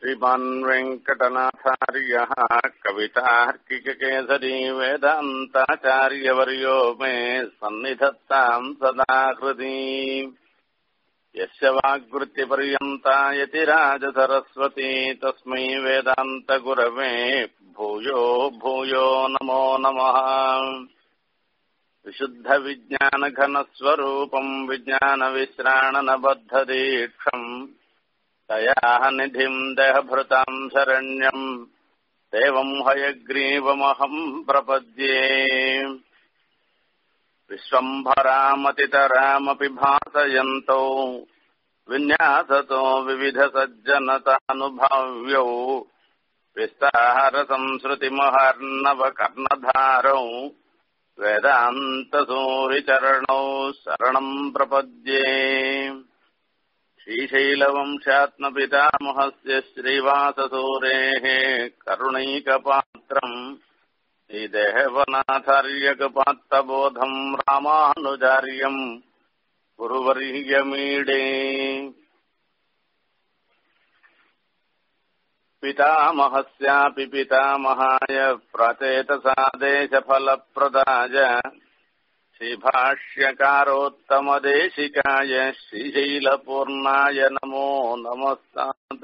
श्रीमान् वेङ्कटनाथार्यः कवितार्किककेसरी वेदान्ताचार्यवर्यो मे सन्निधत्ताम् सदा हृदि यस्य वाग्वृत्तिपर्यन्ता यतिराजसरस्वती तस्मै वेदान्तगुरवे भूयो भूयो नमो नमः विशुद्धविज्ञानघनस्वरूपम् विज्ञानविश्राणनबद्धदीक्षम् तयाः निधिम् देहभृताम् शरण्यम् देवम् हयग्रीवमहम् प्रपद्ये विश्वम्भरामतितरामपि भासयन्तौ विन्यासतो विविधसज्जनतानुभाव्यौ विस्तारसंसृतिमहर्णवकर्णधारौ वेदान्तसूरिचरणौ शरणम् प्रपद्ये श्रीशैलवंशात्मपितामहस्य श्रीवाससूरेः करुणैकपात्रम् श्रीदेवनाथार्यकपात्तबोधम् रामानुजार्यम् गुरुवर्यमीडे पितामहस्यापि पितामहाय प्रचेतसादेशफलप्रदाय श्रीभाष्यकारोत्तमदेशिकाय श्रीशैलपूर्णाय नमो नमस्तात्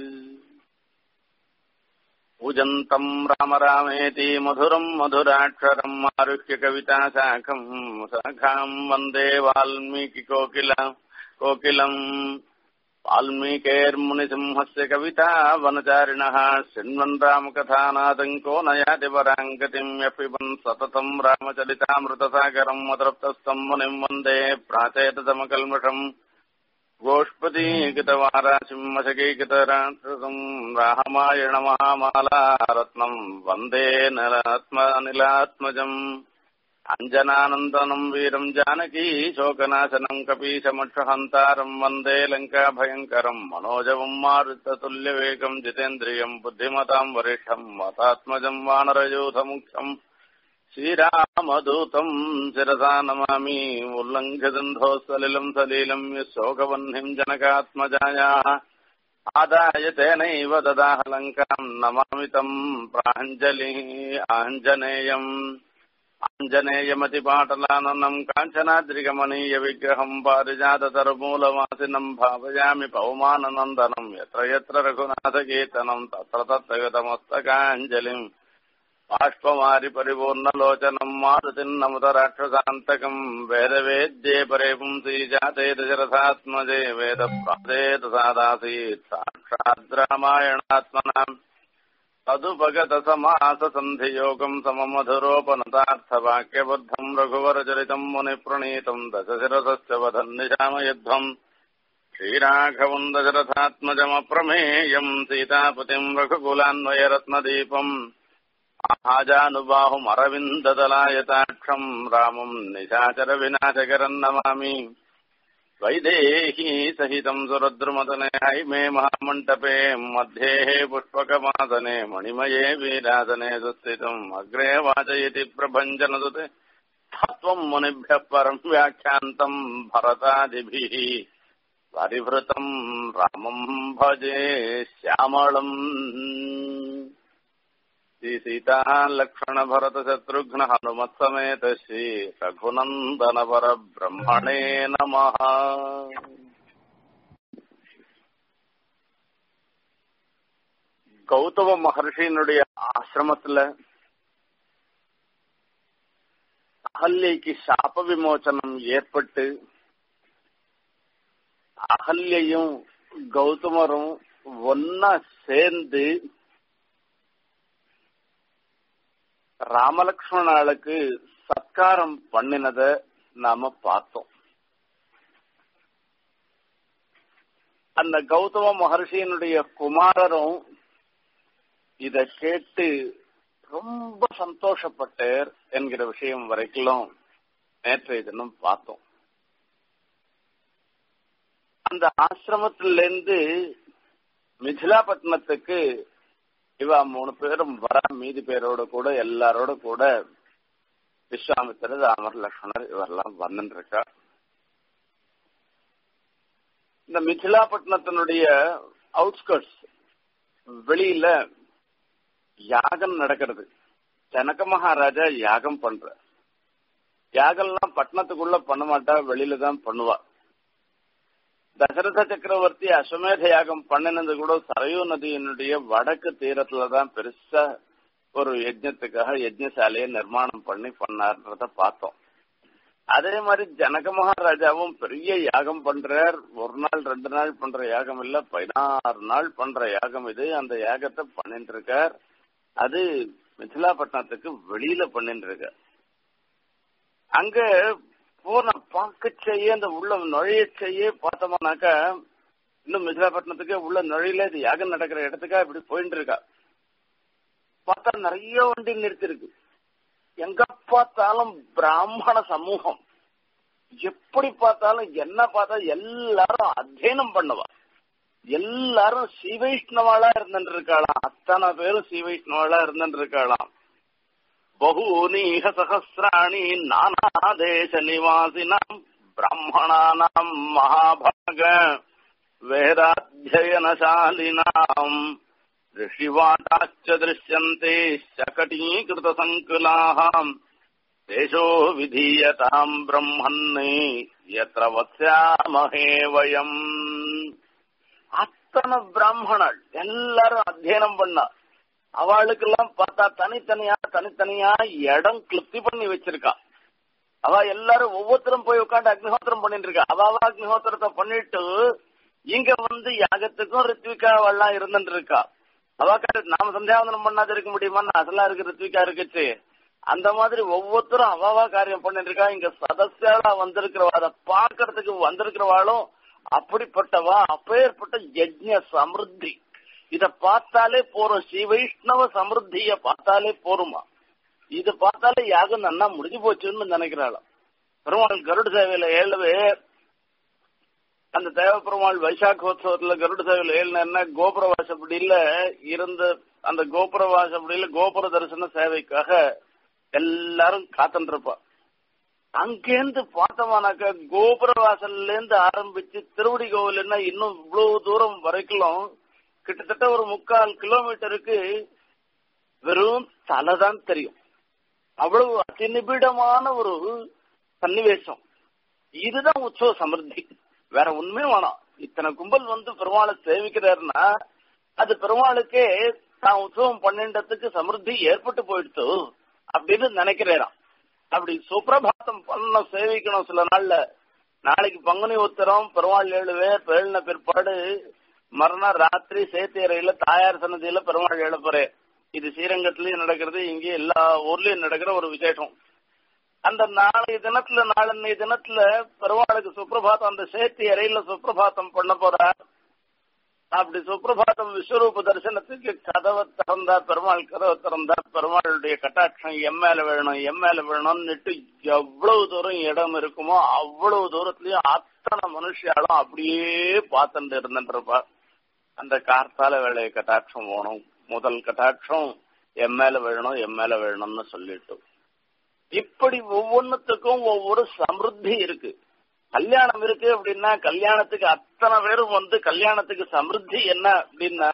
पूजन्तम् राम रामेति मधुरम् मधुराक्षरम् आरुह्य कविताशाखम् शाखाम् वन्दे वाल्मीकिकोकिल कोकिलम् वाल्मीकेर्मुनिसिंहस्य कविता वनचारिणः शृण्वन् रामकथानादङ्को नयाति पराङ्गतिम् यपिबन् सततम् रामचरितामृतसागरम् मदृप्तस्तम् मुनिम् वन्दे प्राचेततमकल्मषम् गोष्पदीकृतवाराशिम् मशकीकृतराक्षसम् रामायणमहामाला रत्नम् वन्दे निलात्मजम् अञ्जनानन्दनम् वीरम् जानकी शोकनाशनम् कपीशमक्षहन्तारम् वन्दे लङ्काभयङ्करम् मनोजवम् मारुततुल्यवेगम् जितेन्द्रियम् बुद्धिमताम् वरिष्ठम् मतात्मजम् वानरयूथमुख्यम् श्रीरामदूतम् शिरसा नमामि उल्लङ्घ्यदन्धोः सलिलम् सलीलम् यशोकवह्निम् जनकात्मजायाः आदाय तेनैव ददाह लङ्काम् नमामि तम् प्राञ्जलिः आञ्जनेयम् आञ्जनेयमतिपाटलाननम् काञ्चनाद्रिगमनीयविग्रहम् पारिजाततरमूलवासिनम् भावयामि पौमाननन्दनम् यत्र यत्र रघुनाथकीर्तनम् तत्र तत्र गतमस्तकाञ्जलिम् बाष्पमारि परिपूर्णलोचनम् मारुतिम् नमुत राक्षसान्तकम् वेदवेद्ये परे पुंसी जाते दशरथात्मजे वेदप्रादेत सादासीत् साक्षाद्रामायणात्मनाम् तदुपगतसमाससन्धियोगम् सममधुरोपनतार्थवाक्यबद्धम् रघुवरचरितम् मुनिप्रणीतम् दशशिरसस्य वधन्निशामयध्वम् श्रीराघवम् दशरथात्मजमप्रमेयम् सीतापतिम् रघुकुलान्वयरत्नदीपम् आजानुबाहुमरविन्ददलायताक्षम् रामम् निशाचरविनाशकरम् नमामि वैदेही सहितम् सुरद्रुमतने हैमे महामण्डपे मध्येः पुष्पकमासने मणिमये वीरासने सुस्थितम् अग्रे वाचयति प्रभञ्जनसुते त्वम् मुनिभ्यः परम् व्याख्यान्तम् भरतादिभिः परिभृतम् रामम् भजे श्यामळम् श्री सीता लक्ष्मण भरत शत्रुघ्न हनुमत समेत श्री रघुनंदन पर ब्रह्मणे नमः கௌதம மகர்ஷியினுடைய ஆசிரமத்துல அகல்யைக்கு சாப விமோச்சனம் ஏற்பட்டு அகல்யையும் கௌதமரும் ஒன்னா சேர்ந்து ராமலக்ஷ்மணாளுக்கு சத்காரம் பண்ணினத நாம பார்த்தோம் அந்த கௌதம மகர்ஷியினுடைய குமாரரும் இத கேட்டு ரொம்ப சந்தோஷப்பட்டார் என்கிற விஷயம் வரைக்கும் நேற்றைய தினம் பார்த்தோம் அந்த ஆசிரமத்திலிருந்து மிथिलाப்பட்டினத்துக்கு இவ மூணு பேரும் வர மீதி பேரோட கூட எல்லாரோட கூட விஸ்வாமித்திரர் ராமர் லக்ஷ்மணர் இவரெல்லாம் வந்துட்டு இருக்கா இந்த மிथिलाப்பட்டினத்தினுடைய அவுட்ஸ்கர்ட்ஸ் வெளியில யாகம் நடக்கிறது ஜனக மகாராஜா யாகம் பண்ற யாகம்லாம் பட்டணத்துக்குள்ள பண்ண மாட்டா வெளியில தான் பண்ணுவா தசரத சக்கரவர்த்தி அஸ்வமேத யாகம் பண்ணினது கூட சரையூ நதியினுடைய வடக்கு தீரத்துல தான் பெருசா ஒரு யஜ்னத்துக்காக யஜ்னசாலையை நிர்மாணம் பண்ணி பண்ணார்ன்றத பார்த்தோம் அதே மாதிரி ஜனக மகாராஜாவும் பெரிய யாகம் பண்றார் ஒரு நாள் ரெண்டு நாள் பண்ற யாகம் இல்ல பதினாறு நாள் பண்ற யாகம் இது அந்த யாகத்தை பண்ணிட்டு இருக்கார் அது மிथिलाப்பட்டினத்துக்கு வெளியில பண்ணிட்டு இருக்கார் அங்க போன பார்க்க செய்ய அந்த உள்ள நுழைய செய்ய பார்த்தோம்னாக்கா இன்னும் மிथिलाப்பட்டினத்துக்கு உள்ள நுழையில இது யாகம் நடக்கிற இடத்துக்கா இப்படி போயிட்டு இருக்கா பார்த்தா நிறைய வண்டி நிறுத்திருக்கு எங்க பார்த்தாலும் பிராமண சமூகம் எப்படி பார்த்தாலும் என்ன பார்த்தா எல்லாரும் அத்தியனம் பண்ணுவா எல்லாரும் ஸ்ரீவைஷ்ணவாளா இருந்துட்டு இருக்காளாம் அத்தனை பேரும் ஸ்ரீவைஷ்ணவாளா இருந்துட்டு இருக்காளாம் பகூனீக சகசிராணி நானா தேச நிவாசினாம் பிராமணானாம் மகாபாக வேதாத்தியனசாலினாம் ऋषिवाटाश्च दृश्यन्ते शकटीकृतसङ्कुलाः देशो विधीयताम् ब्रह्मन् यत्र वत्स्यामहे वयम् அத்தனை பிராமணர் எல்லாரும் அத்தியனம் பண்ணா அவளுக்கெல்லாம் பார்த்தா தனித்தனியா தனித்தனியா இடம் கிளிப்தி பண்ணி வச்சிருக்கா அவ எல்லாரும் ஒவ்வொருத்தரும் போய் உட்காந்து அக்னிஹோத்திரம் பண்ணிட்டு இருக்கா அவ அவ அக்னிஹோத்திரத்தை பண்ணிட்டு இங்க வந்து யாகத்துக்கும் ரித்விகாவெல்லாம் இருந்துட்டு இருக்கா அவாக்காரு நாம சந்தியாவந்தனம் பண்ணாத இருக்க முடியுமா அசலா இருக்கு ரித்விகா இருக்குச்சு அந்த மாதிரி ஒவ்வொருத்தரும் அவாவா காரியம் பண்ணிட்டு இருக்கா இங்க சதஸ்யாலா வந்திருக்கிறவா அதை பாக்குறதுக்கு வந்திருக்கிறவாளும் அப்படிப்பட்டவா அப்பேற்பட்ட யஜ்ய சமிருத்தி இத பார்த்தாலே போறோம் ஸ்ரீ வைஷ்ணவ சமிருத்திய பார்த்தாலே போருமா இது பார்த்தாலே யாகம் நன்னா முடிஞ்சு போச்சுன்னு நினைக்கிறாளாம் பெருமாள் கருட சேவையில ஏழவே அந்த தேவ பெருமாள் வைசாகோத்சவத்துல கருட சேவையில் ஏழுனா கோபுர வாசப்படியில இருந்த அந்த கோபுர வாசப்படியில கோபுர தரிசன சேவைக்காக எல்லாரும் காத்துட்டு இருப்பா அங்கேருந்து பார்த்தோம்னாக்கா கோபுர வாசல்ல இருந்து ஆரம்பிச்சு திருவடி கோவில்னா இன்னும் இவ்வளவு தூரம் வரைக்கும் கிட்டத்தட்ட ஒரு முக்கால் கிலோமீட்டருக்கு வெறும் தலைதான் தெரியும் அவ்வளவு அதிநிபிடமான ஒரு சன்னிவேசம் இதுதான் உற்சவ சமிருத்தி வேற உண்மையும் வேணாம் இத்தனை கும்பல் வந்து பெருமாளை சேவிக்கிறாருன்னா அது பெருமாளுக்கே தான் உற்சவம் பண்ணின்றதுக்கு சமிருத்தி ஏற்பட்டு போயிடுத்து அப்படின்னு நினைக்கிறாராம் அப்படி சுப்பிரபாதம் பண்ண சேவிக்கணும் சில நாள்ல நாளைக்கு பங்குனி உத்தரம் பெருமாள் ஏழு பேர் பேழின பிற்பாடு மறுநாள் ராத்திரி சேத்தியறையில தாயார் சன்னதியில பெருமாள் எழுப்புறேன் இது ஸ்ரீரங்கத்திலயும் நடக்கிறது இங்கே எல்லா ஊர்லயும் நடக்கிற ஒரு விசேஷம் அந்த நாளைய தினத்துல நாளன்னைய தினத்துல பெருமாளுக்கு சுப்பிரபாதம் அந்த சேத்தி அறையில சுப்பிரபாதம் பண்ண போறார் அப்படி சுப்பிரபாதம் விஸ்வரூப தரிசனத்துக்கு கதவை திறந்தா பெருமாள் கதவை திறந்தா பெருமாளுடைய கட்டாட்சம் எம்மேல வேணும் எம்மேல வேணும்னுட்டு எவ்வளவு தூரம் இடம் இருக்குமோ அவ்வளவு தூரத்துலயும் அத்தனை மனுஷியாலும் அப்படியே பார்த்துட்டு இருந்துட்டு இருப்பா அந்த கார்த்தால வேலைய கட்டாட்சம் வேணும் முதல் கட்டாட்சம் எம்மேல வேணும் எம்மேல வேணும்னு சொல்லிட்டு இப்படி ஒவ்வொன்னுத்துக்கும் ஒவ்வொரு சமிருத்தி இருக்கு கல்யாணம் இருக்கு அப்படின்னா கல்யாணத்துக்கு அத்தனை பேரும் வந்து கல்யாணத்துக்கு சமிருத்தி என்ன அப்படின்னா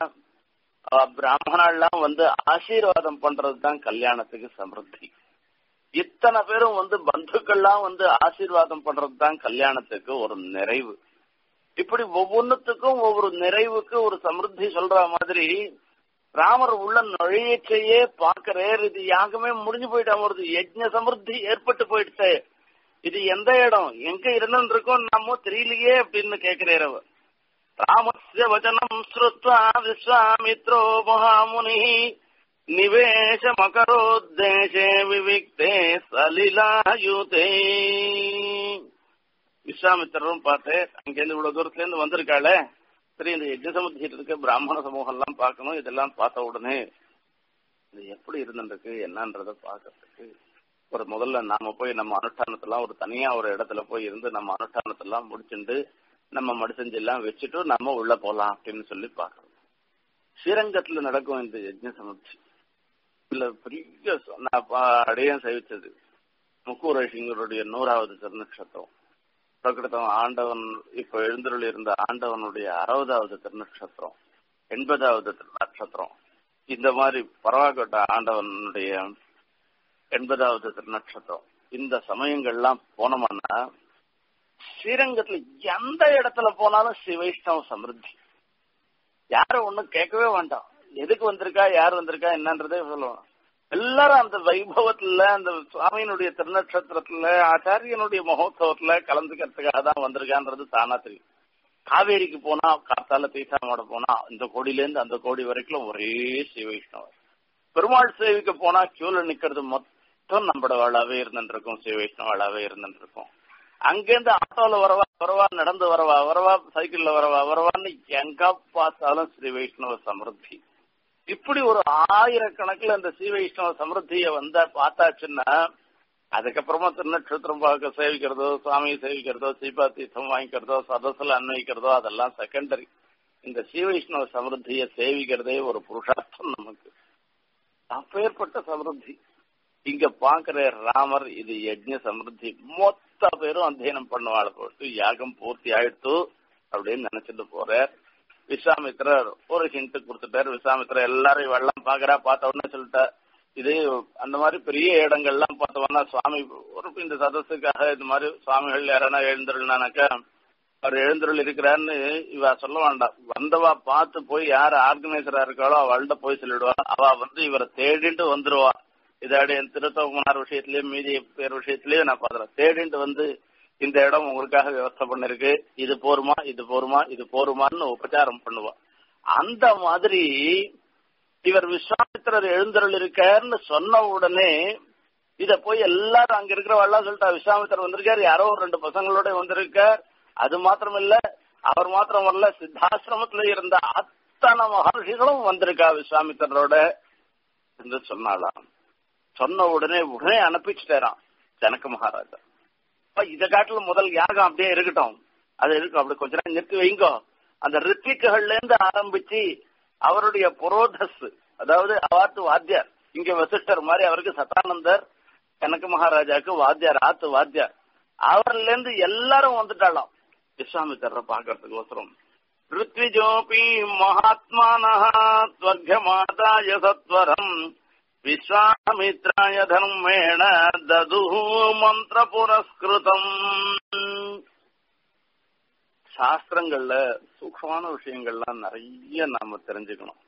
பிராமணாலாம் வந்து ஆசீர்வாதம் பண்றதுதான் கல்யாணத்துக்கு சமிருத்தி இத்தனை பேரும் வந்து பந்துக்கள்லாம் வந்து ஆசீர்வாதம் பண்றதுதான் கல்யாணத்துக்கு ஒரு நிறைவு இப்படி ஒவ்வொன்னுத்துக்கும் ஒவ்வொரு நிறைவுக்கு ஒரு சமிருத்தி சொல்ற மாதிரி ராமர் உள்ள நுழையச்சையே பாக்குறார் இது யாகமே முடிஞ்சு போயிட்டா ஒரு யஜ்ஞ சமிருத்தி ஏற்பட்டு போயிடுச்சு இது எந்த இடம் எங்க இருந்துன்னு இருக்கோம் நம்ம தெரியலையே அப்படின்னு கேட்கிறார் அவர் ராமஸ்ய வச்சனம் ஸ்ருத்வா விஸ்வாமித்ரோ மகாமுனி நிவேச மகரோத்தேசே விவிக்தே சலிலாயுதே விஸ்வாமித்திரரும் பார்த்து அங்கிருந்து இவ்வளவு தூரத்துல இருந்து வந்திருக்காளே சரி இந்த யஜ்ஞ சமுத்திட்டு இருக்க பிராமண சமூகம் எல்லாம் பார்க்கணும் இதெல்லாம் பார்த்த உடனே இது எப்படி இருந்துருக்கு என்னன்றத பாக்கிறதுக்கு ஒரு முதல்ல நாம போய் நம்ம அனுஷ்டானத்தெல்லாம் ஒரு தனியா ஒரு இடத்துல போய் இருந்து நம்ம அனுஷ்டானத்தெல்லாம் முடிச்சுட்டு நம்ம மடிசஞ்செல்லாம் வச்சுட்டு நம்ம உள்ள போலாம் அப்படின்னு சொல்லி பாக்குறோம் ஸ்ரீரங்கத்துல நடக்கும் இந்த யஜ்ஞ சமுத்தி இல்ல பெரிய நான் அடையம் சேவிச்சது முக்கூரேஷிங்கருடைய நூறாவது திருநக்ஷத்திரம் பிரகிருதம் ஆண்டவன் இப்ப எழுந்தருள் இருந்த ஆண்டவனுடைய அறுபதாவது திருநக்ஷத்திரம் எண்பதாவது நட்சத்திரம் இந்த மாதிரி பரவாக்கோட்ட ஆண்டவனுடைய எண்பதாவது திருநட்சத்திரம் இந்த சமயங்கள்லாம் போனோம்னா ஸ்ரீரங்கத்துல எந்த இடத்துல போனாலும் ஸ்ரீ வைஷ்ணவ சமிருத்தி யாரும் ஒண்ணும் கேட்கவே வேண்டாம் எதுக்கு வந்திருக்கா யார் வந்திருக்கா என்னன்றதே சொல்லுவோம் எல்லாரும் அந்த வைபவத்துல அந்த சுவாமியினுடைய திருநட்சத்திரத்துல ஆச்சாரியனுடைய மகோத்சவத்துல கலந்துக்கிறதுக்காக தான் வந்திருக்கான்றது தானா தெரியும் காவேரிக்கு போனா காத்தால தீசாமோட போனா இந்த கோடியில இருந்து அந்த கோடி வரைக்கும் ஒரே ஸ்ரீ வைஷ்ணவர் பெருமாள் சேவிக்க போனா கியூல நிக்கிறது மொத்தம் நம்மளோட வாழாவே இருந்துருக்கும் ஸ்ரீ வைஷ்ணவ வாழாவே இருந்துருக்கும் அங்கேருந்து ஆட்டோல வரவா வரவா நடந்து வரவா வரவா சைக்கிள்ல வரவா வரவான்னு எங்க பார்த்தாலும் ஸ்ரீ வைஷ்ணவ சமிருத்தி இப்படி ஒரு ஆயிரக்கணக்கில் அந்த ஸ்ரீ வைஷ்ணவ சமிருத்திய வந்தா பார்த்தாச்சுன்னா அதுக்கப்புறமா திருநட்சத்திரம் பார்க்க சேவிக்கிறதோ சுவாமியை சேவிக்கிறதோ சீபா தீர்த்தம் வாங்கிக்கிறதோ சதசுல அன்வைக்கிறதோ அதெல்லாம் செகண்டரி இந்த ஸ்ரீ வைஷ்ணவ சமிருத்தியை சேவிக்கிறதே ஒரு புருஷார்த்தம் நமக்கு அப்பேற்பட்ட சமிருத்தி இங்க பாக்குற ராமர் இது யஜ்ஞ சமிருத்தி மொத்த பேரும் அத்தியனம் பண்ணுவாள் போட்டு யாகம் பூர்த்தி ஆயிடுத்து அப்படின்னு நினைச்சிட்டு போறார் விஸ்வாமித்திரர் ஒரு ஹிண்ட் கொடுத்துட்டார் விஸ்வாமித்திரர் எல்லாரும் வெள்ளம் பாக்குறா பார்த்த உடனே சொல்லிட்டார் இது அந்த மாதிரி பெரிய இடங்கள்லாம் பார்த்தோம்னா சுவாமி ஒரு இந்த சதஸுக்காக இந்த மாதிரி சுவாமிகள் யாரானா எழுந்துருனாக்கா அவர் எழுந்துருள் இருக்கிறாருன்னு இவ சொல்ல வேண்டாம் வந்தவா பார்த்து போய் யார் ஆர்கனைசரா இருக்காளோ அவள்கிட்ட போய் சொல்லிடுவா அவ வந்து இவரை தேடிட்டு வந்துருவா இதாடி என் திருத்தகுமார் விஷயத்திலயும் மீதி பேர் விஷயத்திலயும் நான் பாக்குறேன் தேடிட்டு வந்து இந்த இடம் உங்களுக்காக விவசாய பண்ணிருக்கு இது போருமா இது போருமா இது போருமான்னு உபச்சாரம் பண்ணுவா அந்த மாதிரி இவர் விஸ்வாமித்திரர் எழுந்தருள் இருக்காருன்னு சொன்ன உடனே இத போய் எல்லாரும் அங்க இருக்கிறவெல்லாம் சொல்லிட்டா விஸ்வாமித்திரர் வந்திருக்காரு யாரோ ஒரு ரெண்டு பசங்களோட வந்திருக்கார் அது மாத்திரம் இல்ல அவர் மாத்திரம் வரல சித்தாசிரமத்துல இருந்த அத்தனை மகர்ஷிகளும் வந்திருக்கா விஸ்வாமித்திரரோட என்று சொன்னாலாம் சொன்ன உடனே உடனே அனுப்பிச்சுட்டாராம் ஜனக மகாராஜா இத காட்டுல முதல் யாகம் அப்படியே இருக்கட்டும் அது இருக்கும் அப்படி கொஞ்ச நேரம் நிறுத்தி வைங்கோ அந்த ரித்திக்குகள்ல இருந்து ஆரம்பிச்சு அவருடைய புரோதஸ் அதாவது அவாத்து வாத்தியார் இங்க வசிஷ்டர் மாதிரி அவருக்கு சதானந்தர் கனக மகாராஜாக்கு வாத்தியார் ஆத்து வாத்தியார் அவர்ல இருந்து எல்லாரும் வந்துட்டாலாம் விஸ்வாமித்தர பாக்குறதுக்கு அவசரம் ருத்விஜோபி மகாத்மானர்கமாதாய சத்வரம் விஸ்வாமித்ராய தர்மேண தது மந்திர புரஸ்கிருதம் சாஸ்திரங்கள்ல சூக்ஷமான விஷயங்கள்லாம் நிறைய நாம தெரிஞ்சுக்கணும்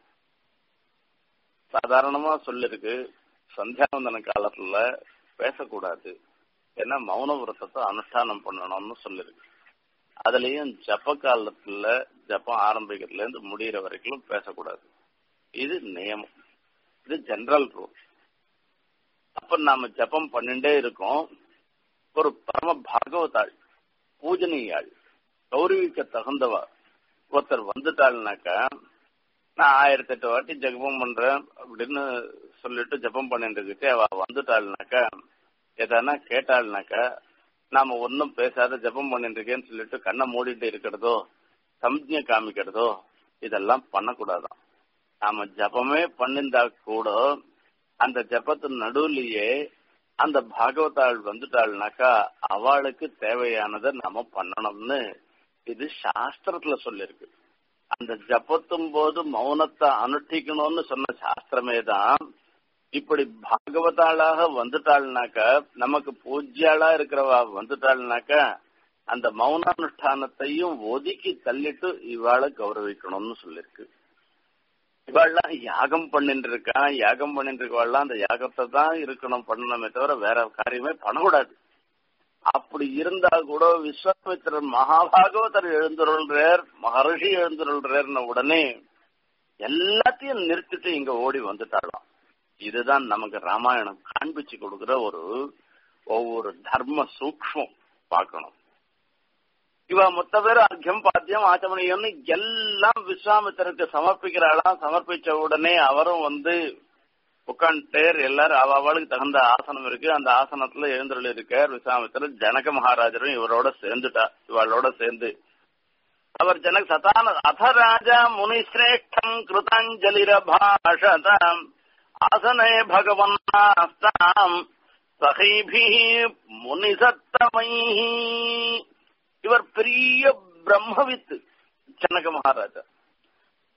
சாதாரணமா சொல்லிருக்கு சந்தியாவந்தன காலத்துல பேசக்கூடாது ஏன்னா மௌன விரதத்தை அனுஷ்டானம் பண்ணணும்னு சொல்லிருக்கு அதுலயும் ஜப்ப காலத்துல ஜப்பம் ஆரம்பிக்கிறதுல இருந்து முடிகிற வரைக்கும் பேசக்கூடாது இது நியமம் இது ஜெனரல் ரூல் அப்ப நாம ஜபம் பண்ணிட்டே இருக்கோம் ஒரு பரம பாகவதாள் பூஜனீயாள் கௌரவிக்க தகுந்தவா ஒருத்தர் வந்துட்டாள்னாக்கா நான் ஆயிரத்தி எட்டு வாட்டி ஜபம் பண்றேன் அப்படின்னு சொல்லிட்டு ஜபம் பண்ணிட்டு இருக்கிட்டு அவ வந்துட்டாள்னாக்கா எதனா கேட்டாள்னாக்கா நாம ஒன்னும் பேசாத ஜபம் பண்ணிட்டு இருக்கேன்னு சொல்லிட்டு கண்ணை மூடிட்டு இருக்கிறதோ சம்ஜை காமிக்கிறதோ இதெல்லாம் பண்ணக்கூடாதான் நாம ஜபமே பண்ணிருந்தா கூட அந்த ஜபத்தின் நடுவுலயே அந்த பாகவதாள் வந்துட்டாள்னாக்கா அவளுக்கு தேவையானதை நாம பண்ணணும்னு இது சாஸ்திரத்துல சொல்லிருக்கு அந்த ஜபத்தும் போது மௌனத்தை அனுஷ்டிக்கணும்னு சொன்ன சாஸ்திரமே தான் இப்படி பாகவதாளாக வந்துட்டாள்னாக்கா நமக்கு பூஜ்யாளா இருக்கிறவா வந்துட்டாள்னாக்கா அந்த மௌனானுஷ்டானத்தையும் ஒதுக்கி தள்ளிட்டு இவாளை கௌரவிக்கணும்னு சொல்லிருக்கு இவாள்லாம் யாகம் பண்ணிட்டு இருக்கா யாகம் பண்ணிட்டு இருக்கவாள்லாம் அந்த யாகத்தை தான் இருக்கணும் பண்ணணுமே தவிர வேற காரியமே பண்ணக்கூடாது அப்படி இருந்தா கூட விஸ்வாமித்திரர் மகாபாகவதர் எழுந்துருள்றார் மகர்ஷி எழுந்துருள்றார்னு உடனே எல்லாத்தையும் நிறுத்திட்டு இங்க ஓடி வந்துட்டாளாம் இதுதான் நமக்கு ராமாயணம் காண்பிச்சு கொடுக்கிற ஒரு ஒவ்வொரு தர்ம சூக்மம் பார்க்கணும் இவ மொத்த பேரும் அர்க்கியம் பாத்தியம் ஆச்சமணியம்னு எல்லாம் விஸ்வாமித்திரருக்கு சமர்ப்பிக்கிறாளாம் சமர்ப்பிச்ச உடனே அவரும் வந்து உட்காந்துட்டேர் எல்லாரும் அவ அவளுக்கு தகுந்த ஆசனம் இருக்கு அந்த ஆசனத்துல எழுந்தருள் இருக்கார் விஸ்வாமித்திரர் ஜனக மகாராஜரும் இவரோட சேர்ந்துட்டா இவளோட சேர்ந்து அவர் ஜனக சதான அத ராஜா முனிசிரேஷ்டம் கிருதாஞ்சலிரபாஷதாம் ஆசனே பகவன்னாஸ்தாம் சகைபி முனிசத்தமை இவர் பெரிய பிரம்மவித்து ஜனக மகாராஜா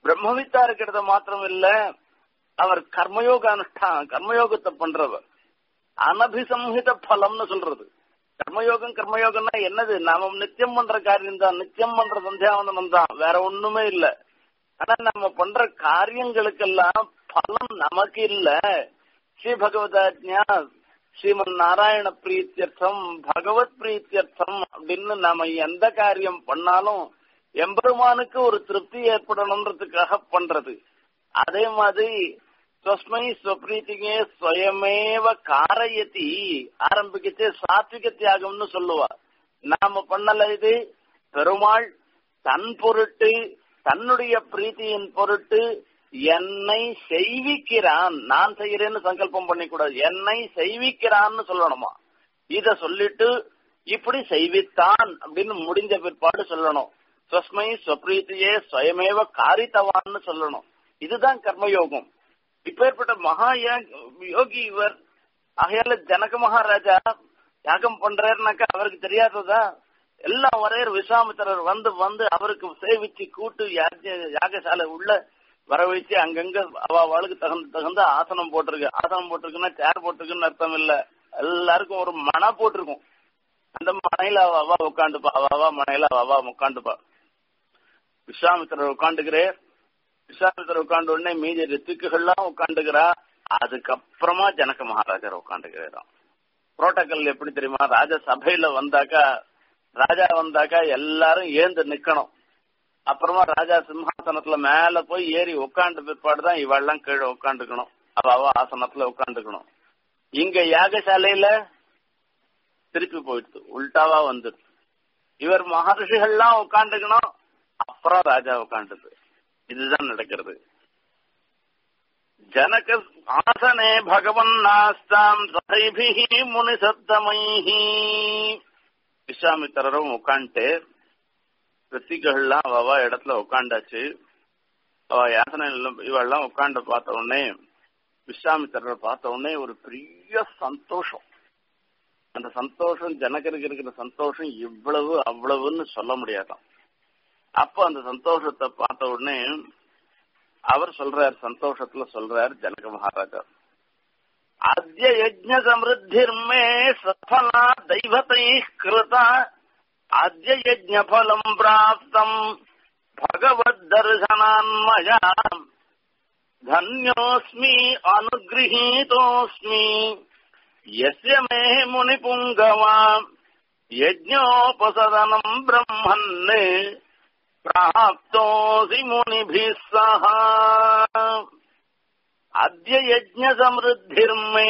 பிரம்மவித்தா இருக்கிறது மாத்திரம் இல்ல அவர் கர்மயோக அனுஷ்டான் கர்மயோகத்தை பண்றவர் அனபிசம்ஹித பலம்னு சொல்றது கர்மயோகம் கர்மயோகம்னா என்னது நாம நித்தியம் பண்ற காரியம் தான் நித்தியம் பண்ற சந்தியாவந்தனம் தான் வேற ஒண்ணுமே இல்ல ஆனா நம்ம பண்ற காரியங்களுக்கெல்லாம் பலம் நமக்கு இல்ல ஸ்ரீ பகவதாஜ்ஞா ஸ்ரீமன் நாராயண பிரீத்தியர்த்தம் பகவத் பிரீத்தியர்த்தம் அப்படின்னு நாம எந்த காரியம் பண்ணாலும் எம்பெருமானுக்கு ஒரு திருப்தி ஏற்படணுன்றதுக்காக பண்றது அதே மாதிரி ஸ்வஸ்மை ஸ்வப்ரீத்திகே ஸ்வயமேவ காரயதி ஆரம்பிக்கச்சே சாத்விக தியாகம்னு சொல்லுவா நாம பண்ணல இது பெருமாள் தன் பொருட்டு தன்னுடைய பிரீத்தியின் பொருட்டு என்னை செய்விக்கிறான் நான் செய்கிறேன்னு சங்கல்பம் பண்ணிக்கூடாது என்னை செய்விக்கிறான்னு சொல்லணுமா இத சொல்லிட்டு இப்படி செய்வித்தான் அப்படின்னு முடிஞ்ச பிற்பாடு சொல்லணும் ஸ்வஸ்மை ஸ்வப்ரீத்தியே ஸ்வயமேவ காரித்தவான்னு சொல்லணும் இதுதான் கர்மயோகம் இப்பேற்பட்ட மகா யோகி இவர் ஆகையால ஜனக மகாராஜா யாகம் பண்றாருனாக்கா அவருக்கு தெரியாததா எல்லாம் ஒரே விசாமித்திரர் வந்து வந்து அவருக்கு சேவிச்சு கூட்டு யாகசாலை உள்ள வர வச்சு அங்கங்க அவ அவளுக்கு தகுந்த தகுந்த ஆசனம் போட்டிருக்கு ஆசனம் போட்டிருக்குன்னா சேர் போட்டிருக்குன்னு அர்த்தம் இல்ல எல்லாருக்கும் ஒரு மன போட்டிருக்கும் அந்த மனையில அவ அவா உட்காந்துப்பா அவ அவா மனையில அவ அவா உட்காந்துப்பா விஸ்வாமித்திரர் உட்காந்துக்கிறேன் விஸ்வாமித்திரர் உட்காந்து உடனே மீதி ரித்துக்குகள்லாம் உட்காந்துக்கிறா அதுக்கப்புறமா ஜனக மகாராஜர் உட்காந்துக்கிறாராம் புரோட்டோக்கால் எப்படி தெரியுமா ராஜ சபையில வந்தாக்கா ராஜா வந்தாக்கா எல்லாரும் ஏந்து நிக்கணும் அப்புறமா ராஜா சிம்ஹாசனத்துல மேல போய் ஏறி உட்காந்து பிற்பாடுதான் இவெல்லாம் கீழே உட்காந்துக்கணும் அவ அவ ஆசனத்துல உட்காந்துக்கணும் இங்க யாகசாலையில திருப்பி போயிடுது உல்டாவா வந்துடுது இவர் மகர்ஷிகள்லாம் உட்காந்துக்கணும் அப்புறம் ராஜா உட்காந்துது இதுதான் நடக்கிறது ஜனக ஆசனே பகவன் நாஸ்தாம் சதைபிஹி முனி சப்தமைஹி விஸ்வாமித்திரரும் உட்காந்துட்டு ரித்திகள்லாம் அவ இடத்துல உட்காண்டாச்சு அவ யாசனை இவெல்லாம் உட்காந்து பார்த்த உடனே விஸ்வாமித்திரரை பார்த்த உடனே ஒரு பெரிய சந்தோஷம் அந்த சந்தோஷம் ஜனகருக்கு இருக்கிற சந்தோஷம் இவ்வளவு அவ்வளவுன்னு சொல்ல முடியாதான் அப்ப அந்த சந்தோஷத்தை பார்த்த உடனே அவர் சொல்றார் சந்தோஷத்துல சொல்றார் ஜனக மகாராஜா அத்திய யஜ்ஞ சமிருத்திர்மே சஃபலா தெய்வத்தை கிருதா அத்திய யஜ்ஞ பலம் பிராப்தம் பகவத் தர்சனான்மயா धन्योऽस्मि अनुगृहीतोऽस्मि यस्य मे मुनिपुङ्गवा यज्ञोपसदनम् ब्रह्मन् प्राप्तोऽसि मुनिभिः सह அத்திய யஜ்ஞ சமிருத்திர்மே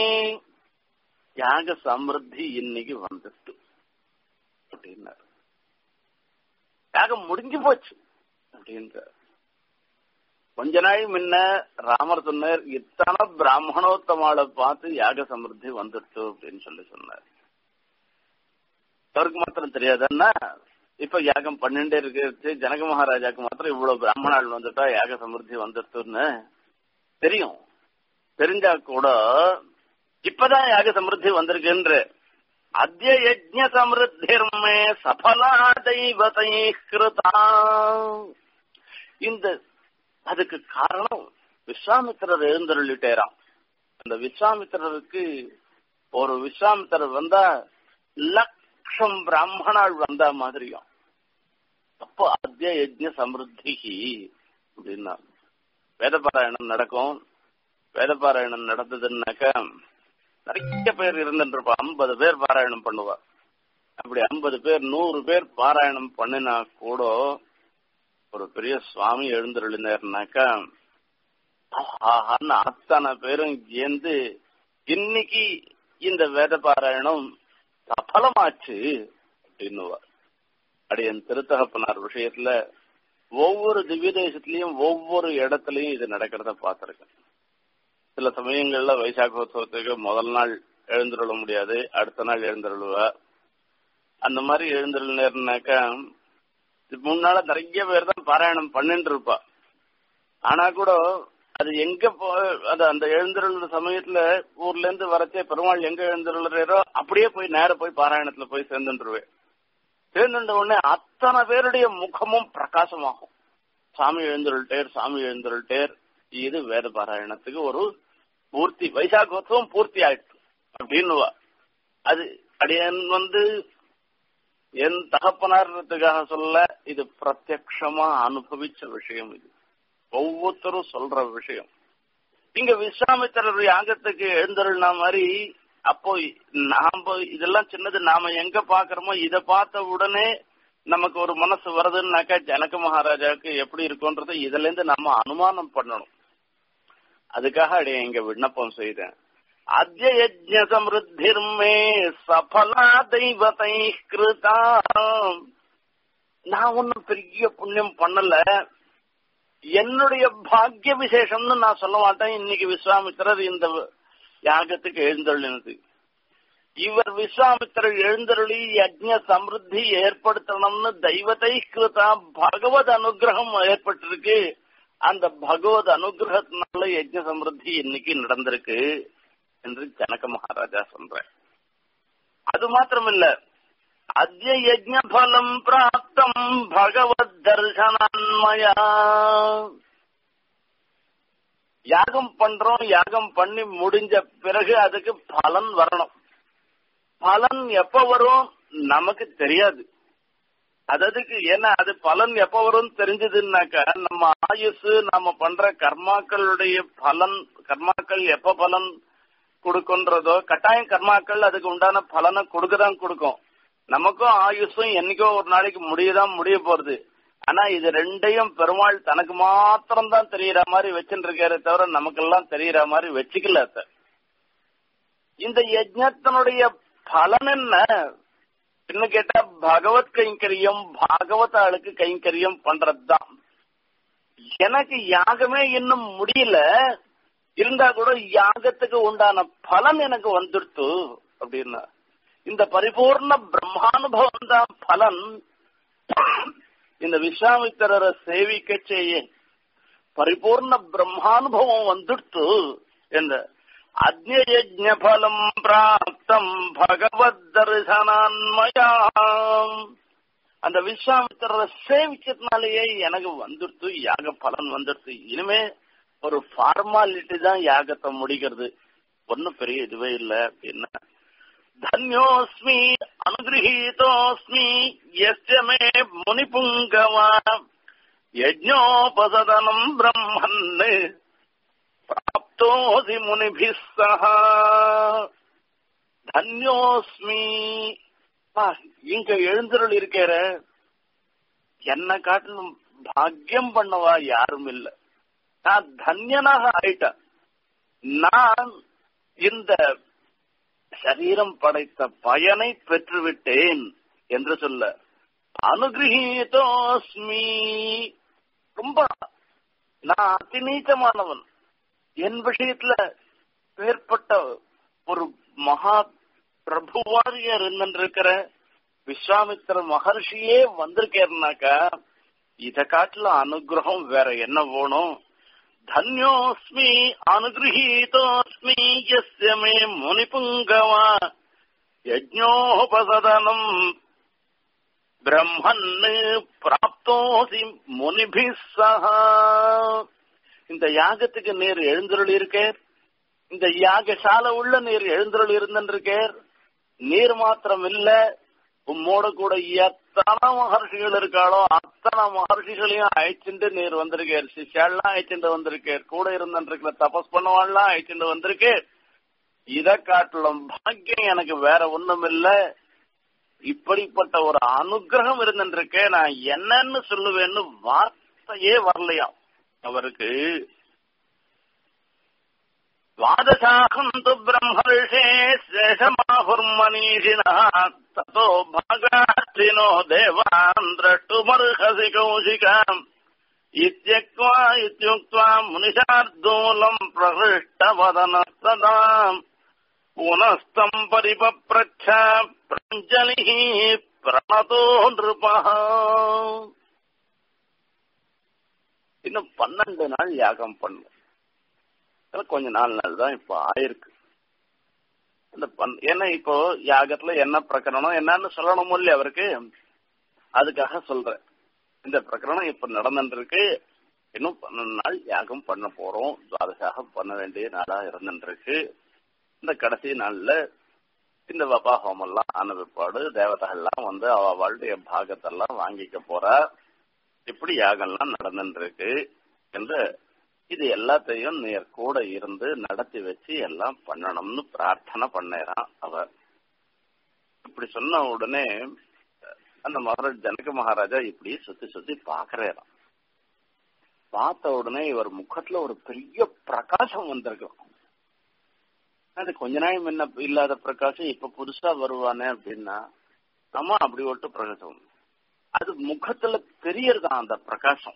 யாக சமிருத்தி இன்னைக்கு வந்துட்டு அப்படின்னாரு யாகம் முடிஞ்சு போச்சு அப்படின்றார் கொஞ்ச நாள் முன்ன ராமர் சொன்னார் இத்தனை பிராமணோத்தமாளை பார்த்து யாக சமிருத்தி வந்துடுச்சு அப்படின்னு சொல்லி சொன்னார் அவருக்கு மாத்திரம் தெரியாதுன்னா இப்ப யாகம் பன்னெண்டே இருக்கு ஜனக மகாராஜாக்கு மாத்திரம் இவ்வளவு பிராமணாள் வந்துட்டா யாக சமிருத்தி வந்துடுச்சுன்னு தெரியும் தெரிஞ்சா கூட இப்பதான் யாக சமிருத்தி வந்திருக்குன்ற அத்திய யஜ்ஞ சமிருத்திர்மே சபலா தெய்வத்தை கிருதா இந்த அதுக்கு காரணம் விஸ்வாமித்திரர் எழுந்தருளிட்டேராம் அந்த விஸ்வாமித்திரருக்கு ஒரு விஸ்வாமித்திரர் வந்தா லட்சம் பிராமணாள் வந்தா மாதிரியும் அப்போ அத்திய யஜ்ஞ சமிருத்தி அப்படின்னா வேதபாராயணம் நடக்கும் வேதபாராயணம் நடந்ததுன்னாக்கா நிறைய பேர் இருந்துருப்பா ஐம்பது பேர் பாராயணம் பண்ணுவா அப்படி ஐம்பது பேர் நூறு பேர் பாராயணம் பண்ணினா கூட ஒரு பெரிய சுவாமி எழுந்துருளினார்னாக்கா ஆஹான்னு அத்தனை பேரும் ஏந்து இன்னைக்கு இந்த வேத பாராயணம் சஃலமாச்சு அப்படின்னுவார் அடியன் திருத்தகப்பனார் விஷயத்துல ஒவ்வொரு திவ்ய தேசத்திலையும் ஒவ்வொரு இடத்துலயும் இது நடக்கிறத பார்த்திருக்கேன் சில சமயங்கள்ல வைசாகோத்சவத்துக்கு முதல் நாள் எழுந்துருள முடியாது அடுத்த நாள் எழுந்துருளுவா அந்த மாதிரி எழுந்துருளினாக்கா முன்னால நிறைய பேர் தான் பாராயணம் பண்ணிட்டு இருப்பா ஆனா கூட அது எங்க போ அது அந்த எழுந்திருந்த சமயத்துல ஊர்ல இருந்து வரச்சே பெருமாள் எங்க எழுந்திருளோ அப்படியே போய் நேர போய் பாராயணத்துல போய் சேர்ந்துருவேன் சேர்ந்துட்ட உடனே அத்தனை பேருடைய முகமும் பிரகாசமாகும் சாமி எழுந்தருள்டேர் சாமி எழுந்தருள்டேர் இது வேத பாராயணத்துக்கு ஒரு பூர்த்தி வைசாகோத்சவம் பூர்த்தி ஆயிடுச்சு அப்படின்னுவா அது அடியன் வந்து என் தகப்பனார்ன்றதுக்காக சொல்ல இது பிரத்யக்ஷமா அனுபவிச்ச விஷயம் இது ஒவ்வொருத்தரும் சொல்ற விஷயம் இங்க விஸ்வாமித்திரர் யாகத்துக்கு எழுந்தருள்னா மாதிரி அப்போ நாம இதெல்லாம் சின்னது நாம எங்க பாக்குறோமோ இத பார்த்த உடனே நமக்கு ஒரு மனசு வருதுன்னாக்கா ஜனக மகாராஜாவுக்கு எப்படி இருக்கும்ன்றதை இதுல இருந்து நம்ம அனுமானம் பண்ணணும் அதுக்காக அடைய இங்க விண்ணப்பம் செய்தேன் அத்திய யஜ்ஞ சமிருத்திர்மே சபலா தெய்வத்தை கிருதா நான் ஒன்னும் பெரிய புண்ணியம் பண்ணல என்னுடைய பாக்கிய விசேஷம்னு நான் சொல்ல மாட்டேன் இன்னைக்கு விஸ்வாமித்திரர் இந்த யாகத்துக்கு எழுந்தருளினது இவர் விஸ்வாமித்திரர் எழுந்தருளி யஜ்ஞ சமிருத்தி ஏற்படுத்தணும்னு தெய்வத்தை கிருதா பகவத் அனுகிரகம் ஏற்பட்டிருக்கு அந்த பகவத் அனுகிரகத்தினால யஜ்ஞ சமிருத்தி இன்னைக்கு நடந்திருக்கு என்று ஜனக மகாராஜா சொல்ற அது மாத்திரமில்ல அத்திய யஜ்ஞ பலம் பிராப்தம் பகவத் தர்சனன்மயா யாகம் பண்றோம் யாகம் பண்ணி முடிஞ்ச பிறகு அதுக்கு பலன் வரணும் பலன் எப்ப வரும் நமக்கு தெரியாது அது அதுக்கு ஏன்னா அது பலன் எப்ப வரும் தெரிஞ்சதுன்னாக்கா நம்ம ஆயுசு நாம பண்ற கர்மாக்களுடைய பலன் கர்மாக்கள் எப்ப பலன் கொடுக்குன்றதோ கட்டாயம் கர்மாக்கள் அதுக்கு உண்டான பலனை கொடுக்கதான் கொடுக்கும் நமக்கும் ஆயுசும் என்னைக்கோ ஒரு நாளைக்கு முடியதான் முடிய போறது ஆனா இது ரெண்டையும் பெருமாள் தனக்கு மாத்திரம் தான் தெரியற மாதிரி வச்சுட்டு இருக்காரு தவிர நமக்கெல்லாம் தெரியற மாதிரி வச்சுக்கல அத இந்த யஜ்ஞத்தினுடைய பலன் என்ன என்ன கேட்டா பகவத் கைங்கரியம் பாகவத ஆளுக்கு கைங்கரியம் பண்றதுதான் எனக்கு யாகமே இன்னும் முடியல இருந்தா கூட யாகத்துக்கு உண்டான பலன் எனக்கு வந்துடுத்து அப்படின்னா இந்த பரிபூர்ண பிரம்மானுபவம் தான் பலன் இந்த விஸ்வாமித்திரரை சேவிக்க செய்ய பரிபூர்ண பிரம்மானுபவம் வந்துடுத்து என்ற அக்ஞயஜ பலம் பிராப்தம் பகவத் தரிசனான்மயாம் அந்த விஸ்வாமித்திரரை சேவிச்சதுனாலேயே எனக்கு வந்துடுத்து யாக பலன் வந்துடுத்து இனிமே ஒரு ஃபார்மாலிட்டி தான் யாகத்தை முடிக்கிறது ஒன்னும் பெரிய இதுவே இல்லை அப்படின்னா தன்யோஸ்மி அனுகிரகீதோஸ்மி எஸ்ய மே முனிபுங்கவா யஜ்ஞோபசதனம் பிரம்மன் பிராப்தோசி முனிபிஸ் சஹ தன்யோஸ்மி இங்க எழுந்தருள் இருக்கிற என்ன காட்டிலும் பாக்கியம் பண்ணவா யாரும் இல்ல நான் தன்யனாக ஆயிட்டேன் நான் இந்த சரீரம் படைத்த பயனை பெற்றுவிட்டேன் என்று சொல்ல அனுகிரகீதோஸ்மி ரொம்ப நான் அதி நீச்சமானவன் என் விஷயத்துல ஏற்பட்ட ஒரு மகா பிரபுவாரியர் இருந்திருக்கிற விஸ்வாமித்திர மகர்ஷியே வந்திருக்கேன்னாக்கா இத காட்டுல அனுகிரகம் வேற என்ன வேணும் धन्योऽस्मि अनुगृहीतोऽस्मि यस्य मे मुनिपुङ्गवा यज्ञोपसदनम् பிரம்மன் பிராப்தோசி முனிபி சஹா இந்த யாகத்துக்கு நீர் எழுந்தருள் இருக்கேர் இந்த யாகசால உள்ள நீர் எழுந்தருள் இருந்திருக்கேர் நீர் மாத்திரம் இல்ல உம்மோட கூட எத்தனை மகர்ஷிகள் இருக்காளோ அத்தனை மகர்ஷிகளையும் அழைச்சிட்டு நீர் வந்திருக்கார் சிஷ்யாலாம் அழைச்சிட்டு வந்திருக்கார் கூட இருந்திருக்கிற தபஸ் பண்ணவாள்லாம் அழைச்சிட்டு வந்திருக்கேன் இத காட்டிலும் பாக்கியம் எனக்கு வேற ஒண்ணும் இல்ல இப்படிப்பட்ட ஒரு அனுகிரகம் இருந்துருக்கே நான் என்னன்னு சொல்லுவேன்னு வார்த்தையே வரலையாம் அவருக்கு द्वादशाहम् तु ब्रह्मर्षे शेषमाहुर्मनीषिणः ततो भागार्थिनो देवान् द्रष्टुमर्हसि कौशिकाम् इत्यक्त्वा इत्युक्त्वा मुनिशार्दूलम् प्रहृष्टवदनस्तदा पुनस्तम् परिपप्रच्छ प्रञ्जलिः प्रणतो नृपः இன்னும் பன்னெண்டு நாள் யாகம் பண்ணும் கொஞ்ச நாள் நாள் தான் இப்போ ஆயிருக்கு அந்த ஏன்னா இப்போ யாகத்துல என்ன பிரகரணம் என்னன்னு சொல்லணும் இல்லையா அவருக்கு அதுக்காக சொல்றேன் இந்த பிரகரணம் இப்ப நடந்துருக்கு இன்னும் பன்னெண்டு நாள் யாகம் பண்ண போறோம் துவாதசாக பண்ண வேண்டிய நாளா இருந்துருக்கு இந்த கடைசி நாள்ல இந்த வபா ஹோமம் எல்லாம் ஆன பிற்பாடு தேவதைகள்லாம் வந்து அவ அவளுடைய பாகத்தெல்லாம் வாங்கிக்க போறா இப்படி யாகம்லாம் நடந்துருக்கு என்று இது எல்லாத்தையும் நேர் கூட இருந்து நடத்தி வச்சு எல்லாம் பண்ணணும்னு பிரார்த்தனை பண்ணேறான் அவர் இப்படி சொன்ன உடனே அந்த மகாராஜ் ஜனக மகாராஜா இப்படி சுத்தி சுத்தி பாக்குறாராம் பார்த்த உடனே இவர் முகத்துல ஒரு பெரிய பிரகாசம் வந்திருக்கும் அது கொஞ்ச நாள் முன்ன இல்லாத பிரகாசம் இப்ப புதுசா வருவானே அப்படின்னா ஆமா அப்படி ஒட்டு பிரகாசம் அது முகத்துல தெரியறதான் அந்த பிரகாசம்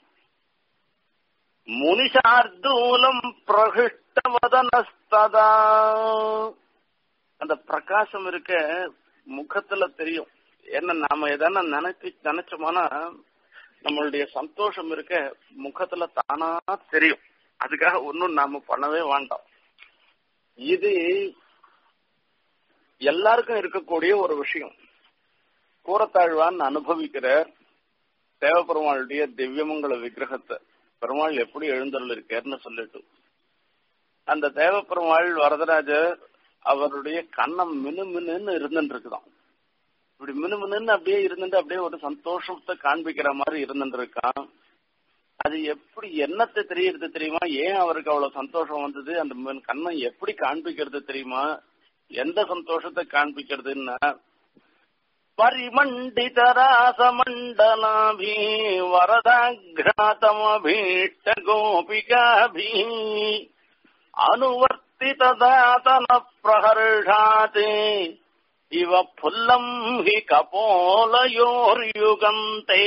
முனிஷார்தூலம் பிரகிஷ்டவதனஸ்ததா அந்த பிரகாசம் இருக்க முகத்துல தெரியும் என்ன நாம எதனா நினைச்சு நினைச்சோம்னா நம்மளுடைய சந்தோஷம் இருக்க முகத்துல தானா தெரியும் அதுக்காக ஒன்னும் நாம பண்ணவே வேண்டாம் இது எல்லாருக்கும் இருக்கக்கூடிய ஒரு விஷயம் கூறத்தாழ்வான் அனுபவிக்கிற தேவபெருமாளுடைய திவ்யமங்கல விக்கிரகத்தை பெருமாள் எப்படி எழுந்தருள் இருக்காருன்னு சொல்லிட்டு அந்த தேவப்பெருமாள் வரதராஜர் அவருடைய கண்ணம் மினு மினுன்னு இருந்துட்டு இருக்குதான் இப்படி மினு மினுன்னு அப்படியே இருந்துட்டு அப்படியே ஒரு சந்தோஷத்தை காண்பிக்கிற மாதிரி இருந்துட்டு இருக்கான் அது எப்படி என்னத்தை தெரியறது தெரியுமா ஏன் அவருக்கு அவ்வளவு சந்தோஷம் வந்தது அந்த கண்ணம் எப்படி காண்பிக்கிறது தெரியுமா எந்த சந்தோஷத்தை காண்பிக்கிறதுன்னா परिमण्डितरासमण्डलाभि वरदाघ्रातमभीष्ट गोपिकाभि अनुवर्तितदातनप्रहर्षात् इव फुल्लम् हि कपोलयोर्युगन्ते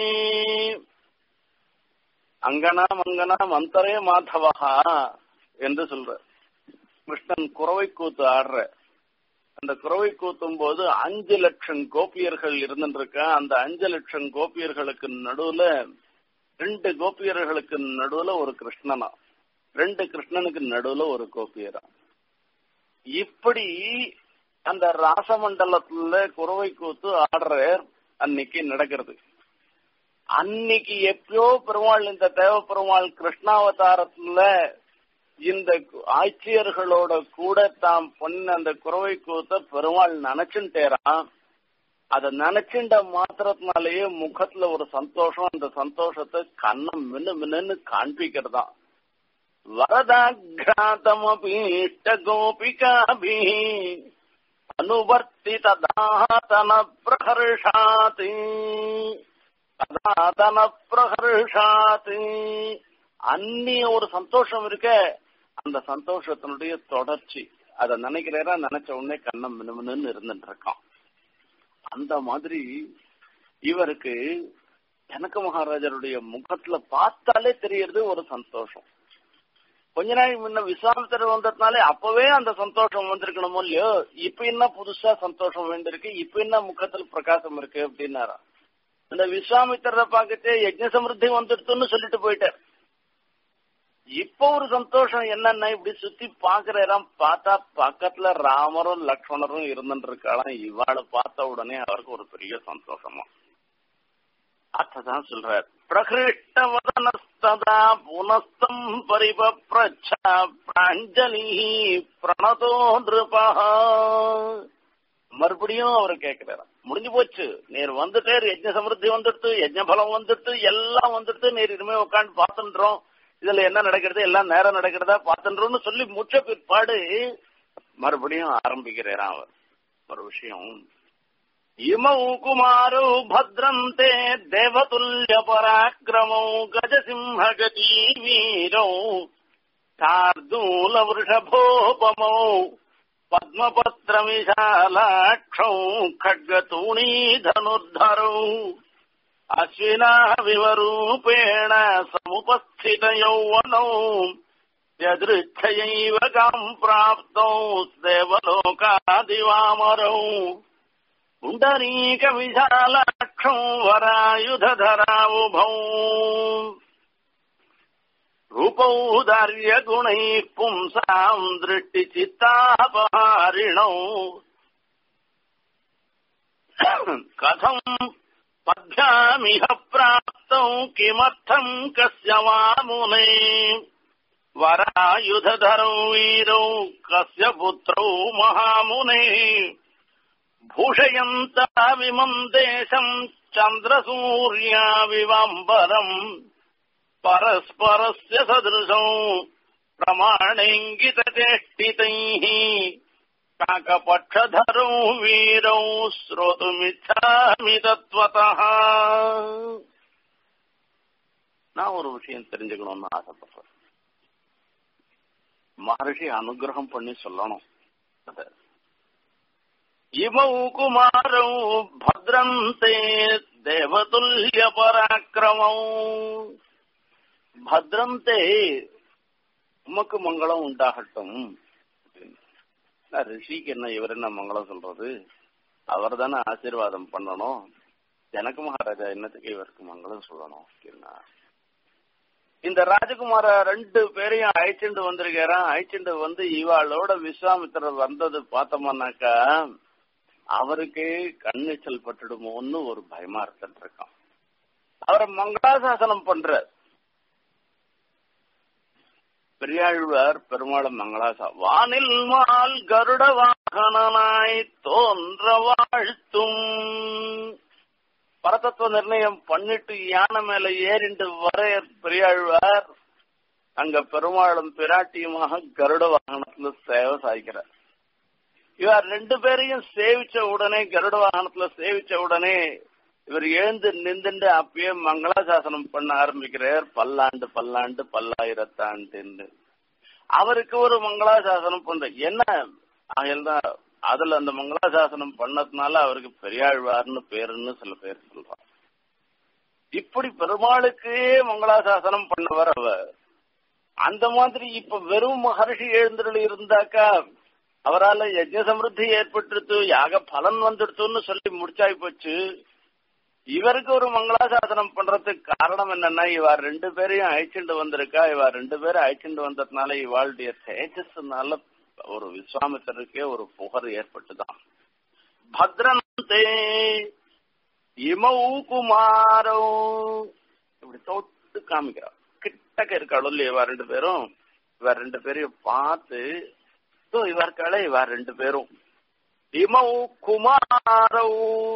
அங்கனா மங்கனா மந்தரே மாதவஹா என்று சொல்ற கிருஷ்ணன் குறவை கூத்து ஆடுற அந்த குறவை கூத்தும் போது அஞ்சு லட்சம் கோபியர்கள் இருந்துருக்க அந்த அஞ்சு லட்சம் கோபியர்களுக்கு நடுவுல ரெண்டு கோபியர்களுக்கு நடுவுல ஒரு கிருஷ்ணனா ரெண்டு கிருஷ்ணனுக்கு நடுவுல ஒரு கோபியரா இப்படி அந்த ராசமண்டலத்துல குறவை கூத்து ஆடுற அன்னைக்கு நடக்கிறது அன்னைக்கு எப்பயோ பெருமாள் இந்த தேவ பெருமாள் கிருஷ்ணாவதாரத்துல இந்த ஆட்சியர்களோட கூட தாம் பொண்ணு அந்த குறவை கூத்த பெருமாள் நினைச்சுட்டேரான் அத நினைச்சுட்ட மாத்திரத்தினாலேயே முகத்துல ஒரு சந்தோஷம் அந்த சந்தோஷத்தை கண்ணம் மின்னு மின்னு காண்பிக்கிறதா வரதாகிராதமபீஷ்ட கோபிகாபி அனுவர்த்தித தாதன பிரகர்ஷாத் தாதன பிரகர்ஷாத் அந்நிய ஒரு சந்தோஷம் இருக்க அந்த சந்தோஷத்தினுடைய தொடர்ச்சி அத நினைக்கிறேரா நினைச்ச உடனே கண்ணம் மினுமினு இருந்துட்டு இருக்கான் அந்த மாதிரி இவருக்கு ஜனக மகாராஜருடைய முகத்துல பார்த்தாலே தெரியறது ஒரு சந்தோஷம் கொஞ்ச நாள் முன்ன விஸ்வாமித்தர் வந்ததுனாலே அப்பவே அந்த சந்தோஷம் வந்திருக்கணுமோ இல்லையோ இப்ப என்ன புதுசா சந்தோஷம் வேண்டியிருக்கு இப்ப என்ன முகத்துல பிரகாசம் இருக்கு அப்படின்னாரா அந்த விஸ்வாமித்தரை பார்க்கத்தே யஜ்ன சமிருத்தி வந்துடுத்துன்னு சொல்லிட்டு போயிட்டார் இப்ப ஒரு சந்தோஷம் என்னன்னா இப்படி சுத்தி பாக்குறாராம் பார்த்தா பக்கத்துல ராமரும் லக்ஷ்மணரும் இருந்துட்டு இருக்காளாம் இவாளை பார்த்த உடனே அவருக்கு ஒரு பெரிய சந்தோஷமா அதான் சொல்றார் பிரகிருஷ்டவதனஸ்ததா புனஸ்தம் பரிபப்ரச்சா பிராஞ்சலி பிரணதோ நிருபா மறுபடியும் அவர் கேட்கிறாராம் முடிஞ்சு போச்சு நீர் வந்துட்டே யஜ்ன சமிருத்தி வந்துடுத்து யஜ்ன பலம் வந்துடுத்து எல்லாம் வந்துடுத்து நீர் இனிமே உட்காந்து பார்த்துன்றோம் இதுல என்ன நடக்கிறது எல்லாம் நேரம் நடக்கிறதா பார்த்துன்றோம்னு சொல்லி முச்ச பிற்பாடு மறுபடியும் ஆரம்பிக்கிறாராம் அவர் ஒரு விஷயம் இமௌ குமாரௌ பத்ரந்தே தேவதுல்ய பராக்கிரமௌ கஜசிம்ஹ கதி வீரௌ சார்தூல விருஷபோபமௌ பத்மபத்ர விசாலாட்சௌ खड्गतूणी धनुर्धरौ अश्विना विवरूपेण समुपस्थित यौवनौ यदृच्छयैव गाम् प्राप्तौ देवलोकादिवामरौ पुण्डरीकविशालाक्षौ वरायुधधरावुभौ रूपौदार्यगुणैः पुंसाम् दृष्टिचित्तापहारिणौ कथम् पद्भ्यामिह प्राप्तौ किमर्थम् कस्य वा मुने वरायुधधरौ वीरौ कस्य पुत्रौ महामुने भूषयन्तमिमम् देशम् चन्द्रसूर्याविवाम्बरम् परस्परस्य सदृशौ प्रमाणेङ्गितचेष्टितैः काकपक्षधरौ वीरौ श्रोतुमिच्छामि तत्त्वतः நான் ஒரு விஷயம் தெரிஞ்சுக்கணும்னு ஆசைப்படுறேன் மகர்ஷி அனுகிரகம் பண்ணி சொல்லணும் அத இமௌ குமாரௌ பத்ரந்தே தேவதுல்ய பராக்கிரமௌ பத்ரந்தே உமக்கு மங்களம் உண்டாகட்டும் ரிஷிக்கு என்ன இவர் என்ன மங்களம் சொல்றது அவர் தானே ஆசீர்வாதம் பண்ணணும் ஜனக மகாராஜா என்னத்துக்கு இவருக்கு மங்களம் சொல்லணும் அப்படின்னா இந்த ராஜகுமார ரெண்டு பேரையும் அழைச்சிட்டு வந்திருக்கிறான் அழைச்சிட்டு வந்து இவாளோட விஸ்வாமித்திரர் வந்தது பார்த்தோம்னாக்கா அவருக்கு கண்ணெச்சல் பட்டுடுமோன்னு ஒரு பயமா இருந்துட்டு இருக்கான் அவரை மங்களாசாசனம் பண்ற பெரியாழ்வார் பெருமாள் மங்களாசா வானில் மால் கருட வாகனனாய் தோன்ற வாழ்த்தும் பரதத்துவ நிர்ணயம் பண்ணிட்டு யானை மேல ஏறிண்டு வர பெரியாழ்வார் அங்க பெருமாளும் பிராட்டியுமாக கருட வாகனத்துல சேவை சாய்க்கிறார் இவர் ரெண்டு பேரையும் சேவிச்ச உடனே கருட வாகனத்துல சேவிச்ச உடனே இவர் எழுந்து நின்றுண்டு அப்பயே மங்களாசாசனம் பண்ண ஆரம்பிக்கிறார் பல்லாண்டு பல்லாண்டு பல்லாயிரத்தாண்டு அவருக்கு ஒரு மங்களாசாசனம் பண்ற என்ன தான் அதுல அந்த மங்களாசாசனம் பண்ணதுனால அவருக்கு பெரியாழ்வார்னு பேருன்னு சில பேர் சொல்றாங்க இப்படி பெருமாளுக்கே மங்களாசாசனம் பண்ணவர் அவர் அந்த மாதிரி இப்ப வெறும் மகர்ஷி எழுந்தருள் இருந்தாக்கா அவரால் யஜ்ஞ சமிருத்தி ஏற்பட்டுருத்து யாக பலன் வந்துடுத்துன்னு சொல்லி முடிச்சாய் போச்சு இவருக்கு ஒரு மங்களாசாசனம் பண்றதுக்கு காரணம் என்னன்னா இவா ரெண்டு பேரையும் அழைச்சிட்டு வந்திருக்கா இவா ரெண்டு பேரும் அழைச்சிட்டு வந்ததுனால இவாளுடைய தேஜஸ்னால ஒரு விஸ்வாமித்தருக்கே ஒரு புகழ் ஏற்பட்டுதான் பத்ரந்தே இமௌ குமாரோ இப்படி தொட்டு காமிக்கிறார் கிட்டக்க இருக்காளோ இல்லையா இவா ரெண்டு பேரும் இவ ரெண்டு பேரையும் பார்த்து இவர்கால இவா ரெண்டு பேரும் இமௌ குமாரோ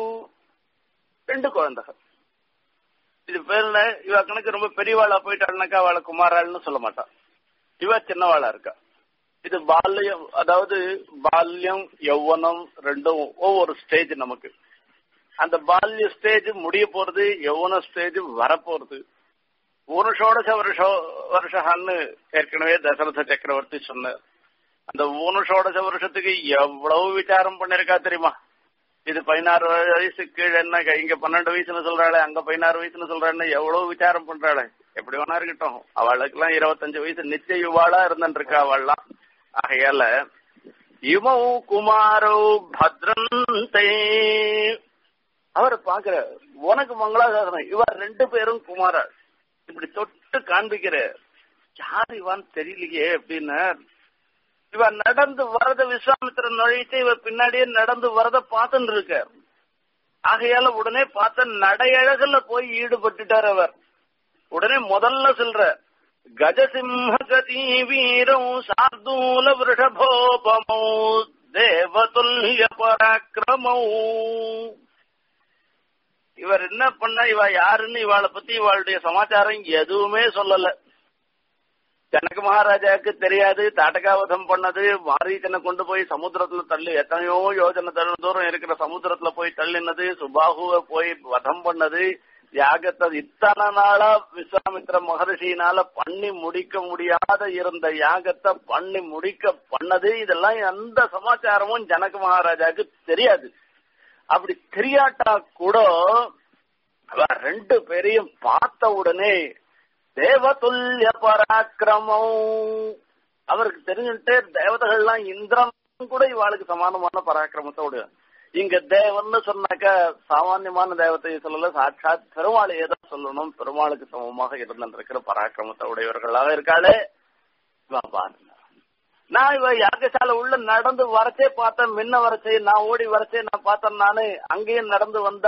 ரெண்டு குழந்தைகள் இது பேர்ல இவ கணக்கு ரொம்ப பெரியவாளா போயிட்டாள்னாக்கா அவளை குமாராள்னு சொல்ல மாட்டான் இவ சின்னவாளா இருக்கா இது பால்யம் அதாவது பால்யம் யௌவனம் ரெண்டும் ஒவ்வொரு ஸ்டேஜ் நமக்கு அந்த பால்ய ஸ்டேஜ் முடிய போறது யௌவன ஸ்டேஜ் வரப்போறது ஒரு ஷோடச வருஷ வருஷான்னு ஏற்கனவே தசரத சக்கரவர்த்தி சொன்னார் அந்த மூணு ஷோடச வருஷத்துக்கு எவ்வளவு விசாரம் பண்ணிருக்கா தெரியுமா இது பதினாறு வயசு கீழே என்ன இங்க பன்னெண்டு வயசுன்னு சொல்றாளே அங்க பதினாறு வயசுன்னு சொல்றான்னு எவ்வளவு விசாரம் பண்றாளே எப்படி வேணா இருக்கட்டும் அவளுக்கு எல்லாம் இருபத்தஞ்சு வயசு நித்திய யுவாளா இருந்துட்டு இருக்கா அவள்லாம் ஆகையால இமௌ குமாரோ பத்ரந்தே அவர் பாக்குற உனக்கு மங்களாசாசனம் இவர் ரெண்டு பேரும் குமாரா இப்படி தொட்டு காண்பிக்கிற யார் இவான்னு தெரியலையே அப்படின்னு இவன் நடந்து வரத விஸ்வாமித்திரன் நுழைத்து இவ பின்னாடியே நடந்து வரத பார்த்துட்டு இருக்க ஆகையால உடனே பார்த்த நடையழகுல போய் ஈடுபட்டுட்டார் அவர் உடனே முதல்ல சொல்ற கஜசிம்ஹ கதி வீரம் சார்தூல விருஷபோபமோ தேவதுல்ய பராக்கிரமோ இவர் என்ன பண்ண இவ யாருன்னு இவாளை பத்தி இவாளுடைய சமாச்சாரம் எதுவுமே சொல்லல ஜனக மகாராஜாவுக்கு தெரியாது தாட்டகாவதம் பண்ணது மாரீச்சனை கொண்டு போய் சமுத்திரத்துல தள்ளி எத்தனையோ யோஜனை தூரம் இருக்கிற சமுத்திரத்துல போய் தள்ளினது சுபாகுவை போய் வதம் பண்ணது யாகத்தை இத்தனை நாளா விஸ்வாமித்திர மகர்ஷியினால பண்ணி முடிக்க முடியாத இருந்த யாகத்தை பண்ணி முடிக்க பண்ணது இதெல்லாம் எந்த சமாச்சாரமும் ஜனக மகாராஜாவுக்கு தெரியாது அப்படி தெரியாட்டா கூட ரெண்டு பேரையும் பார்த்த உடனே தேவதுல்ய பராக்கிரமம் அவருக்கு தெரிஞ்சுட்டு தேவதைகள்லாம் இந்திரன் கூட இவாளுக்கு சமானமான பராக்கிரமத்தோடு இங்க தேவன்னு சொன்னாக்க சாமான்யமான தேவத்தை சொல்லல சாட்சாத் பெருமாளையே தான் சொல்லணும் பெருமாளுக்கு சமமாக இருந்திருக்கிற பராக்கிரமத்தை உடையவர்களாக இருக்காளே பாருங்க நான் இவ யாகசாலை உள்ள நடந்து வரச்சே பார்த்தேன் முன்ன வரச்சே நான் ஓடி வரச்சே நான் பார்த்தேன் நானு அங்கேயும் நடந்து வந்தா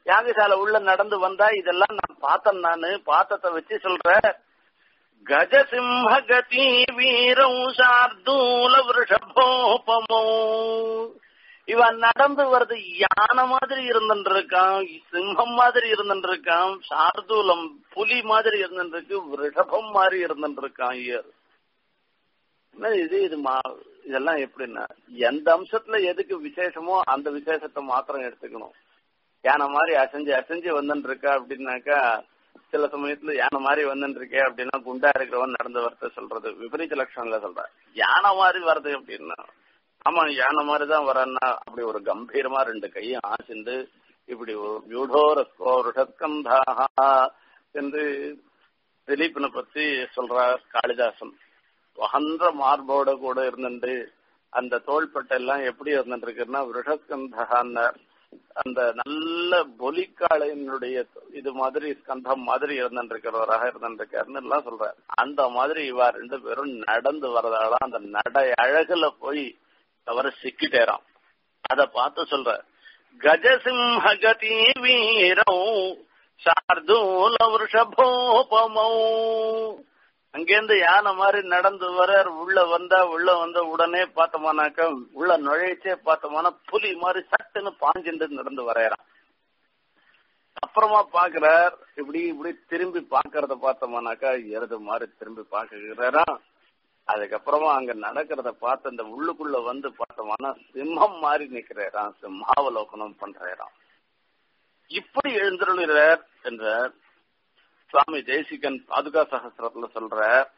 யாகசாலை உள்ள நடந்து வந்தா இதெல்லாம் நான் பார்த்தேன் நானு பார்த்தத வச்சு சொல்றேன் கஜசிம்ஹ கதி வீரம் சார்தூல விருஷபோபமோ இவன் நடந்து வர்றது யானை மாதிரி இருந்துட்டு இருக்கான் சிங்கம் மாதிரி இருந்துட்டு இருக்கான் சார்தூலம் புலி மாதிரி இருந்துட்டு இருக்கு ரிஷபம் மாதிரி இருந்துட்டு இருக்கான் ஐயர் என்ன இது இது மா இதெல்லாம் எப்படின்னா எந்த அம்சத்துல எதுக்கு விசேஷமோ அந்த விசேஷத்தை மாத்திரம் எடுத்துக்கணும் யானை மாதிரி அசைஞ்சு அசைஞ்சு வந்துட்டு இருக்கா அப்படின்னாக்கா சில சமயத்துல யானை மாதிரி வந்துட்டு இருக்கே அப்படின்னா குண்டா இருக்கிறவன் நடந்து வரத சொல்றது விபரீத லட்சணம்ல சொல்ற யானை மாதிரி வருது அப்படின்னா ஆமா யானை மாதிரி தான் வரன்னா அப்படி ஒரு கம்பீரமா ரெண்டு கையும் ஆசிந்து இப்படி யூடோரஸ்கோருஷஸ்கந்தாக என்று திலீபனை பத்தி சொல்றார் காளிதாசன் வகன்ற மார்போட கூட இருந்துட்டு அந்த தோள்பட்டை எல்லாம் எப்படி இருந்துட்டு இருக்குன்னா விருஷஸ்கந்தகான்னர் அந்த நல்ல பொலிக்காளையினுடைய இது மாதிரி ஸ்கந்தம் மாதிரி இருந்துட்டு இருக்கிறவராக இருந்துட்டு இருக்காருன்னு எல்லாம் சொல்றாரு அந்த மாதிரி இவா ரெண்டு பேரும் நடந்து வரதால அந்த நடை அழகுல போய் அவர் சிக்கிட்டேறான் அத பார்த்து சொல்ற கஜசிம்ஹ கதி வீரம் சார்தூல வருஷபோபமௌ அங்கேருந்து யானை மாதிரி நடந்து வர உள்ள வந்தா உள்ள வந்த உடனே பார்த்தோமானாக்கா உள்ள நுழைச்சே பார்த்தோம்னா புலி மாதிரி சட்டுன்னு பாஞ்சுட்டு நடந்து வரையறான் அப்புறமா பாக்குறார் இப்படி இப்படி திரும்பி பாக்குறத பார்த்தோம்னாக்கா எருது மாதிரி திரும்பி பாக்குறாரா அதுக்கப்புறமா அங்க நடக்கிறத பார்த்து அந்த உள்ளுக்குள்ள வந்து பார்த்தோம்னா சிம்மம் மாதிரி நிக்கிறாராம் சிம்மாவலோகனம் பண்றாராம் இப்படி எழுந்துள்ளார் என்ற சுவாமி தேசிகன் பாதுகா சகசிரத்துல சொல்ற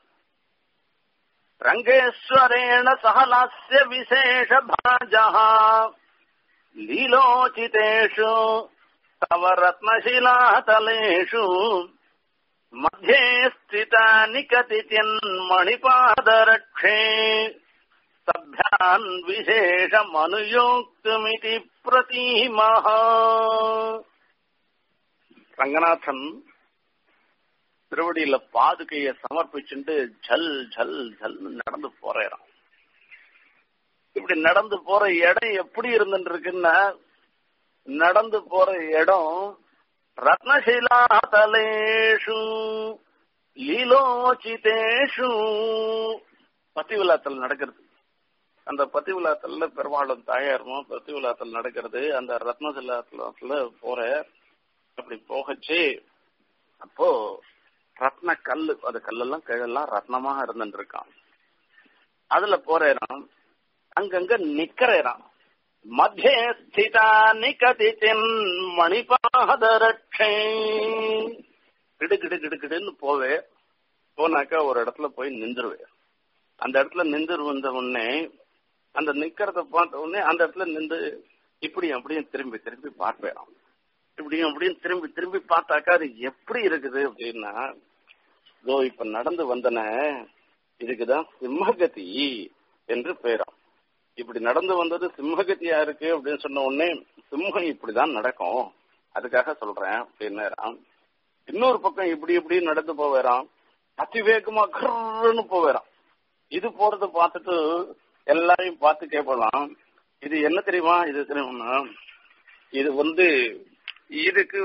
ரங்கேஸ்வரேண சகலாஸ்ய விசேஷ பாஜா லீலோச்சிதேஷு தவ ரத்னशिलातलेषु मध्ये स्थितानि कतिचिन्मणिपादरक्षे सभ्यान् विशेषमनुयोक्तुमिति प्रतीमः ரங்கநாதன் திருவடியில பாதுகைய சமர்ப்பிச்சுட்டு ஜல் ஜல் ஜல்னு நடந்து போறாராம் இப்படி நடந்து போற இடம் எப்படி இருந்துட்டு இருக்குன்னா நடந்து போற இடம் ரத்னசிலா தலேஷு லீலோச்சிதேஷு பத்தி விழாத்தல் நடக்கிறது அந்த பத்தி விழாத்தல்ல பெருமாளும் தாயாருமோ பத்தி விழாத்தல் நடக்கிறது அந்த ரத்னசிலாத்துல போற அப்படி போகச்சு அப்போ ரத்ன கல்லு அது கல்லெல்லாம் கீழெல்லாம் ரத்னமாக இருந்துட்டு இருக்கான் அதுல போறேறான் அங்கங்க நிக்கிறேறான் மத்திய ஸ்திதா நிகதிச்சின் மணிபாதரட்சை கிடு கிடு கிடு கிடுன்னு போவே போனாக்கா ஒரு இடத்துல போய் நின்றுவேன் அந்த இடத்துல நின்று வந்த உடனே அந்த நிக்கிறத பார்த்த உடனே அந்த இடத்துல நின்று இப்படியும் அப்படியும் திரும்பி திரும்பி பார்ப்பேன் இப்படியும் அப்படியும் திரும்பி திரும்பி பார்த்தாக்கா அது எப்படி இருக்குது அப்படின்னா இதோ இப்ப நடந்து வந்தன இதுக்குதான் சிம்மகதி என்று பெயராம் இப்படி நடந்து வந்தது சிம்மகதியா இருக்கு அப்படின்னு சொன்ன உடனே சிம்மம் இப்படிதான் நடக்கும் அதுக்காக சொல்றேன் அப்படின்னாராம் இன்னொரு பக்கம் இப்படி இப்படி நடந்து போவேறான் அதிவேகமா கர்ன்னு போவேறான் இது போறத பார்த்துட்டு எல்லாரையும் பார்த்து கேட்கலாம் இது என்ன தெரியுமா இது தெரியுமா இது வந்து இதுக்கு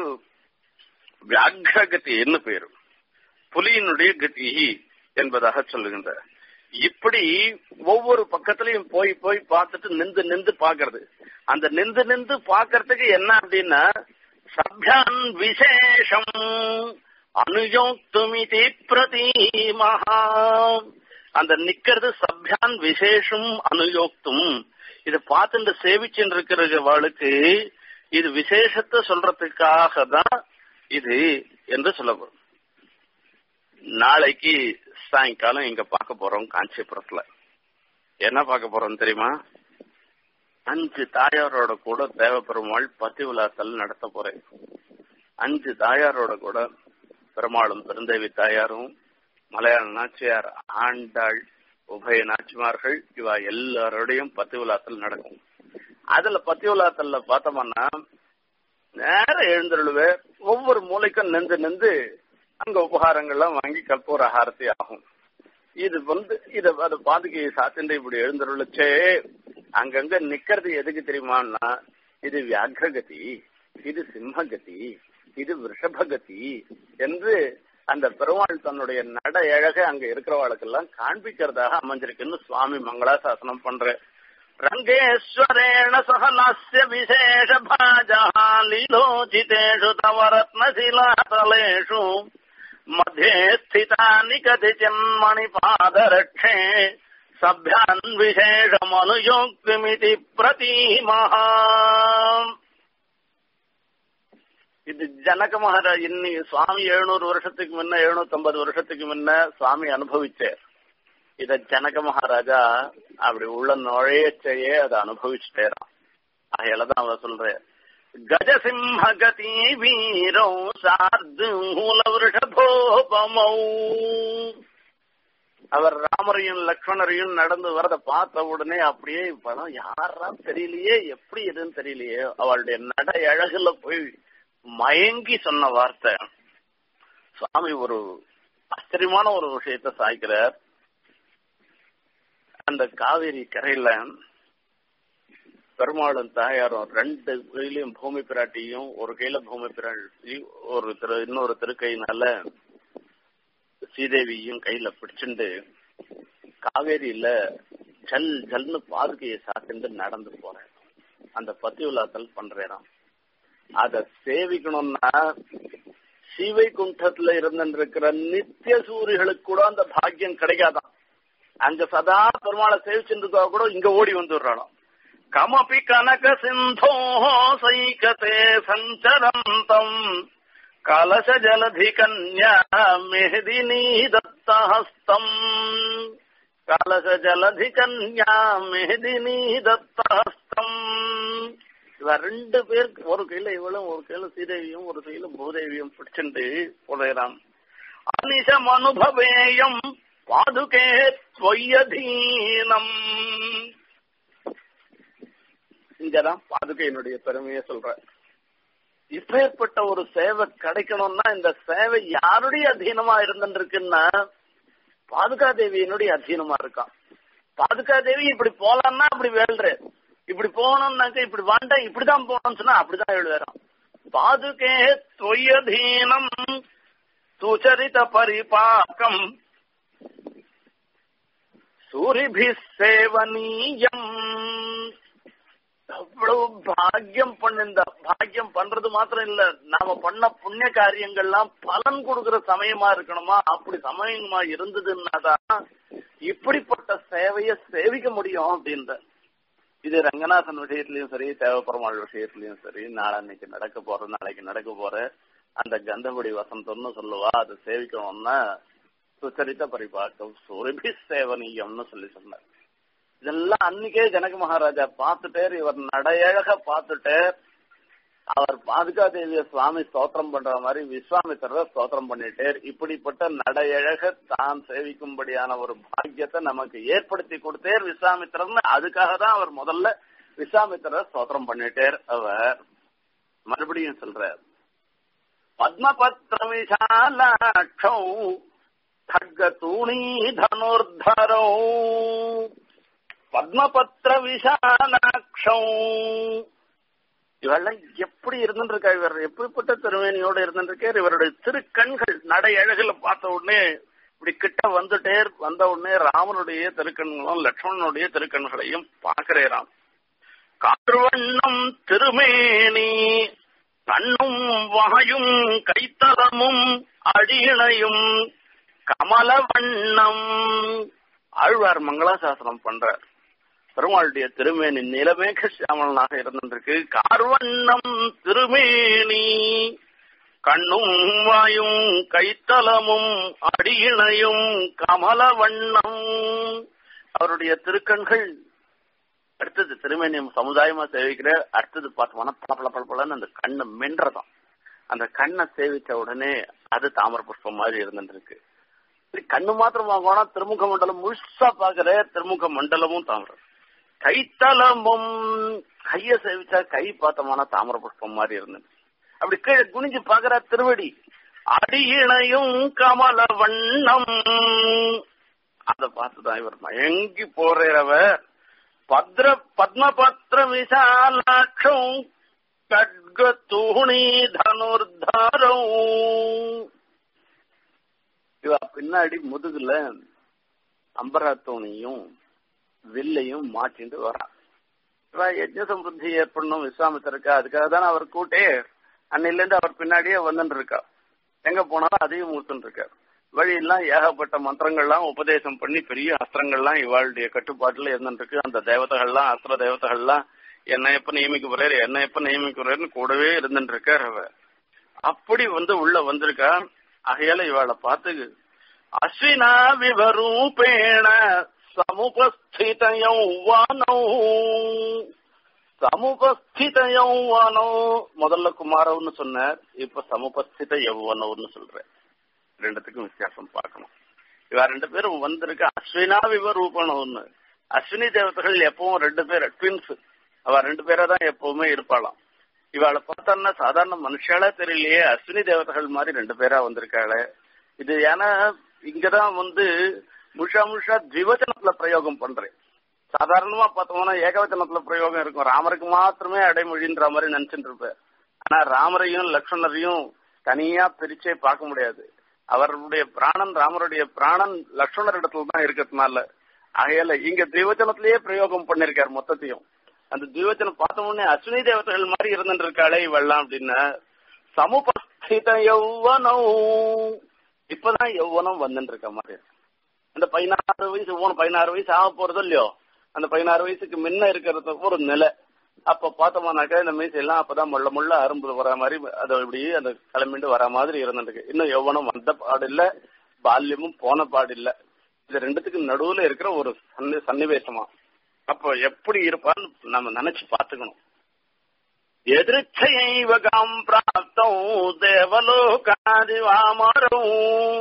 வியாகதி என்ன பேரு புலியினுடைய கதி என்பதாக சொல்லுகின்ற இப்படி ஒவ்வொரு பக்கத்திலையும் போய் போய் பார்த்துட்டு நின்று நின்று பாக்குறது அந்த நின்று நின்று பாக்குறதுக்கு என்ன அப்படின்னா சப்யான் விசேஷம் அனுயோக்துமிதி பிரதீமஹா அந்த நிக்கிறது சப்யான் விசேஷம் அனுயோக்தும் இதை பார்த்துட்டு சேவிச்சுட்டு இருக்கிறவளுக்கு இது விசேஷத்தை சொல்றதுக்காக தான் இது என்று சொல்லப்படும் நாளைக்கு சாயங்காலம் இங்க பார்க்க போறோம் காஞ்சிபுரத்துல என்ன பார்க்க போறோம் தெரியுமா அஞ்சு தாயாரோட கூட தேவப்பெருமாள் பத்தி விழாக்கள் நடத்த போறேன் அஞ்சு தாயாரோட கூட பெருமாளும் பெருந்தேவி தாயாரும் மலையாள நாச்சியார் ஆண்டாள் உபய நாச்சிமார்கள் இவா எல்லாரோடையும் பத்தி விழாக்கள் நடக்கும் அதுல பத்தி விழாக்கல்ல பார்த்தோம்னா நேர எழுந்துருவே ஒவ்வொரு மூளைக்கும் நின்று நின்று அங்க உபகாரங்கள்லாம் வாங்கி கற்பூர ஆரத்தி ஆகும் இது வந்து இத அது பாதுகையை சாத்திண்டு இப்படி எழுந்துருச்சே அங்கங்க நிக்கிறது எதுக்கு தெரியுமான்னா இது வியாகிரகதி இது சிம்மகதி இது விஷபகதி என்று அந்த பெருமாள் தன்னுடைய நட அழக அங்க இருக்கிறவாளுக்கெல்லாம் காண்பிக்கிறதாக அமைஞ்சிருக்குன்னு சுவாமி மங்களாசாசனம் பண்ற ரங்கேஸ்வரேண சகலாஸ்ய விசேஷ பாஜா லீலோச்சிதேஷு தவ ரத்னசிலாதலேஷு मध्ये स्थितानि कतिचिन्मणि पादरक्षे सभ्यान् विशेषमनुयोक्तिमिति प्रतीमः இது ஜனக மகாராஜ் இன்னைக்கு சுவாமி எழுநூறு வருஷத்துக்கு முன்ன எழுநூத்தி ஐம்பது வருஷத்துக்கு முன்ன சுவாமி அனுபவிச்சார் இத ஜனக மகாராஜா அப்படி உள்ள நுழையச்சையே அதை அனுபவிச்சுட்டேரான் அதையிலதான் அவர் சொல்றேன் கஜசிம்ஹகதி வீரோ சார்தூல விருஷபோபமௌ அவர் ராமரையும் லக்ஷ்மணரையும் நடந்து வரத பார்த்த உடனே அப்படியே படம் யாரா தெரியலையே எப்படி எதுன்னு தெரியலையே அவளுடைய நட அழகுல போய் மயங்கி சொன்ன வார்த்தை சுவாமி ஒரு ஆச்சரியமான ஒரு விஷயத்த சாய்க்கிறார் அந்த காவேரி கரையில பெருமாளும் தாயாரும் ரெண்டு கையிலையும் பூமி பிராட்டியும் ஒரு கையில பூமி பிராட்டி ஒரு திரு இன்னொரு திருக்கையினால ஸ்ரீதேவியும் கையில பிடிச்சுண்டு காவேரியில ஜல் ஜல்னு பாதுகையை சாத்திண்டு நடந்து போறேன் அந்த பத்தி உலாத்தல் பண்றேன் அத சேவிக்கணும்னா சிவை குண்டத்துல இருந்திருக்கிற நித்திய சூரிகளுக்கு கூட அந்த பாக்கியம் கிடைக்காதான் அங்க சதா பெருமாளை சேவிச்சுட்டு கூட இங்க ஓடி வந்துடுறானோ கமபி கனக சிந்தோ சைகதே சஞ்சரந்தம் கலச ஜலதி கன்யா மெஹதினி தத்தஹஸ்தம் கலச ஜலதி கன்யா மெஹதினி தத்தஹஸ்தம் இவ ரெண்டு பேருக்கு ஒரு கையில இவளும் ஒரு கையில சீதேவியும் ஒரு கையில பூதேவியும் பிடிச்சிட்டு போடுறான் அனிஷம் அனுபவேயம் பாதுகே தொய்யதீனம் இங்கதான் பாதுகையினுடைய பெருமையை சொல்ற இப்பேற்பட்ட ஒரு சேவை கிடைக்கணும்னா இந்த சேவை யாருடைய அதீனமா இருந்துருக்குன்னா பாதுகா தேவியினுடைய அதீனமா இருக்கான் பாதுகா தேவி இப்படி போலான்னா அப்படி வேள்ற இப்படி போகணும்னாக்க இப்படி வாண்டா இப்படிதான் போகணும்னு சொன்னா அப்படிதான் எழுதுறான் பாதுகே தொய்யதீனம் சுச்சரித பரிபாக்கம் சூரிபி சேவனீயம் அவ்வளவு பாக்கியம் பண்ணிருந்த பாக்கியம் பண்றது மாத்திரம் இல்ல நாம பண்ண புண்ணிய காரியங்கள்லாம் பலன் கொடுக்கிற சமயமா இருக்கணுமா அப்படி சமயமா இருந்ததுன்னாதான் இப்படிப்பட்ட சேவையை சேவிக்க முடியும் அப்படின்ற இது ரங்கநாதன் விஷயத்திலயும் சரி தேவப்பெருமாள் விஷயத்திலயும் சரி நாளன்னைக்கு நடக்க போற நாளைக்கு நடக்க போற அந்த கந்தகுடி வசந்தம்னு சொல்லுவா அதை சேவிக்கணும்னா சுச்சரித்த பரிபாக்கம் சுரபி சேவனீயம்னு சொல்லி சொன்னார் இதெல்லாம் அன்னைக்கே ஜனக மகாராஜா பார்த்துட்டேர் இவர் நடையழக பார்த்துட்டேர் அவர் பாதுகா தேவிய சுவாமி ஸ்தோத்திரம் பண்ற மாதிரி விஸ்வாமித்திர ஸ்தோத்திரம் பண்ணிட்டேர் இப்படிப்பட்ட நடையழக தான் சேவிக்கும்படியான ஒரு பாக்கியத்தை நமக்கு ஏற்படுத்தி கொடுத்தேர் விஸ்வாமித்திரர்னு அதுக்காக தான் அவர் முதல்ல விஸ்வாமித்திர ஸ்தோத்திரம் பண்ணிட்டேர் அவர் மறுபடியும் சொல்றார் பத்மபத்ர விஷாலாட்சௌ खड्गतूणी धनुर्धरौ பத்மபத்ர விஷாலாட்சம் இவெல்லாம் எப்படி இருந்துருக்கா இவர் எப்படிப்பட்ட திருமேனியோட இருந்துருக்கார் இவருடைய திருக்கண்கள் நடை அழகுல பார்த்த உடனே இப்படி கிட்ட வந்துட்டே வந்த உடனே ராமனுடைய திருக்கண்களும் லக்ஷ்மணனுடைய திருக்கண்களையும் பார்க்கிறேராம் காற்றுவண்ணம் திருமேனி கண்ணும் வாயும் கைத்தலமும் அடியிணையும் கமல வண்ணம் ஆழ்வார் மங்களாசாசனம் பண்றார் பெருமாளுடைய திருமேனி நிலமேக சியாமலனாக இருந்திருக்கு கார்வண்ணம் திருமேனி கண்ணும் வாயும் கைத்தலமும் அடியிணையும் கமல வண்ணம் அவருடைய திருக்கண்கள் அடுத்தது திருமேனியம் சமுதாயமா சேவிக்கிற அடுத்தது பார்த்தோம்னா பல பல பல பலன்னு அந்த கண்ணு மென்றதாம் அந்த கண்ணை சேவிச்ச உடனே அது தாமர புஷ்பம் மாதிரி இருந்துருக்கு சரி கண்ணு மாத்திரம் வாங்கினா திருமுக மண்டலம் முழுசா பாக்குற திருமுக மண்டலமும் தாமரம் கைத்தலமும் கைய சேவிச்சா கை பார்த்தோம்னா தாமர புஷ்பம் மாதிரி இருந்தது அப்படி கீழே குனிஞ்சு பாக்குற திருவடி அடியிணையும் கமல வண்ணம் அத பார்த்துதான் இவர் மயங்கி போறவர் பத்ர பத்மபத்ர விசாலாட்சம் கட்கத்தூணி தனுர்தாரம் இவ பின்னாடி முதுகுல அம்பராத்தோணியும் வில்லையும் மாட்டிட்டு வரான் இவ யஜ்ஞ சம்பிருத்தி ஏற்படணும் விஸ்வாமித்திருக்கா அதுக்காக தானே அவர் கூட்டே அன்னில இருந்து அவர் பின்னாடியே வந்துட்டு இருக்கா எங்க போனாலும் அதையும் மூத்துட்டு இருக்கார் வழியெல்லாம் ஏகப்பட்ட மந்திரங்கள்லாம் உபதேசம் பண்ணி பெரிய அஸ்திரங்கள்லாம் இவாளுடைய கட்டுப்பாட்டுல இருந்துட்டு இருக்கு அந்த தேவதைகள்லாம் அஸ்திர தேவதைகள்லாம் என்ன எப்ப நியமிக்க போறாரு என்ன எப்ப நியமிக்க போறாருன்னு கூடவே இருந்துட்டு இருக்கார் அவ அப்படி வந்து உள்ள வந்திருக்கா ஆகையால இவாளை பார்த்து அஸ்வினா விவரூபேண சமுபஸ்தித யௌவானோ சமுபஸ்தித யௌவானோ முதல்ல குமாரவ்னு சொன்னார் இப்ப சமுபஸ்தித யௌவனோன்னு சொல்றேன் ரெண்டுத்துக்கும் வித்தியாசம் பார்க்கணும் இவ ரெண்டு பேரும் வந்திருக்க அஸ்வினா விவரூபணம்னு அஸ்வினி தேவதைகள் எப்பவும் ரெண்டு பேர் ட்வின்ஸ் அவ ரெண்டு பேரா தான் எப்பவுமே இருப்பாளாம் இவாளை பார்த்தோம்னா சாதாரண மனுஷாலா தெரியலையே அஸ்வினி தேவதைகள் மாதிரி ரெண்டு பேரா வந்திருக்காளே இது ஏன்னா இங்கதான் வந்து முஷா முஷா திவச்சனத்துல பிரயோகம் பண்றேன் சாதாரணமா பார்த்தோம்னா ஏகவச்சனத்துல பிரயோகம் இருக்கும் ராமருக்கு மாத்திரமே அடைமொழின்ற மாதிரி நினைச்சிட்டு இருப்பேன் ஆனா ராமரையும் லக்ஷ்மணரையும் தனியா பிரிச்சே பார்க்க முடியாது அவருடைய பிராணன் ராமருடைய பிராணன் லக்ஷ்மணர் இடத்துல தான் இருக்கிறதுனால ஆகையால இங்க திவச்சனத்திலேயே பிரயோகம் பண்ணிருக்காரு மொத்தத்தையும் அந்த திவச்சனம் பார்த்த உடனே அஸ்வினி தேவதைகள் மாதிரி இருந்துட்டு இருக்காளே இவெல்லாம் அப்படின்னா சமுபஸ்தித யௌவனம் இப்பதான் யௌவனம் வந்துட்டு இருக்க மாதிரி அந்த பதினாறு வயசு போன பதினாறு வயசு ஆக போறதோ இல்லையோ அந்த பதினாறு வயசுக்கு முன்ன இருக்கிறது ஒரு நிலை அப்ப பார்த்தோம்னாக்கா இந்த மீசை எல்லாம் அப்பதான் முள்ள முள்ள அரும்பு வர மாதிரி அது இப்படி அந்த கிளம்பிட்டு வர மாதிரி இருந்துருக்கு இன்னும் எவ்வளவு வந்த பாடு இல்ல பால்யமும் போன பாடு இல்ல இது ரெண்டுத்துக்கு நடுவுல இருக்கிற ஒரு சன்னி சன்னிவேசமா அப்போ எப்படி இருப்பான்னு நம்ம நினைச்சு பாத்துக்கணும் எதிர்ச்சைவ காம் பிராப்தம் தேவலோகாதிவாமரம்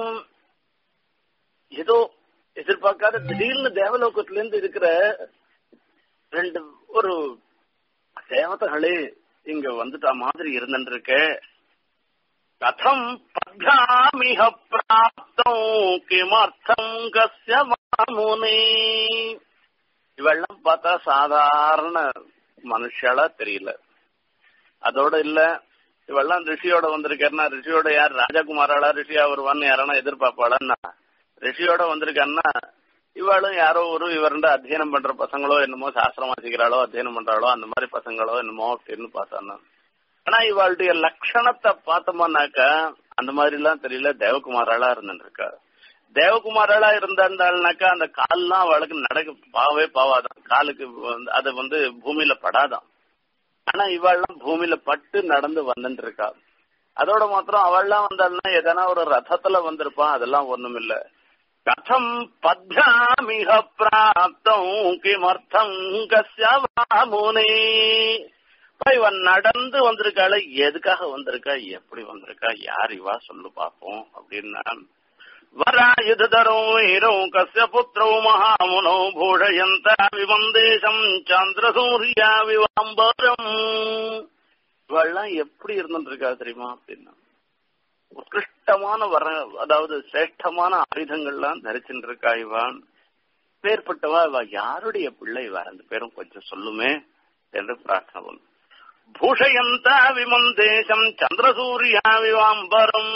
ஏதோ எதிர்பார்க்காத திடீர்னு தேவலோகத்துல இருந்து இருக்கிற ரெண்டு ஒரு தேவதைகளே இங்க வந்துட்ட மாதிரி இருந்துருக்க கதம் பத்யாமிஹ பிராப்தம் கிமர்த்தம் கஸ்ய மாமுனே இவெல்லாம் பார்த்தா சாதாரண மனுஷாலா தெரியல அதோட இல்ல இவெல்லாம் ரிஷியோட வந்திருக்காருன்னா ரிஷியோட யார் ராஜகுமாராளா ரிஷியா வருவான்னு யாரானா எதிர்பார்ப்பாளன்னா ரிஷியோட வந்திருக்கான்னா இவாளும் யாரோ ஒரு இவருண்ட அத்தியனம் பண்ற பசங்களோ என்னமோ சாஸ்திரம் வாசிக்கிறாளோ அத்தியனம் பண்றாளோ அந்த மாதிரி பசங்களோ என்னமோ அப்படின்னு பார்த்தானா ஆனா இவாளுடைய லட்சணத்தை பார்த்தோம்னாக்கா அந்த மாதிரி எல்லாம் தெரியல தேவகுமாராளா இருந்துருக்கா தேவகுமாராளா இருந்தாருந்தாள்னாக்கா அந்த கால்லாம் அவளுக்கு நடக்க பாவே பாவாதான் காலுக்கு வந்து அது வந்து பூமியில படாதான் ஆனா இவாள்லாம் பூமியில பட்டு நடந்து வந்துட்டு இருக்கா அதோட மாத்திரம் அவள்லாம் வந்தாள்னா எதனா ஒரு ரதத்துல வந்திருப்பான் அதெல்லாம் ஒண்ணும் இல்ல கதம் பத்யாமிக பிராப்தம் கிமர்த்தம் கஸ்யாமுனே இவன் நடந்து வந்திருக்காள எதுக்காக வந்திருக்கா எப்படி வந்திருக்கா யார் இவா சொல்லு பாப்போம் அப்படின்னா வராயுதரோ வீரோ கஸ்ய புத்திரோ மகாமுனோ பூஷயந்த விவந்தேசம் சந்திரசூரியா விவாம்பரம் இவெல்லாம் எப்படி இருந்துட்டு இருக்கா தெரியுமா அப்படின்னா உத்கிருஷ்டமான வர அதாவது சிரேஷ்டமான ஆயுதங்கள்லாம் தரிச்சுட்டு இருக்கா இவான் பேர்பட்டவா இவ யாருடைய பிள்ளை இவ ரெண்டு பேரும் கொஞ்சம் சொல்லுமே என்று பிரார்த்தனை பண்ணும் பூஷயந்த விமந்தேசம் சந்திரசூரியா விவாம்பரம்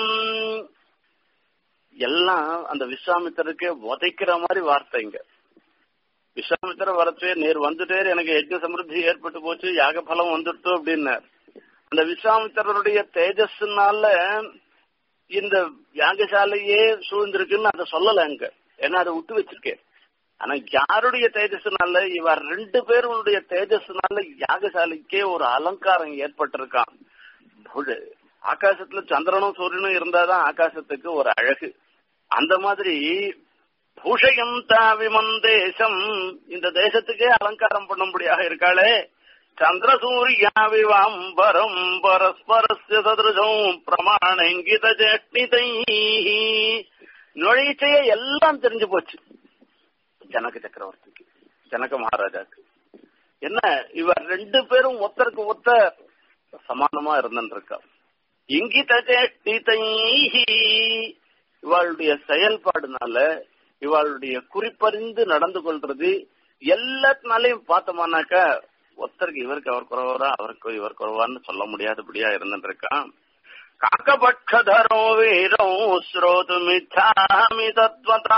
எல்லாம் அந்த விஸ்வாமித்தருக்கு உதைக்கிற மாதிரி வார்த்தைங்க விஸ்வாமித்திர வரச்சே நேர் வந்துட்டே எனக்கு யஜ்ன சமிருத்தி ஏற்பட்டு போச்சு யாக பலம் வந்துட்டு அப்படின்னார் அந்த விஸ்வாமித்திரருடைய தேஜஸ்னால இந்த யாகசாலையே சூழ்ந்திருக்குன்னு அதை சொல்லல அங்க ஏன்னா அதை விட்டு வச்சிருக்கேன் ஆனா யாருடைய தேஜஸ்னால இவர் ரெண்டு பேருடைய தேஜஸ்னால யாகசாலைக்கே ஒரு அலங்காரம் ஏற்பட்டிருக்கான் ஆகாசத்துல சந்திரனும் சூரியனும் இருந்தாதான் ஆகாசத்துக்கு ஒரு அழகு அந்த மாதிரி பூஷயந்தா விமந்தேசம் இந்த தேசத்துக்கே அலங்காரம் பண்ணும்படியாக இருக்காளே சந்திரசூரியா விவாம்பரம் பரஸ்பரஸ்ய சதுருஜம் பிரமாணங்கித ஜேஷ்ணிதை நுழைச்சைய எல்லாம் தெரிஞ்சு போச்சு ஜனக சக்கரவர்த்திக்கு ஜனக மகாராஜாக்கு என்ன இவர் ரெண்டு பேரும் ஒருத்தருக்கு ஒருத்தர் சமானமா இருந்துட்டு இருக்கா இங்கித ஜேஷ்ணிதை இவாளுடைய செயல்பாடுனால இவாளுடைய குறிப்பறிந்து நடந்து கொள்றது எல்லாத்தினாலையும் பார்த்தோம்னாக்கா ஒருத்தருக்கு இவருக்கு அவர் குறவரா அவருக்கு இவர் குறவான்னு சொல்ல முடியாதபடியா இருந்துட்டு இருக்கான் காக்கபட்சதரோ வீரோ ஸ்ரோது மிச்சாமி தத்வதா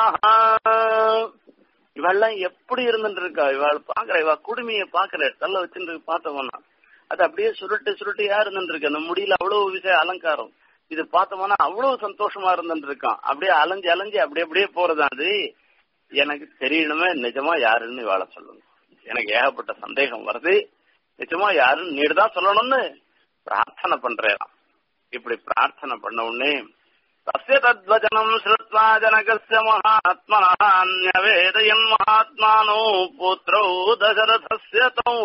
இவெல்லாம் எப்படி இருந்துட்டு இருக்கா இவாள் பாக்குற இவ குடுமைய பாக்குற தள்ள வச்சுட்டு பார்த்தவனா அது அப்படியே சுருட்டு சுருட்டியா இருந்துட்டு இருக்கு அந்த முடியல அவ்வளவு விஷய அலங்காரம் இது பார்த்தோம்னா அவ்வளவு சந்தோஷமா இருந்துட்டு இருக்கான் அப்படியே அலைஞ்சு அலைஞ்சு அப்படி அப்படியே போறதா அது எனக்கு தெரியணுமே நிஜமா யாருன்னு இவாள சொல்லுங்க எனக்கு ஏகப்பட்ட சந்தேகம் வருது நிஜமா யாருன்னு நீடு தான் சொல்லணும்னு பிரார்த்தனை பண்றேன் இப்படி பிரார்த்தனை பண்ண உடனே தஸ்ய தத்வச்சனம் ஸ்ருத்வா ஜனகஸ்ய மகாத்மனான்யவேதயன் மகாத்மானோ புத்திரோ தசரதஸ்ய தௌ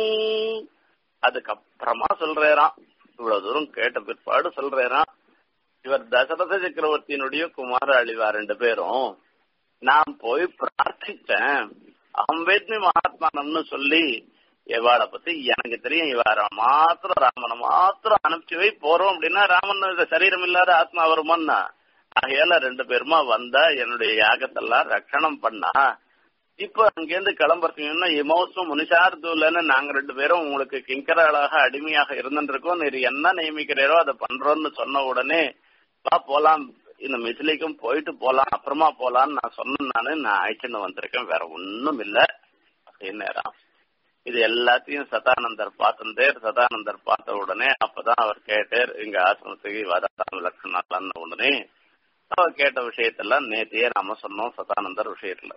அதுக்கப்புறமா சொல்றேராம் இவ்வளவு தூரம் கேட்ட பிற்பாடு சொல்றேராம் இவர் தசரத சக்கரவர்த்தியினுடைய குமார அழிவா ரெண்டு பேரும் நான் போய் பிரார்த்திச்சேன் அம்பேத்மி மகாத்மானம்னு சொல்லி இவாளை பத்தி எனக்கு தெரியும் இவார மாத்திரம் ராமனை மாத்திரம் அனுப்பிச்சு வை போறோம் அப்படின்னா ராமன் சரீரம் இல்லாத ஆத்மா வருமான்னா ஆகையால ரெண்டு பேருமா வந்தா என்னுடைய யாகத்தெல்லாம் ரட்சணம் பண்ணா இப்ப அங்கேருந்து கிளம்புறீங்கன்னா இமோசம் முனிஷார்துலன்னு நாங்க ரெண்டு பேரும் உங்களுக்கு கிங்கராளாக அடிமையாக இருந்துருக்கோம் நீர் என்ன நியமிக்கிறீரோ அதை பண்றோம்னு சொன்ன உடனே வா போலாம் இந்த மிசிலிக்கும் போயிட்டு போலாம் அப்புறமா போலான்னு நான் சொன்னேன் நானு நான் அழைச்சுன்னு வந்திருக்கேன் வேற ஒண்ணும் இல்ல நேரம் இது எல்லாத்தையும் சதானந்தர் பார்த்துட்டேர் சதானந்தர் பார்த்த உடனே அப்பதான் அவர் கேட்டார் எங்க ஆசிரமத்துக்கு வதாம் லட்சணம் உடனே அவர் கேட்ட விஷயத்தெல்லாம் நேத்தையே நாம சொன்னோம் சதானந்தர் விஷயத்துல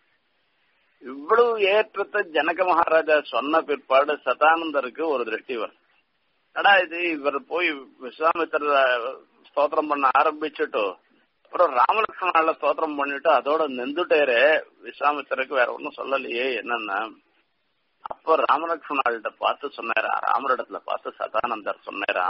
இவ்வளவு ஏற்றத்தை ஜனக மகாராஜா சொன்ன பிற்பாடு சதானந்தருக்கு ஒரு திருஷ்டி வரும் அடா இது இவர் போய் விஸ்வாமித்திர ஸ்தோத்திரம் பண்ண ஆரம்பிச்சுட்டு அப்புறம் ராமலட்சுமணால ஸ்தோத்திரம் பண்ணிட்டு அதோட நின்றுட்டேரு விஸ்வாமித்திரருக்கு வேற ஒன்றும் சொல்லலையே என்னன்னா அப்போ ராமலட்சுமணாள்கிட்ட பார்த்து சொன்னாரா ராமரிடத்துல பார்த்து சதானந்தர் சொன்னாரா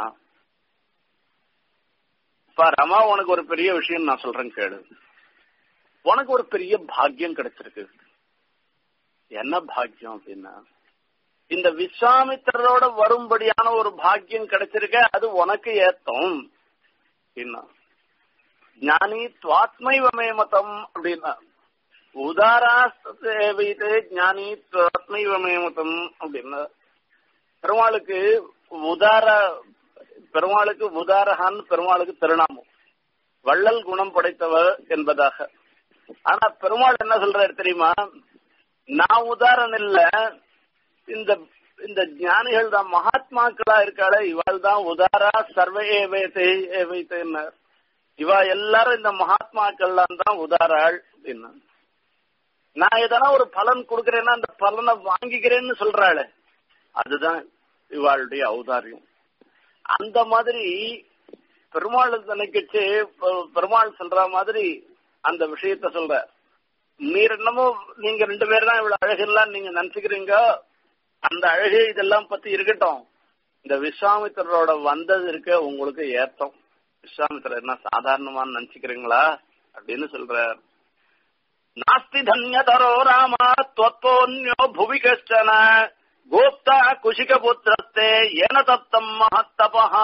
இப்ப ரமா உனக்கு ஒரு பெரிய விஷயம் நான் சொல்றேன் கேளு உனக்கு ஒரு பெரிய பாக்கியம் கிடைச்சிருக்கு என்ன பாக்கியம் அப்படின்னா இந்த விஸ்வாமித்திரரோட வரும்படியான ஒரு பாக்கியம் கிடைச்சிருக்க அது உனக்கு ஏத்தம் அப்படின்னா ஞானி துவாத்மைவமே மதம் அப்படின்னா உதாராஸ்தேவைத்தே ஞானி துவாத்மைவமே மதம் அப்படின்னா பெருமாளுக்கு உதார பெருமாளுக்கு உதாரகான்னு பெருமாளுக்கு திருநாமம் வள்ளல் குணம் படைத்தவர் என்பதாக ஆனா பெருமாள் என்ன சொல்றாரு தெரியுமா நான் உதாரணம் இல்ல இந்த இந்த ஞானிகள் தான் மகாத்மாக்களா இருக்காளே இவாள் தான் உதாரா சர்வ ஏவைத்தே ஏவைத்தேன்னு இவா எல்லாரும் இந்த மகாத்மாக்கள்லாம் தான் உதாராள் அப்படின்னு நான் எதனா ஒரு பலன் கொடுக்கறேன்னா அந்த பலனை வாங்கிக்கிறேன்னு சொல்றாளே அதுதான் இவாளுடைய ஔதாரியம் அந்த மாதிரி பெருமாள் நினைக்கிச்சு பெருமாள் சொல்ற மாதிரி அந்த விஷயத்த சொல்ற நீர் என்னமோ நீங்க ரெண்டு பேரும் தான் இவ்வளவு அழகெல்லாம் நீங்க நினைச்சுக்கிறீங்க அந்த அழகு இதெல்லாம் பத்தி இருக்கட்டும் இந்த விஸ்வாமித்திரரோட வந்தது இருக்க உங்களுக்கு ஏத்தம் விஸ்வாமித்திரர் என்ன சாதாரணமான்னு நினைச்சுக்கிறீங்களா அப்படின்னு சொல்றார் நாஸ்தி தன்யதரோ ராமா துவத்தோன்யோ புவி கஷ்டன கோப்தா குஷிக புத்திரஸ்தே ஏன தத்தம் மகத்தபா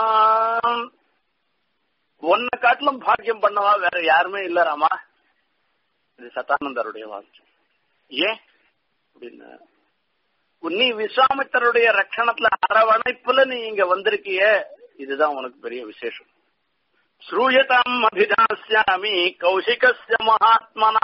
உன்னை காட்டிலும் பாக்கியம் பண்ணவா வேற யாருமே இல்ல ராமா இது சதானந்தருடைய வாக்கியம் ஏன் அப்படின்னு நீ விஸ்வாமித்தருடைய ரட்சணத்துல அரவணைப்புல நீ இங்க வந்திருக்கிய இதுதான் உனக்கு பெரிய விசேஷம் ஸ்ரூயதாம் அபிதாசியாமி கௌசிகஸ்ய மகாத்மனா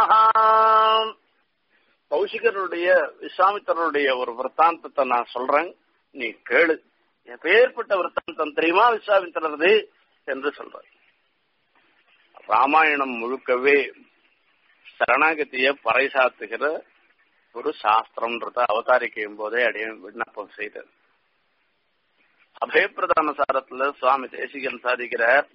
கௌசிகருடைய விஸ்வாமித்தருடைய ஒரு விற்த்தாந்தத்தை நான் சொல்றேன் நீ கேளு எப்பேற்பட்ட விற்த்தாந்தம் தெரியுமா விஸ்வாமித்திரது என்று சொல்ற ராமாயணம் முழுக்கவே சரணாகதிய பறைசாத்துகிற ஒரு சாஸ்திரம்ன்றத அவதாரிக்கும் போதே அடைய விண்ணப்பம் செய்தது அபயப்பிரதான சாரத்துல சுவாமி தேசிகன் சாதிக்கிறார்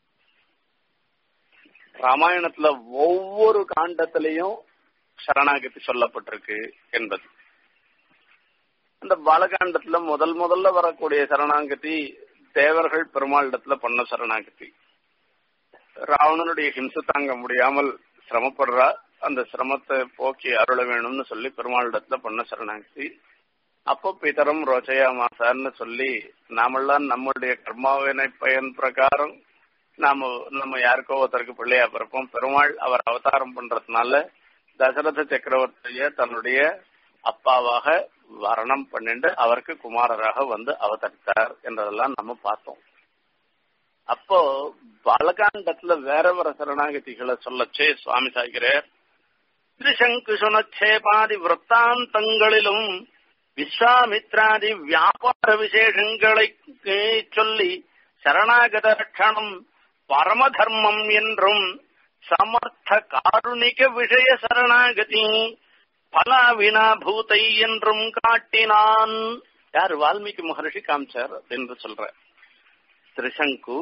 ராமாயணத்துல ஒவ்வொரு காண்டத்திலையும் சரணாகதி சொல்லப்பட்டிருக்கு என்பது அந்த பாலகாண்டத்துல முதல் முதல்ல வரக்கூடிய சரணாகதி தேவர்கள் பெருமாளிடத்துல பண்ண சரணாகதி ராவணனுடைய ஹிம்சை தாங்க முடியாமல் சிரமப்படுறா அந்த சிரமத்தை போக்கி அருள வேணும்னு சொல்லி பெருமாளிடத்துல பண்ண சரணாகதி அப்போ பிதரம் ரோச்சையா மாசான்னு சொல்லி நாமெல்லாம் நம்முடைய கர்மாவினை பயன் பிரகாரம் நாம நம்ம யாருக்கோ ஒருத்தருக்கு பிள்ளையா பிறப்போம் பெருமாள் அவர் அவதாரம் பண்றதுனால தசரத சக்கரவர்த்திய தன்னுடைய அப்பாவாக வரணம் பண்ணிட்டு அவருக்கு குமாரராக வந்து அவதரித்தார் என்றதெல்லாம் நம்ம பார்த்தோம் அப்போ பாலகாண்டத்துல வேற வேற சரணாகதிகளை சொல்லச்சே சுவாமி சாய்கிறார் திரிசங்கு சுனச்சேபாதி விற்த்தாந்தங்களிலும் விஸ்வாமித்ராதி வியாபார விசேஷங்களை சொல்லி சரணாகத ரட்சணம் பரமதர்மம் என்றும் சமர்த்த காருணிக விஷய சரணாகதி பலாவினா பூத்தை என்றும் காட்டினான் யார் வால்மீகி மகர்ஷி காமிச்சார் என்று சொல்ற திரிசங்கு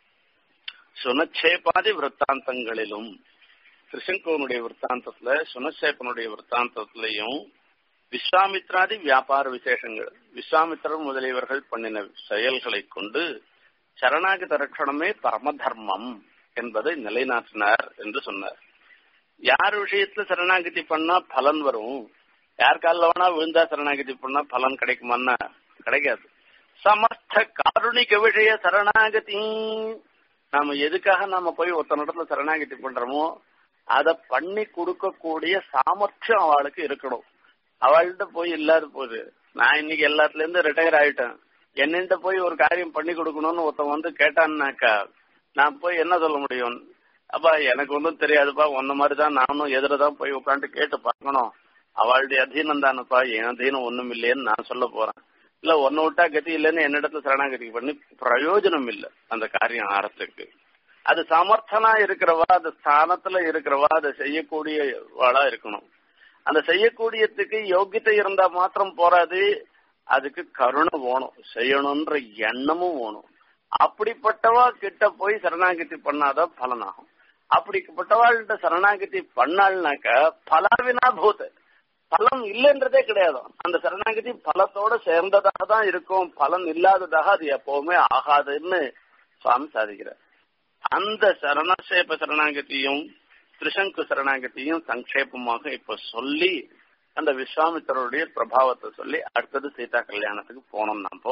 சுனச்சேபாதி விற்த்தாந்தங்களிலும் திரிசங்குவனுடைய விற்த்தாந்தத்துல சுனச்சேப்பனுடைய விற்த்தாந்தத்திலையும் விஸ்வாமித்ராதி வியாபார விசேஷங்கள் விஸ்வாமித்திரர் முதலியவர்கள் பண்ணின செயல்களை கொண்டு சரணாகத ரட்சணமே பரம தர்மம் என்பதை நிலைநாட்டினார் என்று சொன்னார் யார் விஷயத்துல சரணாகதி பண்ணா பலன் வரும் யார் காலில் வேணா விழுந்தா சரணாகதி பண்ணா பலன் கிடைக்குமான்னா கிடைக்காது சமஸ்த காருணிக விஷய சரணாகதி நாம எதுக்காக நாம போய் ஒருத்தன இடத்துல சரணாகதி பண்றோமோ அதை பண்ணி கொடுக்கக்கூடிய சாமர்த்தியம் அவளுக்கு இருக்கணும் அவள்கிட்ட போய் இல்லாத போகுது நான் இன்னைக்கு எல்லாத்துல இருந்து ரிட்டையர் ஆயிட்டேன் என்னிட்ட போய் ஒரு காரியம் பண்ணி கொடுக்கணும்னு ஒருத்தன் வந்து கேட்டான்னாக்கா நான் போய் என்ன சொல்ல முடியும் அப்பா எனக்கு ஒன்றும் தெரியாதுப்பா உன்ன மாதிரி தான் நானும் எதிரதான் போய் உட்காந்து கேட்டு பார்க்கணும் அவளுடைய அதீனம் தானப்பா என் அதீனம் ஒண்ணும் இல்லையேன்னு நான் சொல்ல போறேன் இல்ல ஒன்னு விட்டா கதி இல்லைன்னு என்னிடத்துல சரணாகதி பண்ணி பிரயோஜனம் இல்லை அந்த காரியம் ஆரத்துக்கு அது சமர்த்தனா இருக்கிறவா அது ஸ்தானத்துல இருக்கிறவா அதை செய்யக்கூடியவாளா இருக்கணும் அந்த செய்யக்கூடியதுக்கு யோகியத்தை இருந்தா மாத்திரம் போறாது அதுக்கு கருணை வேணும் செய்யணும்ன்ற எண்ணமும் வேணும் அப்படிப்பட்டவா கிட்ட போய் சரணாகதி பண்ணாதான் பலனாகும் அப்படிப்பட்டவாள்கிட்ட சரணாகதி பண்ணாள்னாக்க பலாவினா பூத் பலன் இல்லைன்றதே கிடையாது அந்த சரணாகதி பலத்தோட சேர்ந்ததாக தான் இருக்கும் பலன் இல்லாததாக அது எப்பவுமே ஆகாதுன்னு சுவாமி சாதிக்கிறார் அந்த சரணசேப சரணாகதியும் திரிசங்கு சரணாகதியும் சங்கேபமாக இப்ப சொல்லி அந்த விஸ்வாமித்தருடைய பிரபாவத்தை சொல்லி அடுத்தது சீதா கல்யாணத்துக்கு போனோம் நாம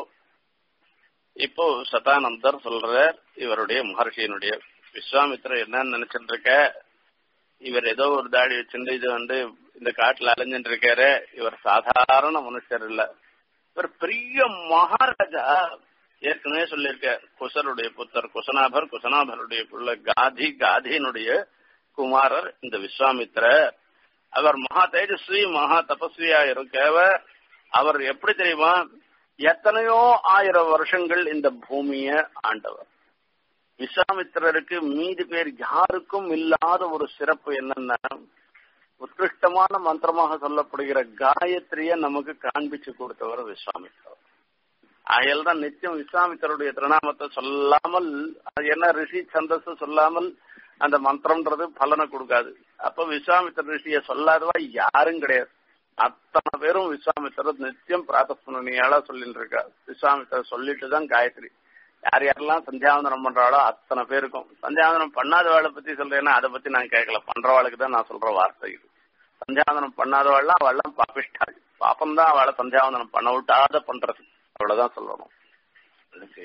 இப்போ சதானந்தர் சொல்ற இவருடைய மகர்ஷியினுடைய விஸ்வாமித்திரர் என்னன்னு நினைச்சிட்டு இருக்க இவர் ஏதோ ஒரு தாடி வச்சிருந்து இது வந்து இந்த காட்டுல அலைஞ்சிட்டு இருக்காரு இவர் சாதாரண மனுஷர் இல்ல இவர் பெரிய மகாராஜா ஏற்கனவே சொல்லியிருக்க குசருடைய புத்தர் குசனாபர் குசனாபருடைய புள்ள காதி காதியினுடைய குமாரர் இந்த விஸ்வாமித்திரர் அவர் மகா தேஜஸ்வி மகா தபஸ்வியா இருக்கவர் அவர் எப்படி தெரியுமா எத்தனையோ ஆயிரம் வருஷங்கள் இந்த பூமிய ஆண்டவர் விஸ்வாமித்திரருக்கு மீதி பேர் யாருக்கும் இல்லாத ஒரு சிறப்பு என்னன்னா உத்கிருஷ்டமான மந்திரமாக சொல்லப்படுகிற காயத்ரிய நமக்கு காண்பிச்சு கொடுத்தவர் விஸ்வாமித்திரர் ஆகையால் தான் நித்தியம் விஸ்வாமித்தருடைய திருநாமத்தை சொல்லாமல் அது என்ன ரிஷி சந்தஸ் சொல்லாமல் அந்த மந்திரம்ன்றது பலனை கொடுக்காது அப்ப விஸ்வாமித்திர ரிஷிய சொல்லாதவா யாரும் கிடையாது அத்தனை பேரும் விஸ்வாமித்திரர் நித்தியம் பிரார்த்தனையால சொல்லிட்டு இருக்கா விஸ்வாமித்திரர் சொல்லிட்டு தான் காயத்ரி யார் யாரெல்லாம் சந்தியாவந்தனம் பண்றாளோ அத்தனை பேருக்கும் சந்தியாவந்தனம் பண்ணாதவாளை பத்தி சொல்றேன்னா அதை பத்தி நான் கேட்கல பண்றவாளுக்கு தான் நான் சொல்ற வார்த்தை இது சந்தியாவந்தனம் பண்ணாதவாள்லாம் அவள்லாம் பாப்பிஷ்டாள் பாப்பம் தான் அவளை சந்தியாவந்தனம் பண்ண விட்டாத பண்றது அவ்வளவுதான் சொல்லணும் அதுக்கு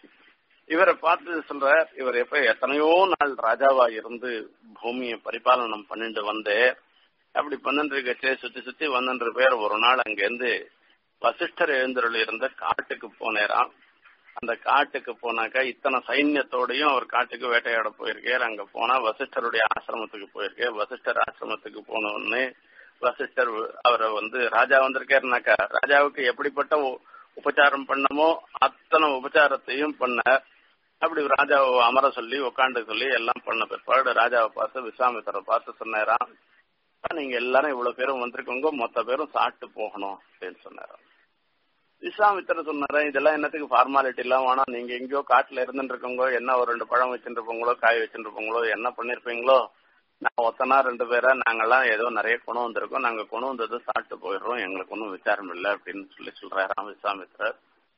இவரை பார்த்து சொல்ற இவர் எப்ப எத்தனையோ நாள் ராஜாவா இருந்து பூமியை பரிபாலனம் பண்ணிட்டு வந்தே அப்படி பன்னெண்டு இருக்கச்சே சுத்தி சுத்தி பன்னெண்டு பேர் ஒரு நாள் அங்கிருந்து வசிஷ்டர் எழுந்தருள் இருந்த காட்டுக்கு போனேராம் அந்த காட்டுக்கு போனாக்கா இத்தனை சைன்யத்தோடையும் அவர் காட்டுக்கு வேட்டையாட போயிருக்கார் அங்க போனா வசிஷ்டருடைய ஆசிரமத்துக்கு போயிருக்கார் வசிஷ்டர் ஆசிரமத்துக்கு போன உடனே வசிஷ்டர் அவரை வந்து ராஜா வந்திருக்காருனாக்கா ராஜாவுக்கு எப்படிப்பட்ட உபச்சாரம் பண்ணமோ அத்தனை உபச்சாரத்தையும் பண்ணார் அப்படி ராஜாவை அமர சொல்லி உட்காந்து சொல்லி எல்லாம் பண்ண பிற்பாடு ராஜாவை பார்த்து விஸ்வாமித்தரை பார்த்து சொன்னாராம் நீங்க எல்லாரும் இவ்வளவு பேரும் வந்திருக்கோங்க மொத்த பேரும் சாப்பிட்டு போகணும் அப்படின்னு சொன்னாராம் விஸ்வாமித்திர சொன்னாரு இதெல்லாம் என்னத்துக்கு ஃபார்மாலிட்டி எல்லாம் வேணாம் நீங்க எங்கேயோ காட்டுல இருந்துட்டு இருக்கோங்க என்ன ஒரு ரெண்டு பழம் வச்சுட்டு இருப்பீங்களோ காய் வச்சுட்டு இருப்பீங்களோ என்ன பண்ணிருப்பீங்களோ நான் ஒத்தனா ரெண்டு பேரா நாங்கெல்லாம் ஏதோ நிறைய கொண்டு வந்திருக்கோம் நாங்க கொண்டு வந்தது சாப்பிட்டு போயிடுறோம் எங்களுக்கு ஒன்றும் விசாரம் இல்லை அப்படின்னு சொல்லி சொல்றாராம் விஸ்வாமித்திரர்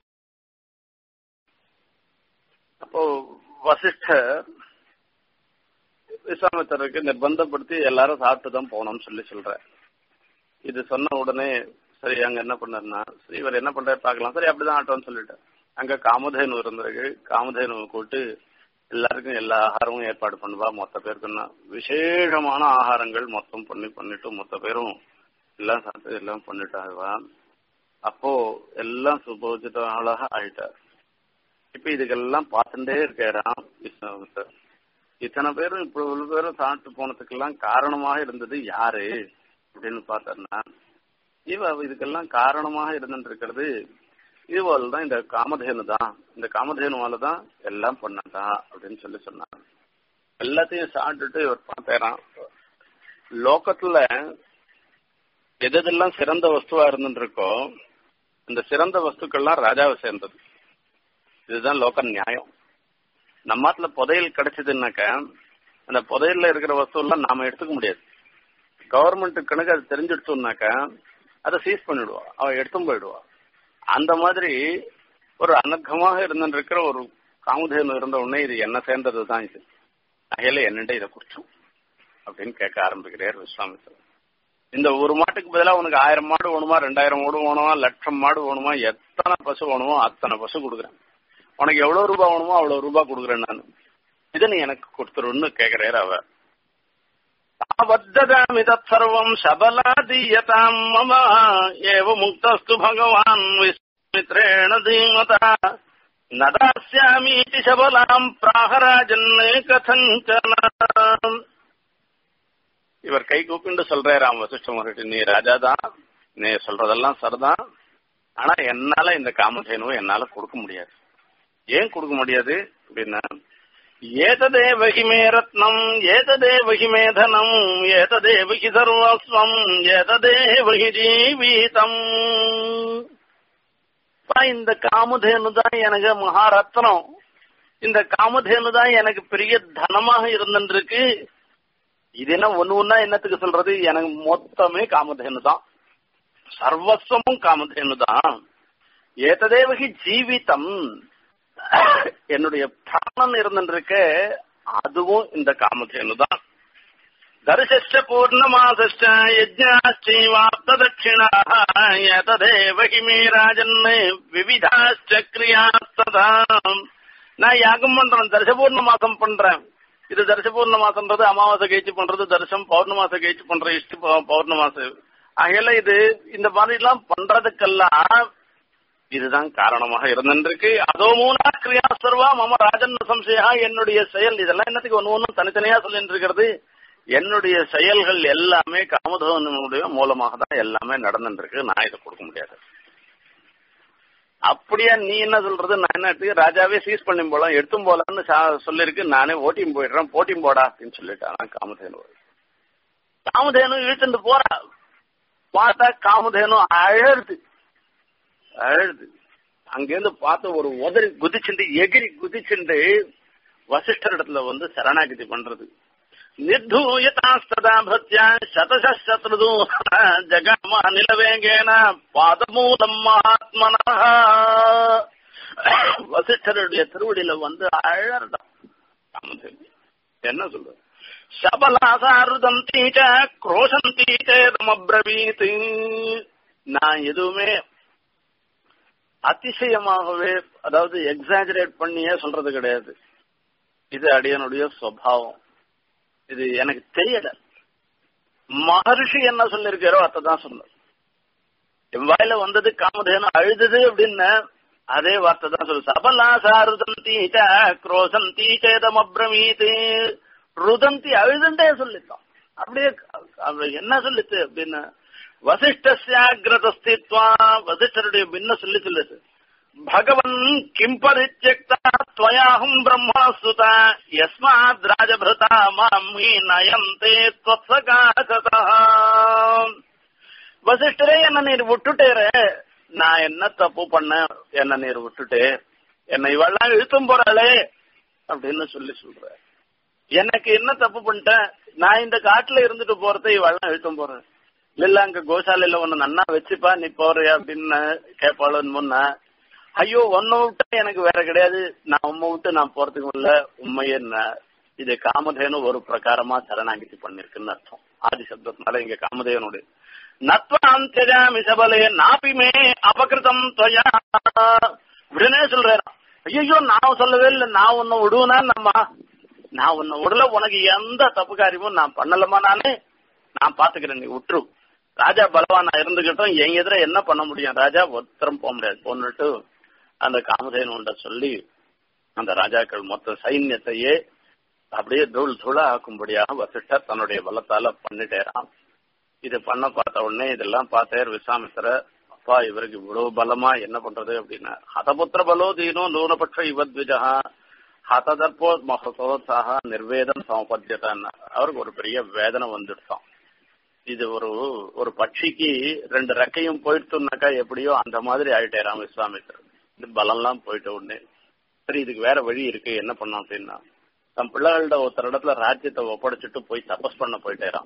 அப்போ வசிஷ்டர் விஸ்வாமித்தருக்கு நிர்பந்தப்படுத்தி எல்லாரும் சாப்பிட்டு தான் போகணும்னு சொல்லி சொல்ற இது சொன்ன உடனே சரி அங்க என்ன பண்ணாருன்னா சரி இவர் என்ன பண்றாரு பார்க்கலாம் சரி அப்படிதான் ஆட்டோன்னு சொல்லிட்டு அங்க காமதேனு இருந்திருக்கு காமதேனுவை கூட்டு எல்லாருக்கும் எல்லா ஆகாரமும் ஏற்பாடு பண்ணுவா மொத்த பேருக்குன்னா விசேஷமான ஆகாரங்கள் மொத்தம் பண்ணி பண்ணிட்டு மொத்த பேரும் எல்லாம் சாப்பிட்டு எல்லாம் பண்ணிட்டாருவா அப்போ எல்லாம் சுபோஜித அழகா ஆயிட்டார் இப்ப இதுக்கெல்லாம் பார்த்துட்டே இருக்காராம் விஸ்வாமித்தர் இத்தனை பேரும் இப்ப இவ்வளவு பேரும் சாப்பிட்டு போனதுக்கெல்லாம் காரணமாக இருந்தது யாரு அப்படின்னு பார்த்தோம்னா இவ இதுக்கெல்லாம் காரணமாக இருந்துட்டு இருக்கிறது இதுவால் தான் இந்த காமதேனு தான் இந்த காமதேனுவால தான் எல்லாம் பண்ணதா அப்படின்னு சொல்லி சொன்னாங்க எல்லாத்தையும் சாப்பிட்டுட்டு இவர் பார்த்தாராம் லோகத்துல எதெல்லாம் சிறந்த வஸ்துவா இருந்துட்டு இருக்கோ இந்த சிறந்த வஸ்துக்கள்லாம் ராஜாவை சேர்ந்தது இதுதான் லோக நியாயம் நம்மாத்துல புதையல் கிடைச்சதுன்னாக்க அந்த புதையல்ல இருக்கிற வஸ்து எல்லாம் நாம எடுத்துக்க முடியாது கவர்மெண்ட் கணக்கு அது தெரிஞ்சிடுச்சோம்னாக்க அதை சீஸ் பண்ணிடுவா அவன் எடுத்தும் போயிடுவா அந்த மாதிரி ஒரு அனர்க்கமாக இருந்துட்டு இருக்கிற ஒரு காமுதேனு இருந்த உடனே இது என்ன சேர்ந்தது தான் இது அகையில என்னண்ட இதை குடிச்சோம் அப்படின்னு கேட்க ஆரம்பிக்கிறார் விஸ்வாமித்திரன் இந்த ஒரு மாட்டுக்கு பதிலாக உனக்கு ஆயிரம் மாடு வேணுமா ரெண்டாயிரம் மாடு வேணுமா லட்சம் மாடு வேணுமா எத்தனை பசு வேணுமோ அத்தனை பசு கொடுக்குறேன் உனக்கு எவ்வளவு ரூபாய் வேணுமோ அவ்வளவு ரூபாய் கொடுக்குறேன் நான் இதை நீ எனக்கு கொடுத்துருன்னு கேட்கிறாரு அவ தாவத்ததாமி தற்சர்வம் சபலாதீயதாம் மம ஏவ முக்தஸ்து பகவான் விஸ்மித்ரேண தீமதா நதாஸ்யாமீதி சபலாம் பிராகராஜன் கதஞ்சன இவர் கை கூப்பிண்டு சொல்றாராம் வசிஷ்ட மகர்ஷி நீ ராஜா தான் நீ சொல்றதெல்லாம் சரிதான் ஆனா என்னால இந்த காமதேனுவை என்னால கொடுக்க முடியாது ஏன் கொடுக்க முடியாது அப்படின்னா ஏததேவ he may Ratnam ஏததேவ he may தனம் ஏததேவ ஹி சர்வஸ்வம் ஏததேவ ஹி ஜீவிதம் இந்த காமதேனு தான் எனக்கு மகாரத்னம் இந்த காமதேனு தான் எனக்கு பெரிய தனமாக இருந்துருக்கு இது என்ன ஒண்ணு ஒன்னா என்னத்துக்கு சொல்றது எனக்கு மொத்தமே காமதேனு தான் சர்வஸ்வமும் காமதேனு தான் ஏததேவகி ஜீவிதம் என்னுடைய பிராணன் இருந்துருக்க அதுவும் இந்த காமதேனு தான் தரிசஷ்ட பூர்ணமாசஷ்ட யஜ்ஞாச்சைவாப்த தட்சிணா ஏததேவகி மே ராஜன் விவிதாச்ச கிரியாஸ்ததா நான் யாகம் பண்றேன் தரிசபூர்ண மாசம் பண்றேன் இது தரிசபூர்ண மாசம்ன்றது அமாவாசை கழிச்சு பண்றது தரிசனம் பௌர்ணமாசை கழிச்சு பண்ற இஷ்டி பௌர்ணமாசை ஆகையில இது இந்த மாதிரி எல்லாம் பண்றதுக்கெல்லாம் இதுதான் காரணமாக இருந்திருக்கு அதோ மூணா கிரியா சர்வா மம ராஜன் சம்சயா என்னுடைய செயல் இதெல்லாம் என்னத்துக்கு ஒன்னு ஒன்னும் தனித்தனியா சொல்லிட்டு இருக்கிறது என்னுடைய செயல்கள் எல்லாமே காமதவனுடைய மூலமாக தான் எல்லாமே நடந்துட்டு இருக்கு நான் இதை கொடுக்க முடியாது அப்படியா நீ என்ன சொல்றது நான் என்ன ராஜாவே சீஸ் பண்ணி போலாம் எடுத்தும் போலான்னு சொல்லிருக்கு நானே ஓட்டியும் போயிடுறேன் போட்டியும் போடா அப்படின்னு சொல்லிட்டான் காமதேனு காமதேனு இழுத்துட்டு போறா பார்த்தா காமதேனு அழகுது அழுது அங்கிருந்து பார்த்து ஒரு உதறி குதிச்சுண்டு எகிரி குதிச்சுண்டு வசிஷ்டர் இடத்துல வந்து சரணாகதி பண்றது நிர்தூயதாஸ்ததா பத்யா சதசத்ருது ஜகாம நிலவேகேன பாதமூலம் மகாத்மனா வசிஷ்டருடைய திருவடியில வந்து அழறதான் என்ன சொல்றது சபலாசாருதம் தீச்ச குரோஷம் தீச்சேதமப்ரவீத் நான் எதுவுமே அதிசயமாகவே அதாவது எக்ஸாஜரேட் பண்ணியே சொல்றது கிடையாது இது அடியனுடைய சுவாவம் இது எனக்கு தெரியல மகர்ஷி என்ன சொல்லிருக்காரோ அதான் சொன்னார் என் வாயில வந்தது காமதேனு அழுதுது அப்படின்னு அதே வார்த்தை தான் சொல்லு சபலா சாருதந்தி குரோசந்தி சேதம் அப்ரமீது ருதந்தி அழுதுண்டே சொல்லித்தான் அப்படியே என்ன சொல்லிச்சு அப்படின்னு வசிஷ்டசியாகிரதஸ்தித்வா வசிஷ்டருடைய பின்ன சொல்லி சொல்லுது பகவன் கிம் பரித்யக்தா त्वयाहम् ब्रह्मसुता यस्माद् राजभृता माम् நயந்தே त्वत्सकाशतः வசிஷ்டரே என்ன நீர் விட்டுட்டேரு நான் என்ன தப்பு பண்ண என்ன நீர் விட்டுட்டு என்னை இவெல்லாம் இழுத்தும் போறாளே அப்படின்னு சொல்லி சொல்ற எனக்கு என்ன தப்பு பண்ணிட்டேன் நான் இந்த காட்டுல இருந்துட்டு போறதை இவெல்லாம் இழுத்தும் போறேன் இல்ல அங்க கோசாலையில ஒண்ணு நன்னா வச்சுப்பா நீ போறியா அப்படின்னு கேட்பாளுன்னு முன்ன ஐயோ உன்னை விட்டா எனக்கு வேற கிடையாது நான் உண்மை விட்டு நான் போறதுக்கு இல்ல உண்மையே என்ன இது காமதேனு ஒரு பிரகாரமா சரணாகிதி பண்ணிருக்குன்னு அர்த்தம் ஆதி சப்தத்தினால இங்க காமதேவனுடைய நத்வாம் தெரியாமி சபலே நாபிமே அபகிருதம் தொயா உடனே சொல்றேன் ஐயோ நான் சொல்லவே இல்லை நான் உன்னை விடுவேனா நம்ம நான் உன்னை விடல உனக்கு எந்த தப்பு காரியமும் நான் பண்ணலமா நானு நான் பாத்துக்கிறேன் நீ விட்டுரு ராஜா பலவானா இருந்துகிட்டும் என் எதிர என்ன பண்ண முடியும் ராஜா ஒருத்தரம் போக முடியாது போன்னுட்டு அந்த காமதேனுண்ட சொல்லி அந்த ராஜாக்கள் மொத்த சைன்யத்தையே அப்படியே தூள் தூளா ஆக்கும்படியாக வசிஷ்டர் தன்னுடைய பலத்தால பண்ணிட்டேராம் இது பண்ண பார்த்த உடனே இதெல்லாம் பார்த்தார் விசாமித்திர அப்பா இவருக்கு இவ்வளவு பலமா என்ன பண்றது அப்படின்னா ஹதபுத்திர பலோ தீனோ நூனபட்ச இவத்விஜா ஹததற்போ மகசோத்சாக நிர்வேதம் சமபத்தியதான் அவருக்கு ஒரு பெரிய வேதனை வந்துடுச்சான் இது ஒரு ஒரு பட்சிக்கு ரெண்டு ரெக்கையும் போயிட்டுனாக்கா எப்படியோ அந்த மாதிரி ஆயிட்டேராம் விஸ்வாமித்திரன் இது பலம்லாம் போயிட்ட உடனே சரி இதுக்கு வேற வழி இருக்கு என்ன பண்ணோம் அப்படின்னா தம் பிள்ளைகள்ட ஒருத்தர் இடத்துல ராஜ்யத்தை ஒப்படைச்சிட்டு போய் தபஸ் பண்ண போயிட்டேராம்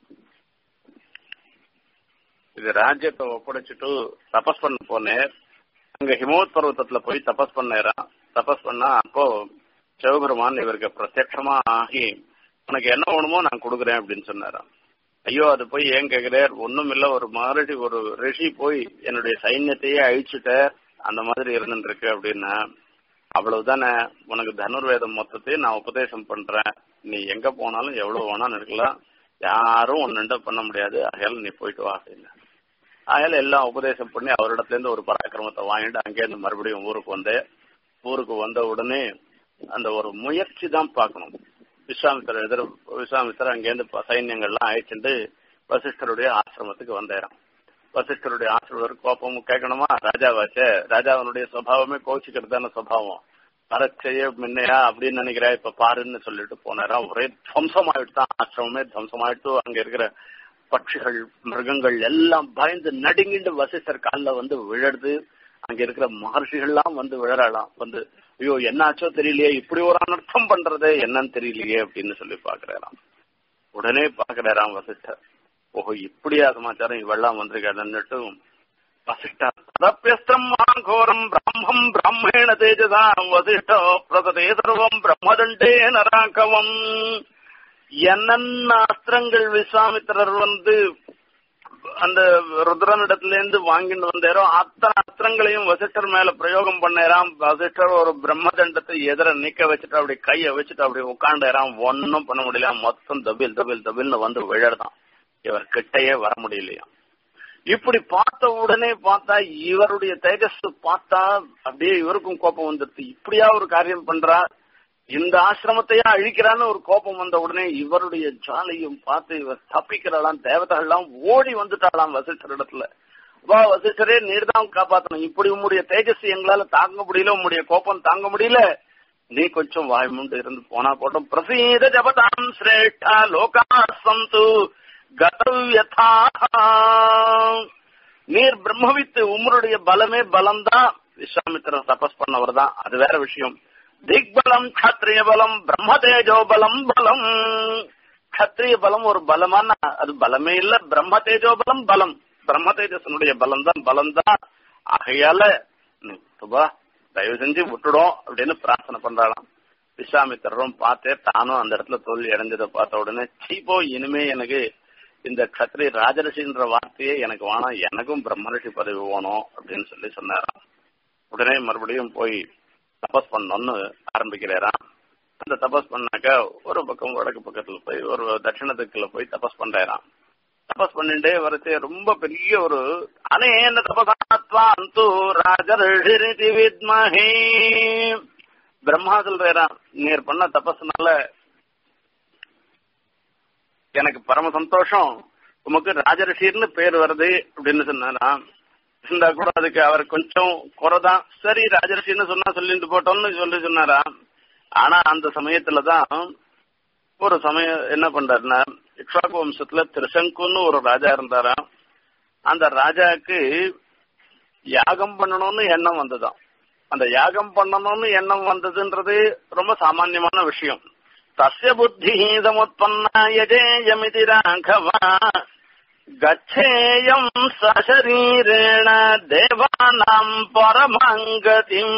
இது ராஜ்யத்தை ஒப்படைச்சிட்டு தபஸ் பண்ண போனேன் அங்க ஹிமோத் பர்வத்தத்துல போய் தபஸ் பண்ணேராம் தபஸ் பண்ணா அப்போ சிவபெருமான் இவருக்கு பிரத்யட்சமா ஆகி உனக்கு என்ன வேணுமோ நான் கொடுக்குறேன் அப்படின்னு சொன்னாராம் ஐயோ அது போய் ஏன் கேக்குறார் ஒண்ணும் இல்ல ஒரு மறுபடி ஒரு ரிஷி போய் என்னுடைய சைன்யத்தையே அழிச்சுட்ட அந்த மாதிரி இருந்துருக்கு அப்படின்னா அவ்வளவுதானே உனக்கு தனுர்வேதம் மொத்தத்தையும் நான் உபதேசம் பண்றேன் நீ எங்க போனாலும் எவ்வளவு வேணாலும் இருக்கலாம் யாரும் ஒன்னு பண்ண முடியாது ஆகையால நீ போயிட்டு வா அப்படின்னு ஆகையால எல்லாம் உபதேசம் பண்ணி அவரிடத்துல இருந்து ஒரு பராக்கிரமத்தை வாங்கிட்டு அங்கேருந்து மறுபடியும் ஊருக்கு வந்தேன் ஊருக்கு வந்த உடனே அந்த ஒரு முயற்சி தான் பார்க்கணும் விஸ்வாமித்திர எதிர விஸ்வாமித்திர அங்கேருந்து சைன்யங்கள்லாம் அழைச்சிட்டு வசிஷ்டருடைய ஆசிரமத்துக்கு வந்தேறான் வசிஷ்டருடைய ஆசிரியர் கோபம் கேட்கணுமா ராஜாவாச்சே ராஜாவனுடைய சுவாவமே கோச்சிக்கிறதான சுவாவம் பரச்சைய முன்னையா அப்படின்னு நினைக்கிறா இப்ப பாருன்னு சொல்லிட்டு போனாரா ஒரே துவம்சமாயிட்டு தான் ஆசிரமமே துவம்சமாயிட்டு அங்க இருக்கிற பட்சிகள் மிருகங்கள் எல்லாம் பயந்து நடுங்கிண்டு வசிஷ்டர் காலில் வந்து விழறது அங்க இருக்கிற மகர்ஷிகள்லாம் வந்து விழறாளாம் வந்து ஐயோ என்னாச்சோ தெரியலையே இப்படி ஒரு அனர்த்தம் பண்றது என்னன்னு தெரியலையே அப்படின்னு சொல்லி பாக்குறாராம் உடனே பாக்குறாராம் வசிஷ்டர் ஓஹோ இப்படியா சமாச்சாரம் இவெல்லாம் வந்திருக்காருன்னுட்டு வசிஷ்டா ததப்பியஸ்திரம் மாங்கோரம் பிரம்மம் பிரம்மேண தேஜதா வசிஷ்டோ பிரததே சர்வம் பிரம்மதண்டே நராகவம் என்னென்ன அஸ்திரங்கள் விஸ்வாமித்திரர் வந்து அந்த ருத்ரனிடத்துல இருந்து வாங்கிட்டு வந்தாரோ அத்தனை அஸ்திரங்களையும் வசிஷ்டர் மேல பிரயோகம் பண்ணாராம் வசிஷ்டர் ஒரு பிரம்மதண்டத்தை எதிர நிக்க வச்சுட்டு அப்படி கைய வச்சுட்டு அப்படி உட்காண்டாராம் ஒன்னும் பண்ண முடியல மொத்தம் தபில் தபில் தபில்னு வந்து விழறதான் இவர் கிட்டையே வர முடியலையா இப்படி பார்த்த உடனே பார்த்தா இவருடைய தேஜஸ் பார்த்தா அப்படியே இவருக்கும் கோபம் வந்துருது இப்படியா ஒரு காரியம் பண்றா இந்த ஆசிரமத்தையே அழிக்கிறான்னு ஒரு கோபம் வந்த உடனே இவருடைய ஜாலையும் பார்த்து இவர் தப்பிக்கிறாளாம் தேவதைகள்லாம் ஓடி வந்துட்டாளாம் வசிஷ்டர் இடத்துல வா வசிஷ்டரே நீர் தான் காப்பாத்தணும் இப்படி உம்முடைய தேஜஸ் எங்களால தாங்க முடியல உம்முடைய கோபம் தாங்க முடியல நீ கொஞ்சம் வாய்முண்டு இருந்து போனா போட்டோம் பிரசீத ஜபதாம் சிரேஷ்டா லோகா சந்து கதவ்யதா நீர் பிரம்மவித்து உமருடைய பலமே பலம்தான் விஸ்வாமித்திரர் தபஸ் பண்ணவர் தான் அது வேற விஷயம் திக்பலம் கத்திரிய பலம் பிரம்ம தேஜோ பலம் பலம் கத்திரிய பலம் ஒரு பலமான அது பலமே இல்ல பிரம்ம தேஜோ பலம் பலம் பிரம்ம தேஜசனுடைய பலம் தான் பலம் தான் ஆகையால சுபா தயவு செஞ்சு விட்டுடும் அப்படின்னு பிரார்த்தனை பண்றாளாம் விஸ்வாமித்திரரும் பார்த்தே தானும் அந்த இடத்துல தோல்வி அடைஞ்சதை பார்த்த உடனே சீப்போ இனிமே எனக்கு இந்த கத்திரி ராஜரிஷின்ற வார்த்தையே எனக்கு வேணாம் எனக்கும் பிரம்மரிஷி பதவி வேணும் அப்படின்னு சொல்லி சொன்னாராம் உடனே மறுபடியும் போய் தபஸ் பண்ணணும்னு ஆரம்பிக்கிறாராம் அந்த தபஸ் பண்ணாக்க ஒரு பக்கம் வடக்கு பக்கத்துல போய் ஒரு தட்சிணத்துக்குள்ள போய் தபஸ் பண்றாராம் தபஸ் பண்ணிட்டே வரச்சே ரொம்ப பெரிய ஒரு அனேன தபசாத்வா அந்து ராஜரிஷி வித்மஹே பிரம்மா சொல்றாராம் நீர் பண்ண தபஸ்னால எனக்கு பரம சந்தோஷம் உமக்கு ராஜரிஷின்னு பேர் வருது அப்படின்னு சொன்னாராம் இருந்தா கூட அதுக்கு அவர் கொஞ்சம் குறைதான் சரி ராஜரிஷின்னு சொன்னா சொல்லிட்டு போட்டோம்னு சொல்லி சொன்னாரா ஆனா அந்த சமயத்துலதான் ஒரு சமயம் என்ன பண்றாருன்னா இக்ஷாக்கு வம்சத்துல திருசங்குன்னு ஒரு ராஜா இருந்தாராம் அந்த ராஜாக்கு யாகம் பண்ணணும்னு எண்ணம் வந்ததாம் அந்த யாகம் பண்ணணும்னு எண்ணம் வந்ததுன்றது ரொம்ப சாமான்யமான விஷயம் தஸ்ய புத்தி சமுத்பன்னா யஜேயமிதி ராഘவா கச்சேயம் சசரீரேண தேவானாம் பரமங்கதிம்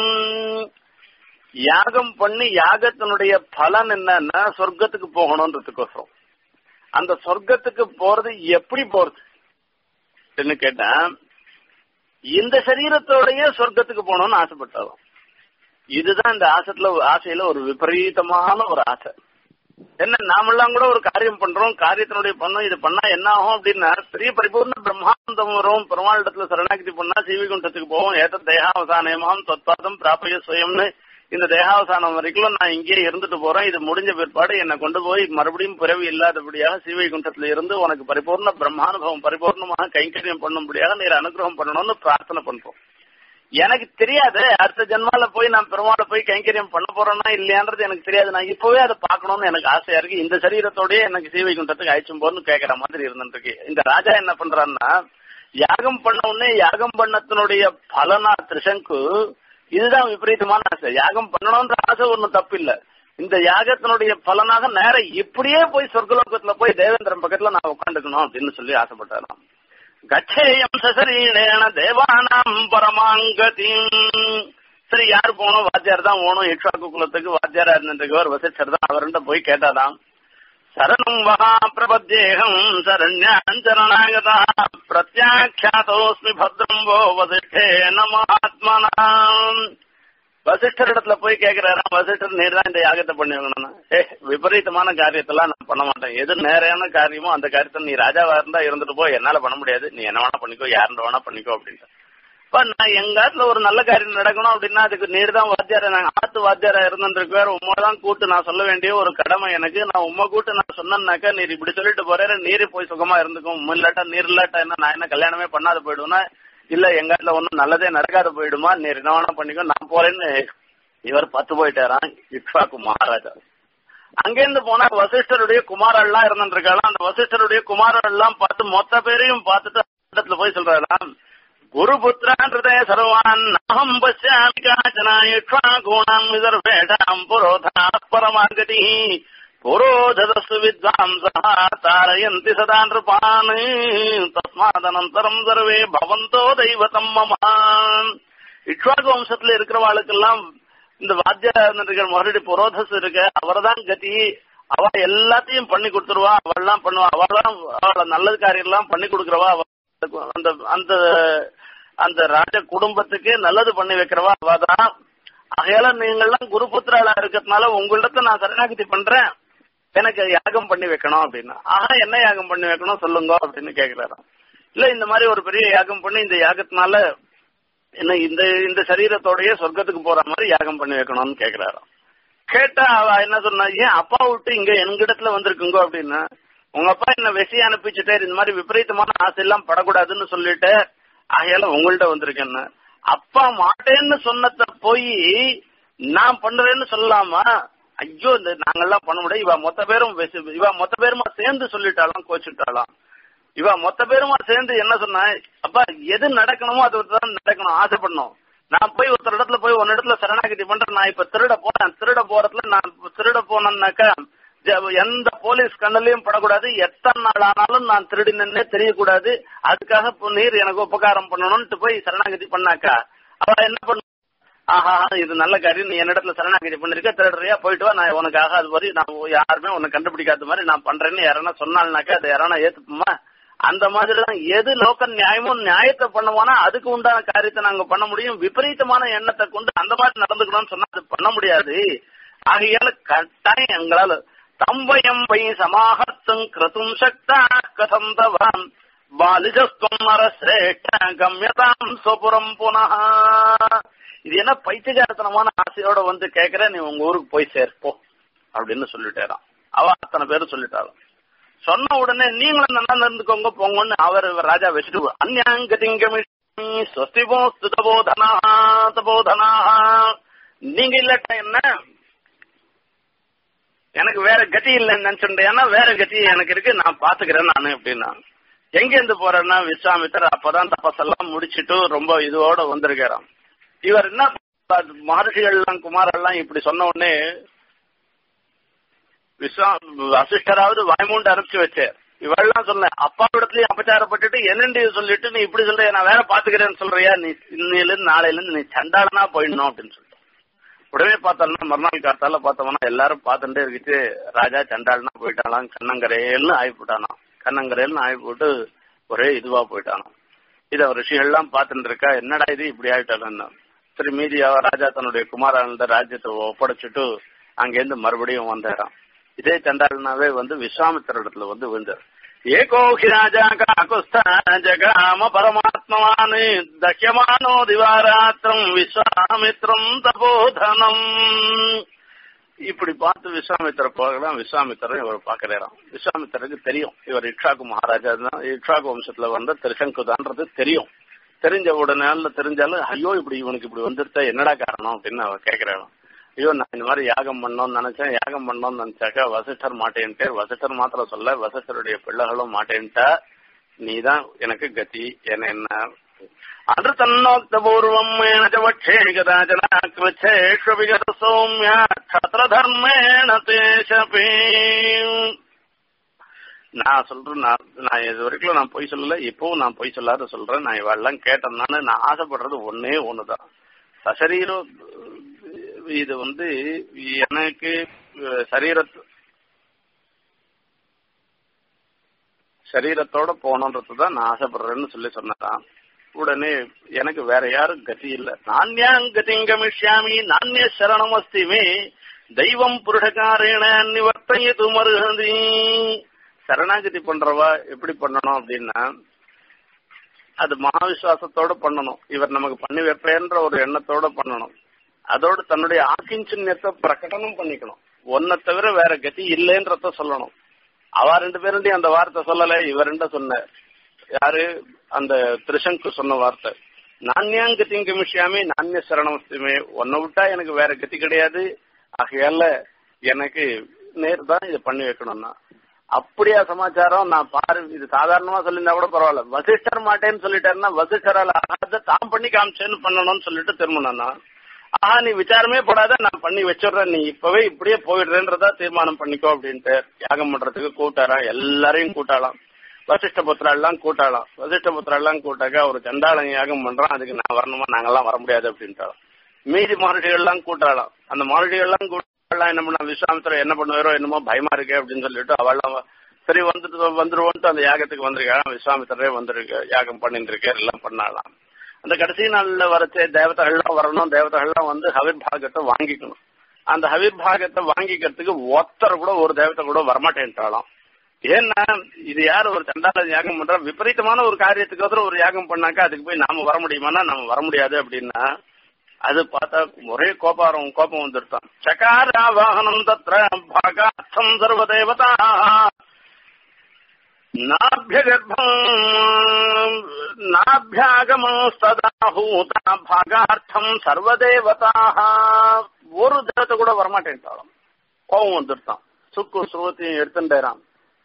யாகம் பண்ணி யாகத்தினுடைய பலன் என்னன்னா சொர்க்கத்துக்கு போகணும்ன்றதுக்கோசரம் அந்த சொர்க்கத்துக்கு போறது எப்படி போறது கேட்டா இந்த சரீரத்தோடய சொர்க்கத்துக்கு போகணும்னு ஆசைப்பட்டாலும் இதுதான் இந்த ஆசத்துல ஆசையில ஒரு விபரீதமான ஒரு ஆசை என்ன நாமெல்லாம் கூட ஒரு காரியம் பண்றோம் காரியத்தினுடைய பண்ணோம் இது பண்ணா என்ன ஆகும் அப்படின்னா பெரிய பரிபூர்ண பிரம்மாண்டம் வரும் பெருமாளிடத்துல சரணாகதி பண்ணா சீவிகுண்டத்துக்கு போவோம் ஏத்த தேகாவசானயமாம் தொத்பாதம் பிராபய சுயம்னு இந்த தேகாவசானம் வரைக்கும் நான் இங்கேயே இருந்துட்டு போறேன் இது முடிஞ்ச பிற்பாடு என்னை கொண்டு போய் மறுபடியும் பிறவி இல்லாதபடியாக சீவைகுண்டத்துல இருந்து உனக்கு பரிபூர்ண பிரம்மானுபவம் பரிபூர்ணமாக கைங்கரியம் பண்ணும்படியாக நீர் அனுகிரகம் பண்ணணும்னு பிரார்த்தனை பண்றோம் எனக்கு தெரியாது அடுத்த ஜென்மால போய் நான் பெருமாளை போய் கைங்கரியம் பண்ண போறேன்னா இல்லையான்றது எனக்கு தெரியாது நான் இப்பவே அதை பார்க்கணும்னு எனக்கு ஆசையா இருக்கு இந்த சரீரத்தோடய எனக்கு சீவை குண்டத்துக்கு அழைச்சும் போன்னு கேட்கற மாதிரி இருந்துட்டு இருக்கு இந்த ராஜா என்ன பண்றான்னா யாகம் பண்ண உடனே யாகம் பண்ணத்தினுடைய பலனா திரிசங்கு இதுதான் விபரீதமான ஆசை யாகம் பண்ணணும்ன்ற ஆசை ஒன்றும் தப்பு இல்ல இந்த யாகத்தினுடைய பலனாக நேர இப்படியே போய் சொர்க்கலோகத்துல போய் தேவேந்திரன் பக்கத்துல நான் உட்காந்துக்கணும் அப்படின்னு சொல்லி ஆசைப்பட்டாராம் கச்சேயம் சசரீணேன தேவானாம் பரமாங்கதிம் சரி யார் போகணும் வாத்தியார் தான் போகணும் இக்ஷாக்கு குலத்துக்கு வாத்தியாரா இருந்துருக்கவர் வசிச்சர் தான் அவர்கிட்ட போய் கேட்டாதாம் சரணம் மகா பிரபத்யேகம் சரண்யாஞ்சரணாகதா பிரத்யாட்சாதோஸ்மி பத்ரம் வோ வசிஷ்டே மகாத்மனா வசிஷ்டர் இடத்துல போய் கேக்குறாராம் வசிஷ்டர் நீர் தான் இந்த யாகத்தை பண்ணி வைக்கணும்னா ஏ விபரீதமான காரியத்தெல்லாம் நான் பண்ண மாட்டேன் எது நேரையான காரியமோ அந்த காரியத்தை நீ ராஜாவா இருந்தா இருந்துட்டு போ என்னால பண்ண முடியாது நீ என்ன வேணா பண்ணிக்கோ யாருன்ற வேணா பண்ணிக்கோ அப்படின்ட்டு இப்ப நான் எங்க ஆத்துல ஒரு நல்ல காரியம் நடக்கணும் அப்படின்னா அதுக்கு நீர் தான் வாத்தியாரா நாங்க ஆத்து வாத்தியாரா இருந்துருக்காரு உமா தான் கூட்டு நான் சொல்ல வேண்டிய ஒரு கடமை எனக்கு நான் உமா கூட்டு நான் சொன்னேன்னாக்கா நீர் இப்படி சொல்லிட்டு போறாரு நீர் போய் சுகமா இருந்துக்கும் உண்மை இல்லாட்டா நீர் இல்லாட்டா என்ன நான் என்ன கல்யாணமே பண்ணாத போயிடுவேன்னா இல்ல எங்க ஆத்துல ஒன்னும் நல்லதே நடக்காத போயிடுமா நீர் என்ன வேணா பண்ணிக்கோ நான் போறேன்னு இவர் பத்து போயிட்டாராம் இக்ஷாக்கு மகாராஜா அங்கிருந்து போனா வசிஷ்டருடைய குமாரெல்லாம் இருந்துருக்காளாம் அந்த வசிஷ்டருடைய குமாரெல்லாம் பார்த்து மொத்த பேரையும் பார்த்துட்டு இடத்துல போய் சொல்றாராம் குருபுத்திரான்றதே சர்வான் அகம் பசியாமி காச்சனா இக்ஷாகூணாம் விதர்வேஷாம் புரோதா பரமாகதி புரோததஸ்து வித்வாம்சः தாரயந்தி சதா நிருபான் தஸ்மாதனந்தரம் சர்வே பவந்தோ தெய்வதம் மமான் இக்ஷ்வாகு வம்சத்துல இருக்கிறவாளுக்கெல்லாம் இந்த வாத்தியார் மறுபடி புரோதஸ் இருக்கு அவர்தான் கதி அவ எல்லாத்தையும் பண்ணி கொடுத்துருவா அவள்லாம் பண்ணுவா அவெல்லாம் அவள நல்லது காரியம் எல்லாம் பண்ணி கொடுக்கறவா அந்த அந்த அந்த ராஜ குடும்பத்துக்கு நல்லது பண்ணி வைக்கிறவா அவதான் ஆகையால நீங்கள்லாம் குருபுத்திராளா இருக்கிறதுனால உங்களிடத்த நான் சரணாகதி பண்றேன் எனக்கு யாகம் பண்ணி வைக்கணும் அப்படின்னா ஆஹா என்ன யாகம் பண்ணி வைக்கணும் சொல்லுங்க அப்படின்னு கேக்குறாராம் இல்ல இந்த மாதிரி ஒரு பெரிய யாகம் பண்ணி இந்த யாகத்தினால என்ன இந்த இந்த சரீரத்தோடய சொர்க்கத்துக்கு போற மாதிரி யாகம் பண்ணி வைக்கணும்னு கேக்குறாராம் கேட்டா அவ என்ன சொன்னா ஏன் அப்பா விட்டு இங்க எங்கிடத்துல வந்திருக்குங்க அப்படின்னா உங்க அப்பா என்ன வெசி அனுப்பிச்சுட்டே இந்த மாதிரி விபரீதமான ஆசை எல்லாம் படக்கூடாதுன்னு சொல்லிட்டு ஆகையால உங்கள்ட்ட வந்திருக்கேன்னு அப்பா மாட்டேன்னு சொன்னத போய் நான் பண்றேன்னு சொல்லலாமா ஐயோ இந்த நாங்கெல்லாம் பண்ண முடியாது இவ மொத்த பேரும் இவ மொத்த பேருமா சேர்ந்து சொல்லிட்டாலாம் கோச்சுட்டாலாம் இவ மொத்த பேருமா சேர்ந்து என்ன சொன்னா அப்பா எது நடக்கணுமோ அது தான் நடக்கணும் ஆசைப்படணும் நான் போய் ஒருத்தர் இடத்துல போய் ஒரு இடத்துல சரணாகதி பண்றேன் நான் இப்ப திருட போறேன் திருட போறதுல நான் திருட போனேன்னாக்கா எந்த போலீஸ் கண்ணிலையும் படக்கூடாது எத்தனை நாள் ஆனாலும் நான் திருடினே தெரியக்கூடாது அதுக்காக நீர் எனக்கு உபகாரம் பண்ணணும்னு போய் சரணாகதி பண்ணாக்கா அவ என்ன பண்ண ஆஹா இது நல்ல காரியம் நீ என்னிடத்துல சரணாகதி பண்ணிருக்க திருடுறியா போயிட்டு வா நான் உனக்காக அது மாதிரி நான் யாருமே உன்னை கண்டுபிடிக்காத மாதிரி நான் பண்றேன்னு யாரனா சொன்னால்னாக்கா அதை யாரானா ஏத்துப்போமா அந்த மாதிரி தான் எது லோக்க நியாயமோ நியாயத்தை பண்ணுவானா அதுக்கு உண்டான காரியத்தை நாங்க பண்ண முடியும் விபரீதமான எண்ணத்தை கொண்டு அந்த மாதிரி நடந்துக்கணும்னு சொன்னா அது பண்ண முடியாது ஆகையால கட்டாயம் எங்களால தம்பயம் வை சமாஹத்தும் கிருத்தும் சக்தா கதம் தவாம் பாலிஜஸ்துவம் அரசிரேஷ்ட கம்யதாம் சொபுரம் புனः இது என்ன பைத்தியகாரத்தனமான ஆசையோட வந்து கேக்குற நீ உங்க ஊருக்கு போய் சேர்ப்போ அப்படின்னு சொல்லிட்டேராம் அவ அத்தனை பேரும் சொல்லிட்டாலும் சொன்ன உடனே நீங்களும் நல்லா இருந்துக்கோங்க போங்கன்னு அவர் ராஜா வச்சுட்டு அந்யாங்கதிங்கமிஷி ஸ்வஸ்திபோ ஸ்துதபோதனா தபோதனா நீங்க இல்லட்டா என்ன எனக்கு வேற கதி இல்லைன்னு நினைச்சுட்டேன்னா வேற கதி எனக்கு இருக்கு நான் பாத்துக்கிறேன் நானு அப்படின்னா எங்க இருந்து போறேன்னா விஸ்வாமித்தர் அப்பதான் தபசெல்லாம் முடிச்சிட்டு ரொம்ப இதோட வந்திருக்காராம் இவர் என்ன மகர்ஷிகள் எல்லாம் குமாரெல்லாம் இப்படி சொன்ன உடனே விஸ்வா வசிஷ்டராவது வாய்மூண்டு அனுப்பிச்சு வச்சார் இவெல்லாம் சொன்ன அப்பாவிடத்துலயும் அபச்சாரப்பட்டுட்டு என்னண்டு சொல்லிட்டு நீ இப்படி சொல்ற நான் வேற பாத்துக்கிறேன்னு சொல்றியா நீ இன்னையில இருந்து நாளையில இருந்து நீ சண்டாளனா போயிடணும் அப்படின்னு சொல்லிட்டு உடனே பார்த்தோம்னா மறுநாள் காத்தால பார்த்தோம்னா எல்லாரும் பார்த்துட்டே இருக்கிட்டு ராஜா சண்டாளனா போயிட்டாலாம் கண்ணங்கரையல்னு ஆகி போட்டானாம் கண்ணங்கரையல்னு ஆகி போட்டு ஒரே இதுவா போயிட்டானாம் இத ரிஷிகள்லாம் பார்த்துட்டு இருக்கா என்னடா இது இப்படி ஆயிட்டாலும் சரி மீதி ராஜா தன்னுடைய குமாரன் ராஜ்யத்தை ஒப்படைச்சிட்டு அங்கேருந்து மறுபடியும் வந்தாராம் இதே சண்டாளனாவே வந்து விஸ்வாமித்திர இடத்துல வந்து விழுந்தார் ஏகோஹி ராஜா காகுஸ்த ஜகாம பரமாத்மவான் தஹ்யமானோ திவாராத்திரம் விஸ்வாமித்ரம் தபோதனம் இப்படி பார்த்து விஸ்வாமித்திர போகலாம் விஸ்வாமித்திரன் இவர் பாக்குறாராம் விஸ்வாமித்திரருக்கு தெரியும் இவர் இக்ஷாக்கு மகாராஜா தான் இக்ஷாக்கு வம்சத்துல வந்த திருசங்குதான்றது தெரியும் தெரிஞ்ச உடனே தெரிஞ்சாலும் ஐயோ இப்படி இவனுக்கு இப்படி வந்துருச்சா என்னடா காரணம் அப்படின்னு அவர் கேட்கிறாராம் ஐயோ நான் இந்த மாதிரி யாகம் பண்ணோம்னு நினைச்சேன் யாகம் பண்ணோம்னு நினைச்சாக்கா வசிஷ்டர் மாட்டேன்ட்டு வசிஷ்டர் மாத்திரம் சொல்ல வசிஷ்டருடைய பிள்ளைகளும் மாட்டேன்ட்டா நீதான் எனக்கு கதி என்ன என்ன அன்று தன்னோக்த பூர்வம் வட்சே கதாச்சன கிருச்சேஷ்வபிகத சௌமிய க்ஷத்ர தர்மேண தேசபே நான் சொல்றேன் நான் நான் இது வரைக்கும் நான் பொய் சொல்லல இப்பவும் நான் பொய் சொல்லாத சொல்றேன் நான் இவெல்லாம் கேட்டேன்னால நான் ஆசைப்படுறது ஒன்னே ஒண்ணுதான் சசரீரம் இது வந்து எனக்கு சரீரத்து சரீரத்தோட போகணுன்றது தான் நான் ஆசைப்படுறேன்னு சொல்லி சொன்னதான் உடனே எனக்கு வேற யாரும் கதி இல்ல நானியாங் கதிங்கமிஷ்யாமி நானிய சரணம் அஸ்திமே தெய்வம் புருஷகாரேன நிவர்த்தையது மருகதி சரணாகதி பண்றவா எப்படி பண்ணணும் அப்படின்னா அது மகாவிசுவாசத்தோட பண்ணணும் இவர் நமக்கு பண்ணி வைப்பேன்ற ஒரு எண்ணத்தோட பண்ணணும் அதோடு தன்னுடைய ஆக்கிஞ்சன்யத்தை பிரகடனம் பண்ணிக்கணும் ஒன்ன தவிர வேற கதி இல்லைன்றத சொல்லணும் அவ ரெண்டு பேருண்டி அந்த வார்த்தை சொல்லல இவருண்ட சொன்ன யாரு அந்த திருசங்கு சொன்ன வார்த்தை நானியாங்க திங்கமிஷியாமே நானிய சரணமஸ்துமே உன்னை விட்டா எனக்கு வேற கதி கிடையாது ஆகையால எனக்கு நேர் தான் இதை பண்ணி வைக்கணும்னா அப்படியா சமாச்சாரம் நான் பாரு இது சாதாரணமா சொல்லியிருந்தா கூட பரவாயில்ல வசிஷ்டர் மாட்டேன்னு சொல்லிட்டாருன்னா வசிஷ்டரால் ஆகாத தான் பண்ணி காமிச்சேன்னு பண்ணணும்னு சொல்லிட்டு திரும்பினா ஆஹா நீ விசாரமே படாத நான் பண்ணி வச்சிடுறேன் நீ இப்பவே இப்படியே போயிடுறேன்றதா தீர்மானம் பண்ணிக்கோ அப்படின்ட்டு யாகம் பண்றதுக்கு கூட்டாராம் எல்லாரையும் கூட்டாளாம் வசிஷ்ட புத்திரெல்லாம் கூட்டாளாம் வசிஷ்ட புத்திரெல்லாம் கூட்டாக்க ஒரு சண்டாளன் யாகம் பண்றான் அதுக்கு நான் வரணுமா நாங்கெல்லாம் வர முடியாது அப்படின்ட்டாலும் மீதி மகர்ஷிகள்லாம் கூட்டாளாம் அந்த மகர்ஷிகள்லாம் கூட்டாளாம் என்ன பண்ண விஸ்வாமித்திரம் என்ன பண்ணுவாரோ என்னமோ பயமா இருக்கு அப்படின்னு சொல்லிட்டு அவள்லாம் சரி வந்துட்டு வந்துருவோன்ட்டு அந்த யாகத்துக்கு வந்திருக்காங்க விஸ்வாமித்திரரே வந்திருக்கு யாகம் பண்ணிட்டு இருக்காரு எல்லாம் பண்ணாலாம் அந்த கடைசி நாள்ல வரச்சே தேவதைகள்லாம் வரணும் தேவதைகள்லாம் வந்து ஹவிர் பாகத்தை வாங்கிக்கணும் அந்த ஹவிர் பாகத்தை வாங்கிக்கிறதுக்கு ஒருத்தர் கூட ஒரு தேவதை கூட வரமாட்டேன்ட்டாலாம் ஏன்னா இது யார் ஒரு சண்டால யாகம் பண்ற விபரீதமான ஒரு காரியத்துக்கு ஒரு யாகம் பண்ணாக்கா அதுக்கு போய் நாம வர முடியுமானா நாம வர முடியாது அப்படின்னா அது பார்த்தா ஒரே கோபாரம் கோபம் வந்துருத்தான் சகாரா வாகனம் தத்ர பாகார்த்தம் சர்வதேவதா நாபியாகமஸ்ததாஹூதா பாகார்த்தம் சர்வதேவதாக ஒரு தேவத்தை கூட வரமாட்டேன்ட்டாலும் கோபம் வந்துருத்தான் சுக்கு சுருவத்தையும் எடுத்துட்டாராம்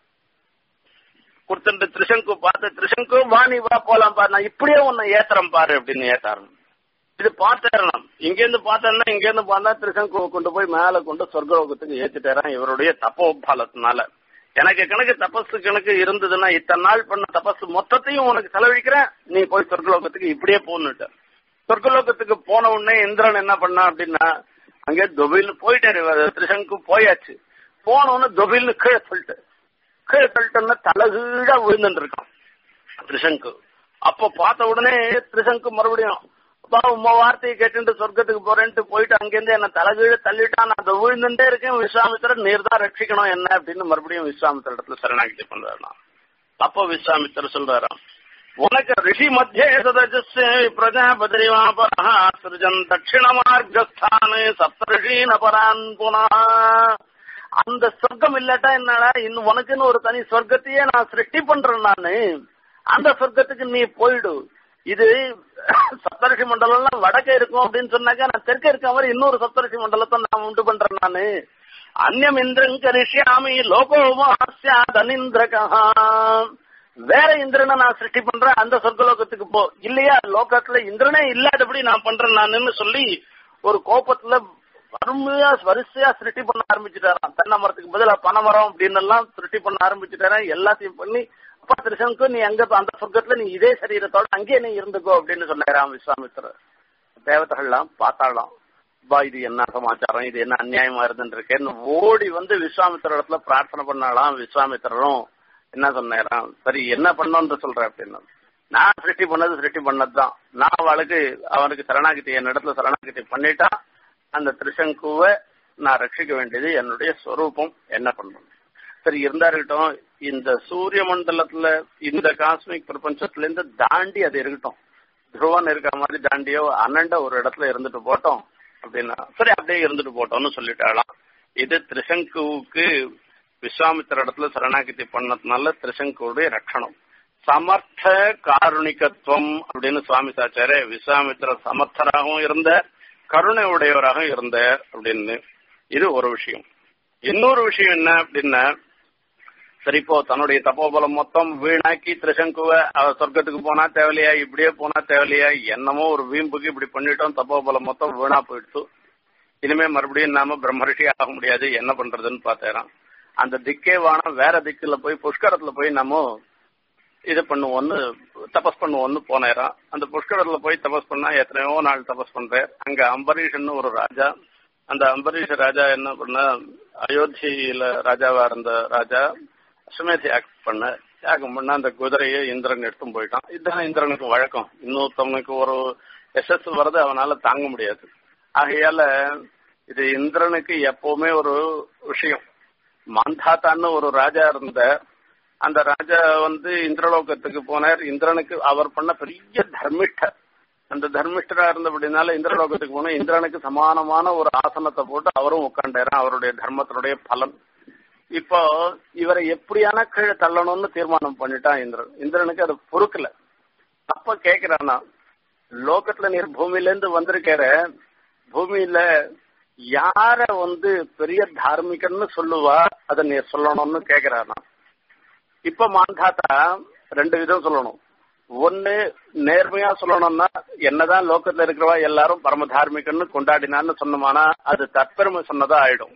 கொடுத்துட்டு திரிசங்கு பார்த்து திரிசங்கு வா நீ வா போலாம் பாரு நான் இப்படியே உன்னை ஏத்துறேன் பாரு அப்படின்னு ஏத்தாரு இது பார்த்தேறணும் இங்கேருந்து பார்த்தேன்னா இங்கேருந்து பார்த்தா திரிசங்கு கொண்டு போய் மேல கொண்டு சொர்க்கலோகத்துக்கு ஏத்திட்டாரான் இவருடைய தப்போபாலத்தினால எனக்கு கணக்கு தபசு கணக்கு இருந்ததுன்னா இத்தனை நாள் பண்ண தபசு மொத்தத்தையும் உனக்கு செலவழிக்கிறேன் நீ போய் சொர்க்கலோகத்துக்கு இப்படியே போன்னுட்ட சொர்க்கலோகத்துக்கு போன உடனே இந்திரன் என்ன பண்ணா அப்படின்னா அங்கே தொபில்னு போயிட்டாரு திரிசங்கு போயாச்சு போன உடனே தொபில்னு கீழே சொல்லிட்டு கீழே சொல்லிட்டோம்னா தலகீழா விழுந்துட்டு இருக்கான் திரிசங்கு அப்ப பார்த்த உடனே திரிசங்கு மறுபடியும் உமா வார்த்தையை கேட்டு சொர்க்கத்துக்கு போறேன்ட்டு போயிட்டு அங்கிருந்து என்ன தலைகீழ தள்ளிட்டான் நான் அதை விழுந்துட்டே இருக்கேன் விஸ்வாமித்திரர் நீர் தான் ரட்சிக்கணும் என்ன அப்படின்னு மறுபடியும் விஸ்வாமித்திர இடத்துல சரணாகிதி பண்றாராம் அப்போ விஸ்வாமித்திரர் சொல்றாராம் உனக்கு ரிஷி மத்தியே சதஜஸ்ய பிரஜாபதி வாபரா சிருஜன் தட்சிண மார்க்கஸ்தானு சப்தரிஷீன பரான் புனா அந்த சொர்க்கம் இல்லாட்டா என்னடா இன்னும் உனக்குன்னு ஒரு தனி சொர்க்கத்தையே நான் சிருஷ்டி பண்றேன் நானு அந்த சொர்க்கத்துக்கு நீ போயிடு இது சப்தரிஷி மண்டலம்லாம் வடக்கே இருக்கும் அப்படின்னு சொன்னாக்கா நான் தெற்க இருக்க மாதிரி இன்னொரு சப்தரிஷி மண்டலத்தை நான் உண்டு பண்றேன் நானு அந்நியம் இந்திரன் கரிஷ்யாமி லோகோமாசியாதனிந்திரகா வேற இந்திரனை நான் சிருஷ்டி பண்றேன் அந்த சொர்க்கலோகத்துக்கு போ இல்லையா லோகத்துல இந்திரனே இல்லாதபடி நான் பண்றேன் நானுன்னு சொல்லி ஒரு கோபத்துல அருமையா வரிசையா சிருஷ்டி பண்ண ஆரம்பிச்சுட்டாராம் தென்னை மரத்துக்கு பதிலா பனைமரம் அப்படின்னு எல்லாம் சிருஷ்டி பண்ண ஆரம்பிச்சுட்டாராம் எல்லாத்தையும் பண்ணி அப்பா திருஷனுக்கு நீ அங்க அந்த சொர்க்கத்துல நீ இதே சரீரத்தோட அங்கேயே நீ இருந்துக்கோ அப்படின்னு சொன்னாராம் விஸ்வாமித்திரர் தேவதைகள்லாம் பார்த்தாலாம் பா இது என்ன சமாச்சாரம் இது என்ன அநியாயமா இருந்துருக்கேன்னு ஓடி வந்து விஸ்வாமித்திர இடத்துல பிரார்த்தனை பண்ணாலாம் விஸ்வாமித்திரரும் என்ன சொன்னாராம் சரி என்ன பண்ணோன்னு சொல்ற அப்படின்னு நான் சிருஷ்டி பண்ணது சிருஷ்டி பண்ணதுதான் நான் அவளுக்கு அவனுக்கு சரணாகிதி என் இடத்துல சரணாகிதி பண்ணிட்டா அந்த திருசங்குவை நான் ரட்சிக்க வேண்டியது என்னுடைய ஸ்வரூபம் என்ன பண்ணணும் சரி இருந்தா இருக்கட்டும் இந்த சூரிய மண்டலத்துல இந்த காஸ்மிக் பிரபஞ்சத்துல இருந்து தாண்டி அது இருக்கட்டும் துருவன் இருக்கிற மாதிரி தாண்டியோ அண்ணண்ட ஒரு இடத்துல இருந்துட்டு போட்டோம் அப்படின்னா சரி அப்படியே இருந்துட்டு போட்டோம்னு சொல்லிட்டாலாம் இது திரிசங்குவுக்கு விஸ்வாமித்திர இடத்துல சரணாகிதி பண்ணதுனால திரிசங்குடைய ரட்சணம் சமர்த்த காருணிகத்துவம் அப்படின்னு சுவாமி சாச்சாரே விஸ்வாமித்திர சமர்த்தராகவும் இருந்த கருணை உடையவராக இருந்த அப்படின்னு இது ஒரு விஷயம் இன்னொரு விஷயம் என்ன அப்படின்னா சரி இப்போ தன்னுடைய தப்போபலம் மொத்தம் வீணாக்கி திரிசங்குவ அவ சொர்க்கத்துக்கு போனா தேவையில்லையா இப்படியே போனா தேவையில்லையா என்னமோ ஒரு வீம்புக்கு இப்படி பண்ணிட்டோம் தப்போபலம் மொத்தம் வீணா போயிடுச்சு இனிமே மறுபடியும் நாம பிரம்மரிஷி ஆக முடியாது என்ன பண்றதுன்னு பார்த்தேன் அந்த திக்கே வானம் வேற திக்குல போய் புஷ்கரத்துல போய் நம்ம இது பண்ணுவோம்னு தபஸ் பண்ணுவோம்னு போனேரான் அந்த புஷ்கரத்துல போய் தபஸ் பண்ணா எத்தனையோ நாள் தபஸ் பண்றேன் அங்க அம்பரீஷன் ஒரு ராஜா அந்த அம்பரீஷ ராஜா என்ன பண்ண அயோத்தியில ராஜாவா இருந்த ராஜா அஸ்வமேத யாகம் பண்ண யாகம் பண்ண அந்த குதிரையை இந்திரன் எடுத்தும் போயிட்டான் இதுதான் இந்திரனுக்கு வழக்கம் இன்னொருத்தவனுக்கு ஒரு எஸ்எஸ் வர்றது அவனால தாங்க முடியாது ஆகையால இது இந்திரனுக்கு எப்பவுமே ஒரு விஷயம் மாந்தாத்தான்னு ஒரு ராஜா இருந்த அந்த ராஜா வந்து இந்திரலோகத்துக்கு போனார் இந்திரனுக்கு அவர் பண்ண பெரிய தர்மிஷ்டர் அந்த தர்மிஷ்டரா இருந்தபடினால இந்திரலோகத்துக்கு போன இந்திரனுக்கு சமானமான ஒரு ஆசனத்தை போட்டு அவரும் உட்காண்டாரான் அவருடைய தர்மத்தினுடைய பலன் இப்போ இவரை எப்படியான கீழே தள்ளணும்னு தீர்மானம் பண்ணிட்டான் இந்திரன் இந்திரனுக்கு அது பொறுக்கல அப்ப கேக்குறானா லோகத்துல நீர் பூமியில இருந்து வந்திருக்கிற பூமியில யார வந்து பெரிய தார்மிகன்னு சொல்லுவா அத நீர் சொல்லணும்னு கேக்குறானா இப்ப மாந்தாத்தா ரெண்டு விதம் சொல்லணும் ஒன்னு நேர்மையா சொல்லணும்னா என்னதான் லோக்கத்துல இருக்கிறவா எல்லாரும் பரம தார்மிகன்னு கொண்டாடினான்னு சொன்னோமானா அது தற்பெருமை சொன்னதா ஆயிடும்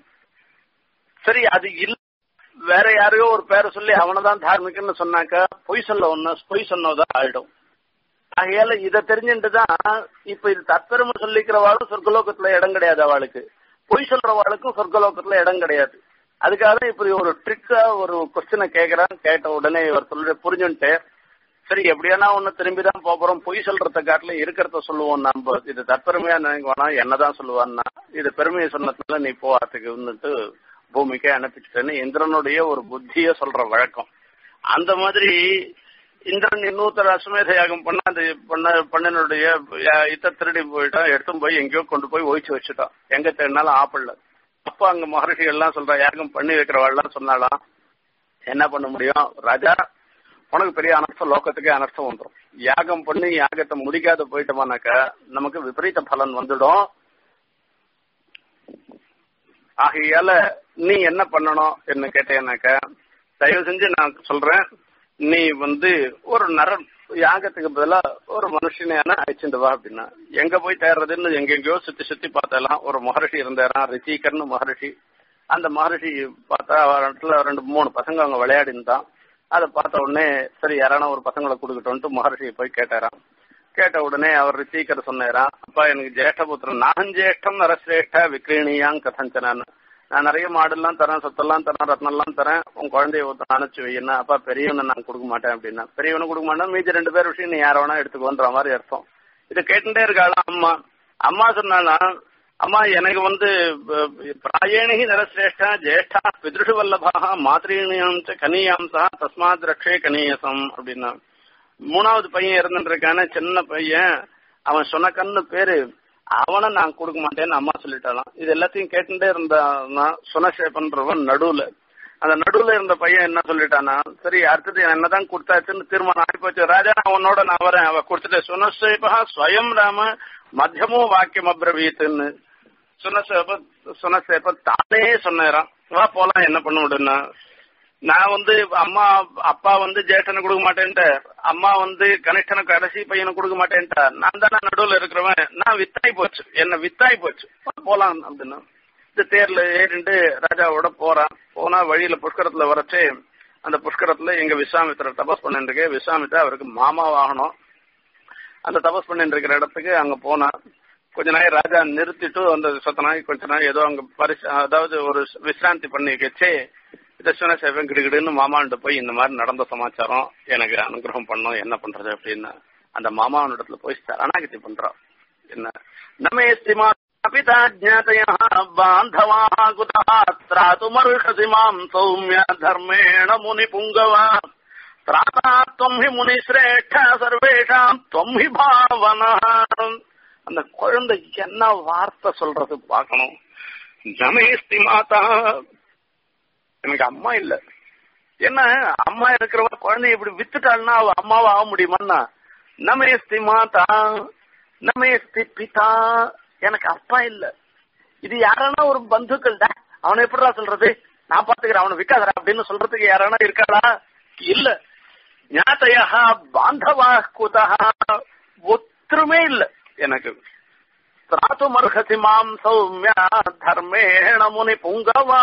சரி அது இல்ல வேற யாரையோ ஒரு பேரை சொல்லி அவனதான் தார்மிகன்னு சொன்னாக்கா பொய் சொல்ல ஒண்ணு பொய் சொன்னதா ஆயிடும் ஆகையால இதை தெரிஞ்சுட்டுதான் இப்ப இது தற்பெருமை சொல்லிக்கிறவாளும் சொர்க்கலோகத்துல இடம் கிடையாது அவளுக்கு பொய் சொல்றவாளுக்கும் சொர்க்கலோகத்துல இடம் கிடையாது அதுக்காக இப்படி ஒரு ட்ரிக்கா ஒரு கொஸ்டினை கேட்கறான் கேட்ட உடனே இவர் சொல்ற புரிஞ்சுட்டு சரி எப்படியானா ஒண்ணு திரும்பிதான் போறோம் பொய் சொல்றத காட்டுல இருக்கிறத சொல்லுவோம் நம்ம இது தற்பெருமையா நினைக்க வேணாம் என்னதான் சொல்லுவான்னா இது பெருமையை சொன்னதுனால நீ போ அதுக்கு வந்துட்டு பூமிக்கே அனுப்பிச்சிட்டேன்னு இந்திரனுடைய ஒரு புத்திய சொல்ற வழக்கம் அந்த மாதிரி இந்திரன் இன்னொருத்தர் அஸ்வமேத யாகம் பண்ண அந்த பண்ண பண்ணனுடைய இத்த திருடி போயிட்டான் எடுத்தும் போய் எங்கேயோ கொண்டு போய் ஒழிச்சு வச்சுட்டான் எங்க தேடினாலும் ஆப்பிடல அப்ப அங்க மகர்ஷி எல்லாம் சொல்ற யாகம் பண்ணி வைக்கிறவாள்லாம் சொன்னாலாம் என்ன பண்ண முடியும் ராஜா உனக்கு பெரிய அனர்த்தம் லோகத்துக்கே அனர்த்தம் வந்துடும் யாகம் பண்ணி யாகத்தை முடிக்காத போயிட்டோமானாக்கா நமக்கு விபரீத பலன் வந்துடும் ஆகையால நீ என்ன பண்ணணும் என்ன கேட்டேன்னாக்கா தயவு செஞ்சு நான் சொல்றேன் நீ வந்து ஒரு நரன் யாகத்துக்கு பதிலா ஒரு மனுஷனையான அழைச்சிட்டு வா அப்படின்னா எங்க போய் தேடுறதுன்னு எங்கெங்கயோ சுத்தி சுத்தி பார்த்தலாம் ஒரு மகர்ஷி இருந்தாராம் ரிஷிகர்னு மகர்ஷி அந்த மகர்ஷி பார்த்தா இடத்துல ரெண்டு மூணு பசங்க அவங்க விளையாடிந்தான் அதை பார்த்த உடனே சரி யாரான ஒரு பசங்களை கொடுக்கட்டும்ட்டு மகர்ஷியை போய் கேட்டாராம் கேட்ட உடனே அவர் ரிஷிகர் சொன்னாராம் அப்பா எனக்கு ஜேஷ்டபுத்திரன் நான் ஜேஷ்டம் நரசிரேஷ்ட விக்ரீணியாங் கதஞ்சனான்னு நான் நிறைய மாடெல்லாம் தரேன் சொத்தெல்லாம் தரேன் ரத்னம்லாம் தரேன் உன் குழந்தைய ஒருத்தன் அனுப்பிச்சு வையன்னா அப்பா பெரியவனை நான் கொடுக்க மாட்டேன் அப்படின்னா பெரியவனை கொடுக்க மாட்டேன் மீதி ரெண்டு பேர் விஷயம் நீ யார வேணா எடுத்துக்கோன்ற மாதிரி அர்த்தம் இதை கேட்டுட்டே இருக்காளாம் அம்மா அம்மா சொன்னாலாம் அம்மா எனக்கு வந்து பிராயணி நரசிரேஷ்டா ஜேஷ்டா பிதிருஷு வல்லபாக மாத்திரீணியம் கனியாம்சா தஸ்மாத் ரக்ஷே கனியசம் அப்படின்னா மூணாவது பையன் இருந்துருக்கான சின்ன பையன் அவன் சொன்னக்கன்னு பேரு அவனை நான் கொடுக்க மாட்டேன்னு அம்மா சொல்லிட்டாலாம் இது எல்லாத்தையும் கேட்டுட்டே இருந்தான்னா சுனசேபன்றவன் நடுவுல அந்த நடுவுல இருந்த பையன் என்ன சொல்லிட்டானா சரி அடுத்தது என்னதான் கொடுத்தாச்சுன்னு தீர்மானம் ஆகிப்போச்சு ராஜா நான் உன்னோட நான் வரேன் அவ கொடுத்துட்டு சுனசேபா ஸ்வயம் ராம மத்தியமோ வாக்கியம் அப்ரவீத்துன்னு சுனசேப சுனசேப தானே சொன்னாராம் வா போலாம் என்ன பண்ண முடியும்னா நான் வந்து அம்மா அப்பா வந்து ஜேஷ்டனை கொடுக்க மாட்டேன்ட்டு அம்மா வந்து கனிஷ்டனை கடைசி பையனை கொடுக்க மாட்டேன்ட்டா நான் தானே நடுவில் இருக்கிறவன் நான் வித்தாய் போச்சு என்ன வித்தாய் போச்சு போலாம் அப்படின்னா இந்த தேர்ல ஏறிண்டு ராஜாவோட போறான் போனா வழியில புஷ்கரத்துல வரச்சு அந்த புஷ்கரத்துல எங்க விஸ்வாமித்திரர் தபஸ் பண்ணிட்டு இருக்கு விஸ்வாமித்திர அவருக்கு மாமா வாகனம் அந்த தபஸ் பண்ணிட்டு இருக்கிற இடத்துக்கு அங்க போனா கொஞ்ச நாள் ராஜா நிறுத்திட்டு அந்த சொத்த நாய் கொஞ்ச நாள் ஏதோ அங்க பரிசு அதாவது ஒரு விசிராந்தி பண்ணி வச்சு தட்சிண சேவன் கிடுகிடுன்னு மாமான்ட்டு போய் இந்த மாதிரி நடந்த சமாச்சாரம் எனக்கு அனுகிரகம் பண்ணும் என்ன பண்றது அப்படின்னு அந்த மாமாவனிடத்துல போய் சரணாகதி பண்றான் என்ன நம்ம ஸ்திமா पिता ज्ञातयः बान्धवाः कुतः त्रातुमर्हसि माम् सौम्य धर्मेण मुनिपुङ्गव त्राता त्वम् हि முனிஸ்ரேஷ்ட சர்வேஷாம் त्वम् हि பாவனா அந்த குழந்தை என்ன வார்த்தை சொல்றது பார்க்கணும் ஜமேஸ்தி மாதா எனக்கு அம்மா இல்ல என்ன அம்மா இருக்கிறவ குழந்தைய இப்படி வித்துட்டாள்னா அவ அம்மாவா ஆக முடியுமான்னா நமேஸ்தி மாதா நமேஸ்தி பிதா எனக்கு அப்பா இல்ல இது யாரானா ஒரு பந்துக்கள் தான் அவனை எப்படிடா சொல்றது நான் பாத்துக்கிறேன் அவனை விற்காதரா அப்படின்னு சொல்றதுக்கு யாரானா இருக்காளா இல்ல ஞாத்தையா பாந்தவா குதா ஒத்துருமே இல்ல எனக்கு திராத்துமர்ஹசி மாம் சௌமியா தர்மேண முனி புங்கவா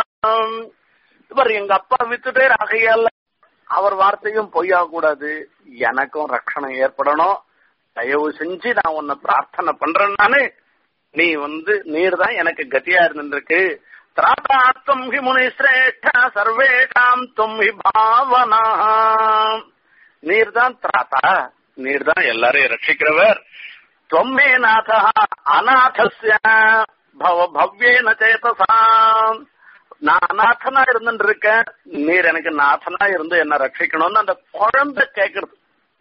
இவர் எங்க அப்பா வித்துட்டே ஆகையால அவர் வார்த்தையும் பொய்யாக கூடாது எனக்கும் ரட்சணம் ஏற்படணும் தயவு செஞ்சு நான் உன்னை பிரார்த்தனை பண்றேன் நானு நீ வந்து நீர் தான் எனக்கு கத்தியா இருந்துருக்கு திராதா தும் ஹி முனி சிரேஷ்ட சர்வேஷாம் தும் ஹி பாவனா நீர் தான் திராதா நீர் தான் எல்லாரையும் ரட்சிக்கிறவர் தொம்மே நாதா அநாதஸ்ய பவ பவ்யேன சேதசாம் நான் அநாதனா இருந்துட்டு இருக்கேன் நீர் எனக்கு நாதனா இருந்து என்ன ரட்சிக்கணும்னு அந்த குழந்தை கேக்குறது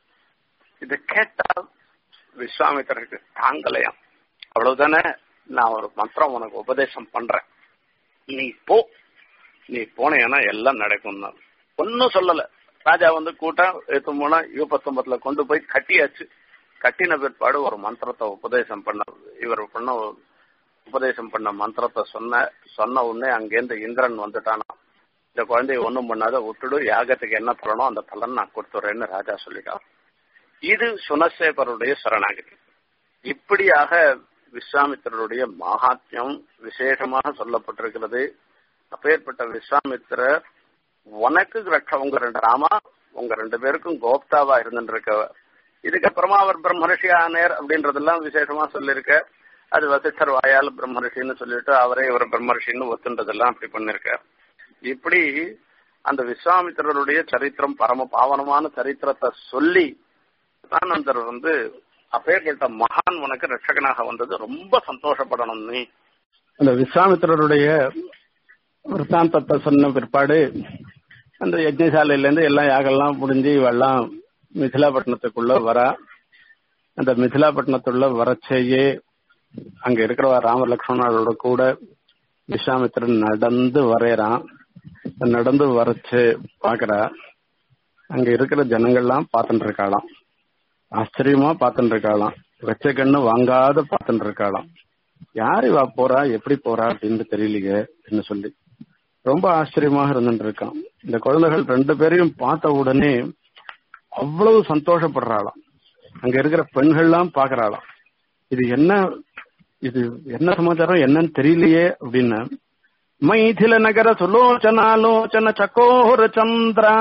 இது கேட்டா விஸ்வாமித்திரருக்கு தாங்கலையாம் அவ்வளவுதானே நான் ஒரு மந்திரம் உனக்கு உபதேசம் பண்றேன் நீ போ நீ போனேன்னா எல்லாம் நடக்கும் ஒன்னும் சொல்லல ராஜா வந்து கூட்டம் எடுத்து போனா யூபத்தொன்பதுல கொண்டு போய் கட்டியாச்சு கட்டின பிற்பாடு ஒரு மந்திரத்தை உபதேசம் பண்ண இவர் பண்ண உபதேசம் பண்ண மந்திரத்தை சொன்ன சொன்ன உடனே அங்கேருந்து இந்திரன் வந்துட்டானா இந்த குழந்தைய ஒண்ணும் பண்ணாத விட்டுடு யாகத்துக்கு என்ன பலனோ அந்த பலன் நான் கொடுத்துறேன்னு ராஜா சொல்லிட்டான் இது சுனசேபருடைய சரணாகதி இப்படியாக விஸ்வாமித்திரருடைய மகாத்மியம் விசேஷமாக சொல்லப்பட்டிருக்கிறது அப்பேற்பட்ட விஸ்வாமித்திரர் உனக்கு ரட்ச உங்க ரெண்டு ராமா உங்க ரெண்டு பேருக்கும் கோப்தாவா இருந்துட்டு இருக்கவர் இதுக்கப்புறமா அவர் பிரம்மரிஷி ஆனேர் அப்படின்றதெல்லாம் விசேஷமா சொல்லியிருக்க அது வசிஷ்டர் வாயால் பிரம்மரிஷின்னு சொல்லிட்டு அவரே இவர் பிரம்மரிஷின்னு ஒத்துன்றதெல்லாம் அப்படி பண்ணிருக்கார் இப்படி அந்த விஸ்வாமித்திரருடைய சரித்திரம் பரம பாவனமான சரித்திரத்தை சொல்லி சதானந்தர் வந்து அப்பேற்பட்ட மகான் உனக்கு ரட்சகனாக வந்தது ரொம்ப சந்தோஷப்படணும் நீ அந்த விஸ்வாமித்திரருடைய விற்த்தாந்தத்தை சொன்ன பிற்பாடு அந்த யஜ்னசாலையில இருந்து எல்லாம் யாகெல்லாம் முடிஞ்சு இவெல்லாம் மிथिलाப்பட்டினத்துக்குள்ள வரா அந்த மிथिलाப்பட்டினத்துள்ள வரச்சேயே அங்க இருக்கிறவ ராம லக்ஷ்மணரோட கூட விஸ்வாமித்திரன் நடந்து வரையறான் நடந்து வரைச்சு பாக்குறா அங்க இருக்கிற ஜனங்கள்லாம் பார்த்துட்டு இருக்காளாம் ஆச்சரியமா பார்த்துட்டு இருக்காளாம் வச்ச கண்ணு வாங்காத பார்த்துட்டு இருக்காளாம் யார் இவா போறா எப்படி போறா அப்படின்னு தெரியலையே என்ன சொல்லி ரொம்ப ஆச்சரியமாக இருந்துட்டு இருக்கான் இந்த குழந்தைகள் ரெண்டு பேரையும் பார்த்த உடனே அவ்வளவு சந்தோஷப்படுறாளாம் அங்க இருக்கிற பெண்கள்லாம் பாக்குறாளாம் இது என்ன இது என்ன சமாச்சாரம் என்னன்னு தெரியலையே அப்படின்னு மைதில நகர சுலோச்சனாலோச்சன சக்கோர சந்திரா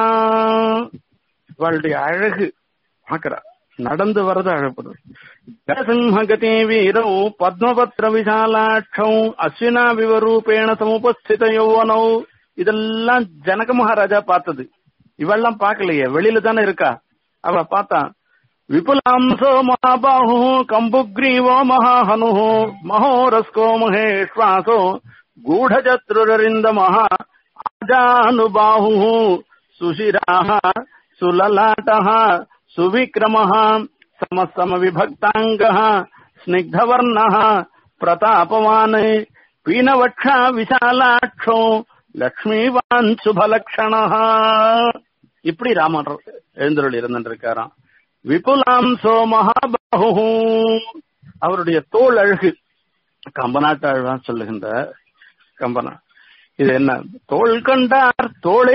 இவளுடைய அழகு பாக்குறா நடந்து வரது அழப்படுது ஜனசிம்ஹகதி வீரௌ பத்மபத்ர விசாலாட்சௌ அஸ்வினா விவரூபேண சமுபஸ்தித யௌவனௌ இதெல்லாம் ஜனக மகாராஜா பார்த்தது இவெல்லாம் பார்க்கலையே வெளியில தானே இருக்கா அவ பார்த்தா விபுலாம்சோ மகாபாஹு கம்புக்ரீவோ மகாஹனு மகோரஸ்கோ மகேஷ்வாசோ గూఢచత్రురరింద మహా ఆజానుబాహు సుశిరా సులలాట సువిక్రమ సమసమ విభక్తాంగ స్నిగ్ధవర్ణ ప్రతాపవాన్ పీనవక్ష విశాలాక్షో லக்ஷ்மிவான் சுபலக்ஷண இப்படி ராமர் எழுந்தருள் இருந்திருக்காராம் விபுலாம்சோ மகாபாஹு அவருடைய தோல் அழகு கம்பநாட்டு அழகான் சொல்லுகின்ற கம்பனா இது என்ன தோல் கண்டார் தோளே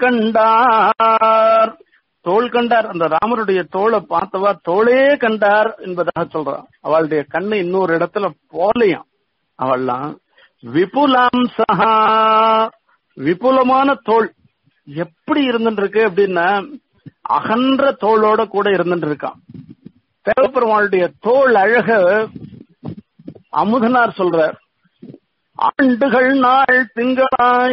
கண்டார் தோல் கண்டார் அந்த ராமருடைய தோலை பார்த்தவா தோளே கண்டார் என்பதாக சொல்றான் அவளுடைய கண்ணு இன்னொரு இடத்துல போலையாம் அவள்லாம் விபுலாம்சா விபுலமான தோல் எப்படி இருந்துட்டு இருக்கு அப்படின்னா அகன்ற தோளோட கூட இருந்துட்டு இருக்கான் தேவப்பெருமாளுடைய தோல் அழக அமுதனார் சொல்றார் ஆண்டுகள் நாள் திங்களாய்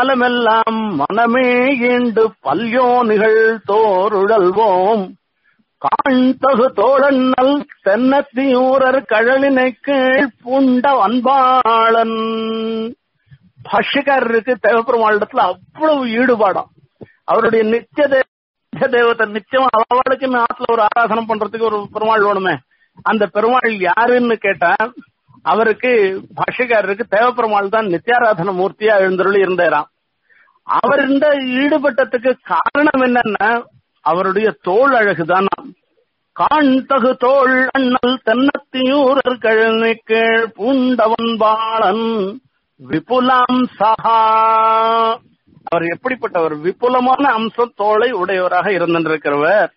நிகழ்காலமெல்லாம் மனமே ஈண்டு பல்யோ நிகழ் தோருழல்வோம் காண்தகு தோழன்னல் தென்னத்தியூரர் கழலினை கீழ் பூண்ட அன்பாளன் பாஷ்யக்காரருக்கு தேவப்பெருமாளிடத்துல அவ்வளவு ஈடுபாடம் அவருடைய நித்திய தே- தேவதை நிச்சயம் அவளுக்கு ஆத்துல ஒரு ஆராதனம் பண்றதுக்கு ஒரு பெருமாள் வேணுமே அந்த பெருமாள் யாருன்னு கேட்டா அவருக்கு பாஷ்யக்காரருக்கு தேவப்பெருமாள் தான் நித்தியாராதன மூர்த்தியா எழுந்தருளி இருந்தாராம் அவர் இந்த ஈடுபட்டதுக்கு காரணம் என்னன்னா அவருடைய தோல் அழகுதான் காண்தகு தோள் அண்ணல் தென்னத்தியூரர் கழனி கீழ் பூண்டவன் பாலன் விபுலாம் சஹா அவர் எப்படிப்பட்டவர் விபுலமான அம்ச தோளை உடையவராக இருந்திருக்கிறவர்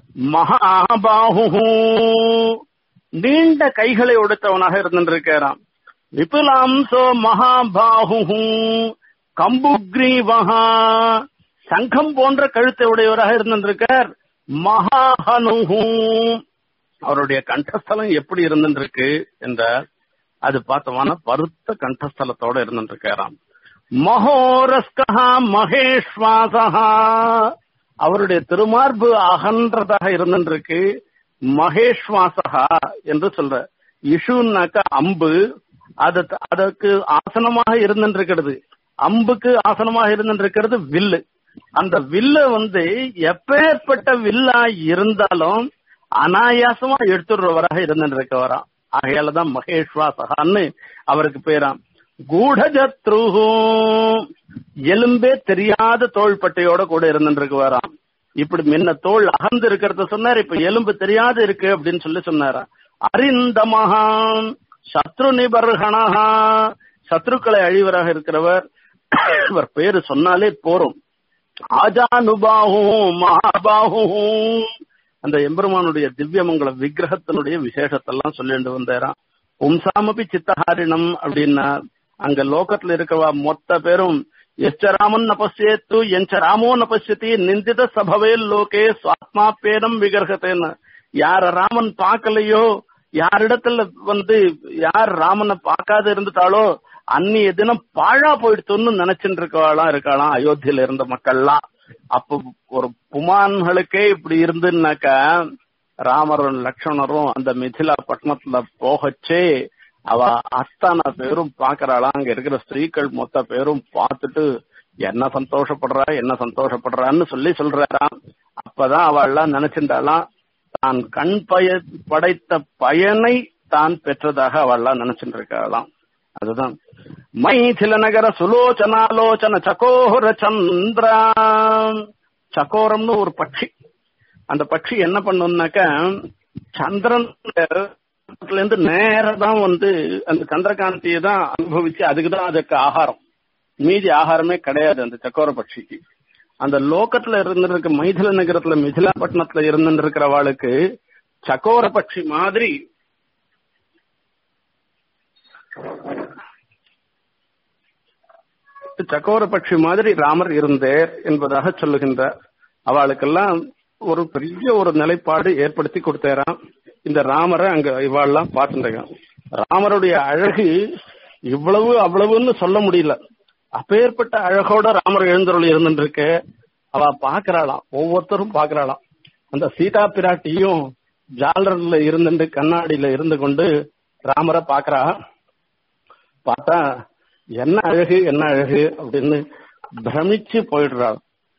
மகாபாஹு நீண்ட கைகளை உடைத்தவனாக இருந்திருக்கிறான் விபுலாம்சோ மகாபாஹு கம்புக்ரீவஹா சங்கம் போன்ற கழுத்தை உடையவராக இருந்திருக்கார் மகாஹனுஹு அவருடைய கண்டஸ்தலம் எப்படி இருந்திருக்கு என்றார் அது பார்த்தோம்னா பருத்த கண்டஸ்தலத்தோட இருந்திருக்காராம் மகோரஸ்கா மகேஷ்வாசகா அவருடைய திருமார்பு அகன்றதாக இருந்திருக்கு மகேஷ்வாசகா என்று சொல்ற இஷுன்னாக்க அம்பு அது அதற்கு ஆசனமாக இருந்திருக்கிறது அம்புக்கு ஆசனமாக இருந்திருக்கிறது வில்லு அந்த வில்ல வந்து எப்பேற்பட்ட வில்லா இருந்தாலும் அனாயாசமா எடுத்துடுறவராக இருந்திருக்கவராம் ஆகையாலதான் மகேஷ்வாசகான்னு அவருக்கு பேராம் கூடஜத்ரு எலும்பே தெரியாத தோள்பட்டையோட கூட இருந்துருக்கு வராம் இப்படி முன்ன தோல் அகர்ந்து இருக்கிறத சொன்னார் இப்ப எலும்பு தெரியாது இருக்கு அப்படின்னு சொல்லி சொன்னாராம் அறிந்த மகான் சத்ரு நிபர்கணஹா சத்ருக்களை அழிவராக இருக்கிறவர் இவர் பேரு சொன்னாலே போரும் ஆஜானுபாகும் மகாபாகும் அந்த எம்பெருமானுடைய திவ்யமங்கல விக்கிரகத்தினுடைய விசேஷத்தெல்லாம் சொல்லிட்டு வந்தாராம் பும்சாமபி சித்தஹாரிணம் அப்படின்னா அங்க லோகத்துல இருக்கவா மொத்த பேரும் எச்ச ராமன் நபசியத்து எஞ்ச ராமோ நபசியத்தி நிந்தித சபவே லோகே சுவாத்மாப்பேனம் விகர்கத்தேன்னு யார ராமன் பார்க்கலையோ யாரிடத்துல வந்து யார் ராமனை பார்க்காத இருந்துட்டாலோ அன்னிய தினம் பாழா போயிடுத்துன்னு நினைச்சுட்டு இருக்கவாளாம் இருக்காளாம் அயோத்தியில இருந்த மக்கள்லாம் அப்ப ஒரு புமான்களுக்கே இப்படி இருந்துன்னாக்கா ராமரும் லக்ஷ்மணரும் அந்த மிதிலா பட்டணத்துல போகச்சே அவ அத்தனை பேரும் பாக்குறாளாம் அங்க இருக்கிற ஸ்திரீகள் மொத்த பேரும் பார்த்துட்டு என்ன சந்தோஷப்படுறா என்ன சந்தோஷப்படுறான்னு சொல்லி சொல்றாராம் அப்பதான் அவள்லாம் நினைச்சிருந்தாலாம் தான் கண் பய படைத்த பயனை தான் பெற்றதாக அவள்லாம் நினைச்சிட்டு இருக்காளாம் அதுதான் மைथिल நகர சுலோச்சனாலோச்சன சகோர சந்திரா சகோரம்னு ஒரு பட்சி அந்த பட்சி என்ன பண்ணும்னாக்க சந்திரன் இருந்து நேரம் தான் வந்து அந்த சந்திரகாந்தியை தான் அனுபவிச்சு அதுக்கு தான் அதுக்கு ஆகாரம் மீதி ஆகாரமே கிடையாது அந்த சக்கோர பட்சிக்கு அந்த லோக்கத்துல இருந்திருக்க மைதில நகரத்துல மிதிலாப்பட்டினத்துல இருந்திருக்கிறவாளுக்கு சக்கோர பட்சி மாதிரி சக்கோர பட்சி மாதிரி ராமர் இருந்தார் என்பதாக சொல்லுகின்றார் அவளுக்கெல்லாம் ஒரு பெரிய ஒரு நிலைப்பாடு ஏற்படுத்தி கொடுத்தாராம் இந்த ராமரை அங்க இவாள்லாம் பார்த்துட்டாங்க ராமருடைய அழகு இவ்வளவு அவ்வளவுன்னு சொல்ல முடியல அப்பேற்பட்ட அழகோட ராமர் எழுந்தருள் இருந்துருக்கு அவ பாக்குறாளாம் ஒவ்வொருத்தரும் பாக்குறாளாம் அந்த சீதா பிராட்டியும் ஜாலர்ல இருந்துட்டு கண்ணாடியில இருந்து கொண்டு ராமரை பாக்குறா பார்த்தா என்ன அழகு என்ன அழகு அப்படின்னு பிரமிச்சு போயிடுறாள்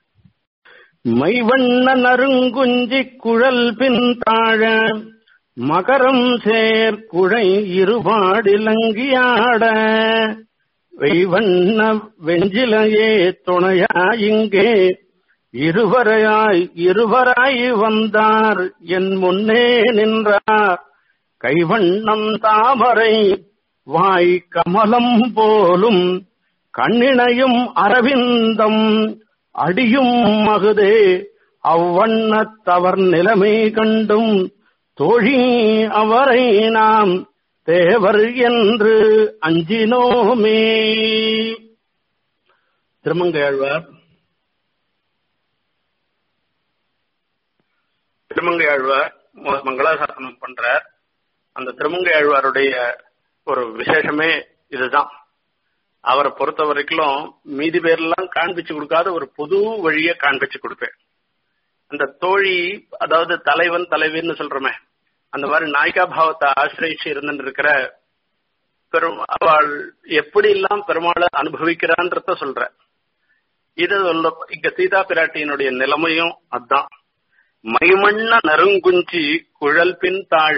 மைவண்ண நறுங்குஞ்சி குழல் பின் தாழ மகரம் சேர் குழை இருபாடிலங்கியாட வெய்வண்ண வெஞ்சிலையே துணையா இங்கே இருவரையாய் இருவராய் வந்தார் என் முன்னே நின்றார் கைவண்ணம் தாமரை வாய் கமலம் போலும் கண்ணினையும் அரவிந்தம் அடியும் மகுதே அவ்வண்ணத்தவர் நிலைமை கண்டும் தோழி அவரை நாம் தேவர் என்று அஞ்சினோமே திருமங்கையாழ்வார் திருமங்கையாழ்வார் மங்களாசாசனம் பண்றார் அந்த திருமங்கையாழ்வாருடைய ஒரு விசேஷமே இதுதான் அவரை பொறுத்த வரைக்கும் மீதி பேர்லாம் காண்பிச்சு கொடுக்காத ஒரு புது வழிய காண்பிச்சு கொடுப்பேன் இந்த தோழி அதாவது தலைவன் தலைவின்னு சொல்றோமே அந்த மாதிரி நாயிகா பாவத்தை ஆசிரியிச்சு இருந்துட்டு இருக்கிற பெரும் அவள் எப்படி எல்லாம் பெருமாளை அனுபவிக்கிறான்றத சொல்ற இது சொல்ல இங்க சீதா பிராட்டியினுடைய நிலைமையும் அதான் மைவண்ண நறுங்குஞ்சி குழல் பின் தாழ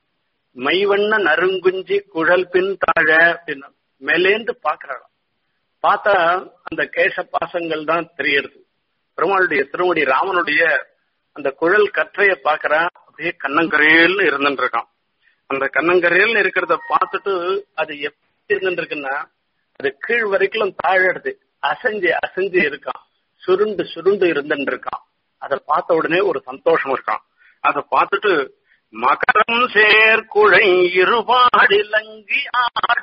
மைவண்ண நறுங்குஞ்சி குழல் பின் தாழ அப்படின்னு மேலேந்து பாக்குறாளாம் பார்த்தா அந்த கேச பாசங்கள் தான் தெரியறது பெருமாளுடைய திருவடி ராமனுடைய அந்த குழல் கற்றைய பாக்குறான் அப்படியே கண்ணங்கரையல்னு இருந்துட்டு இருக்கான் அந்த கண்ணங்கரையல்னு இருக்கிறத பார்த்துட்டு அது எப்படி இருந்துட்டு இருக்குன்னா அது கீழ் வரைக்கும் தாழடுது அசைஞ்சு அசைஞ்சு இருக்கான் சுருண்டு சுருண்டு இருந்துட்டு இருக்கான் அதை பார்த்த உடனே ஒரு சந்தோஷம் இருக்கான் அதை பார்த்துட்டு மகரம் சேர்க்குழை இருபாடிலங்கி ஆட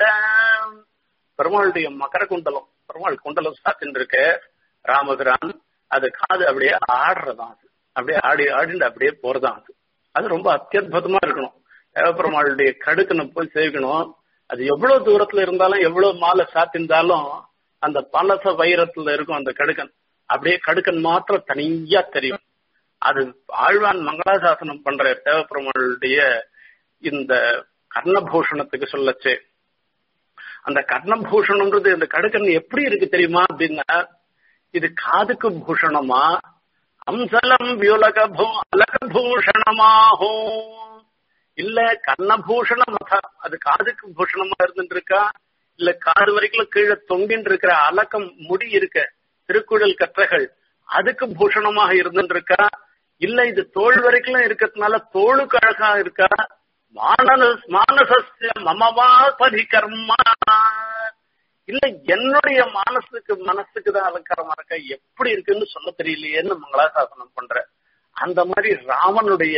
பெருமாளுடைய மகர குண்டலம் பெருமாள் குண்டலம் சாத்தின்னு இருக்க ராமபிரான் அது காது அப்படியே ஆடுறதான் அது அப்படியே ஆடி ஆடிண்டு அப்படியே போறதான் அது அது ரொம்ப அத்தியுதமா இருக்கணும் தேவப்பெருமாளுடைய கடுக்கனை போய் சேவிக்கணும் அது எவ்வளவு தூரத்துல இருந்தாலும் எவ்வளவு மாலை சாத்திருந்தாலும் அந்த பலச வைரத்துல இருக்கும் அந்த கடுக்கன் அப்படியே கடுக்கன் மாத்திரம் தனியா தெரியும் அது ஆழ்வான் மங்களாசாசனம் பண்ற தேவப்பெருமாளுடைய இந்த கர்ணபூஷணத்துக்கு சொல்லச்சே அந்த கர்ணபூஷணம்ன்றது இந்த கடுக்கன் எப்படி இருக்கு தெரியுமா அப்படின்னா இது காதுக்கு பூஷணமா அம்சலம் வியுலக பூ அலக பூஷணமாகும் இல்ல கர்ணபூஷணம் அது காதுக்கு பூஷணமா இருந்துட்டு இருக்கா இல்ல காது வரைக்கும் கீழே தொங்கின்னு இருக்கிற அலக்கம் முடி இருக்க திருக்குழல் கற்றைகள் அதுக்கு பூஷணமாக இருந்துட்டு இருக்கா இல்ல இது தோல் வரைக்கும் இருக்கிறதுனால தோளுக்கு அழகா இருக்கா மானச மானசஸ்ய மமவா பரிகர்மா இல்ல என்னுடைய மனசுக்கு மனசுக்கு தான் அலங்காரமா இருக்க எப்படி இருக்குன்னு சொல்ல தெரியலையேன்னு மங்களாசாசனம் பண்ற அந்த மாதிரி ராமனுடைய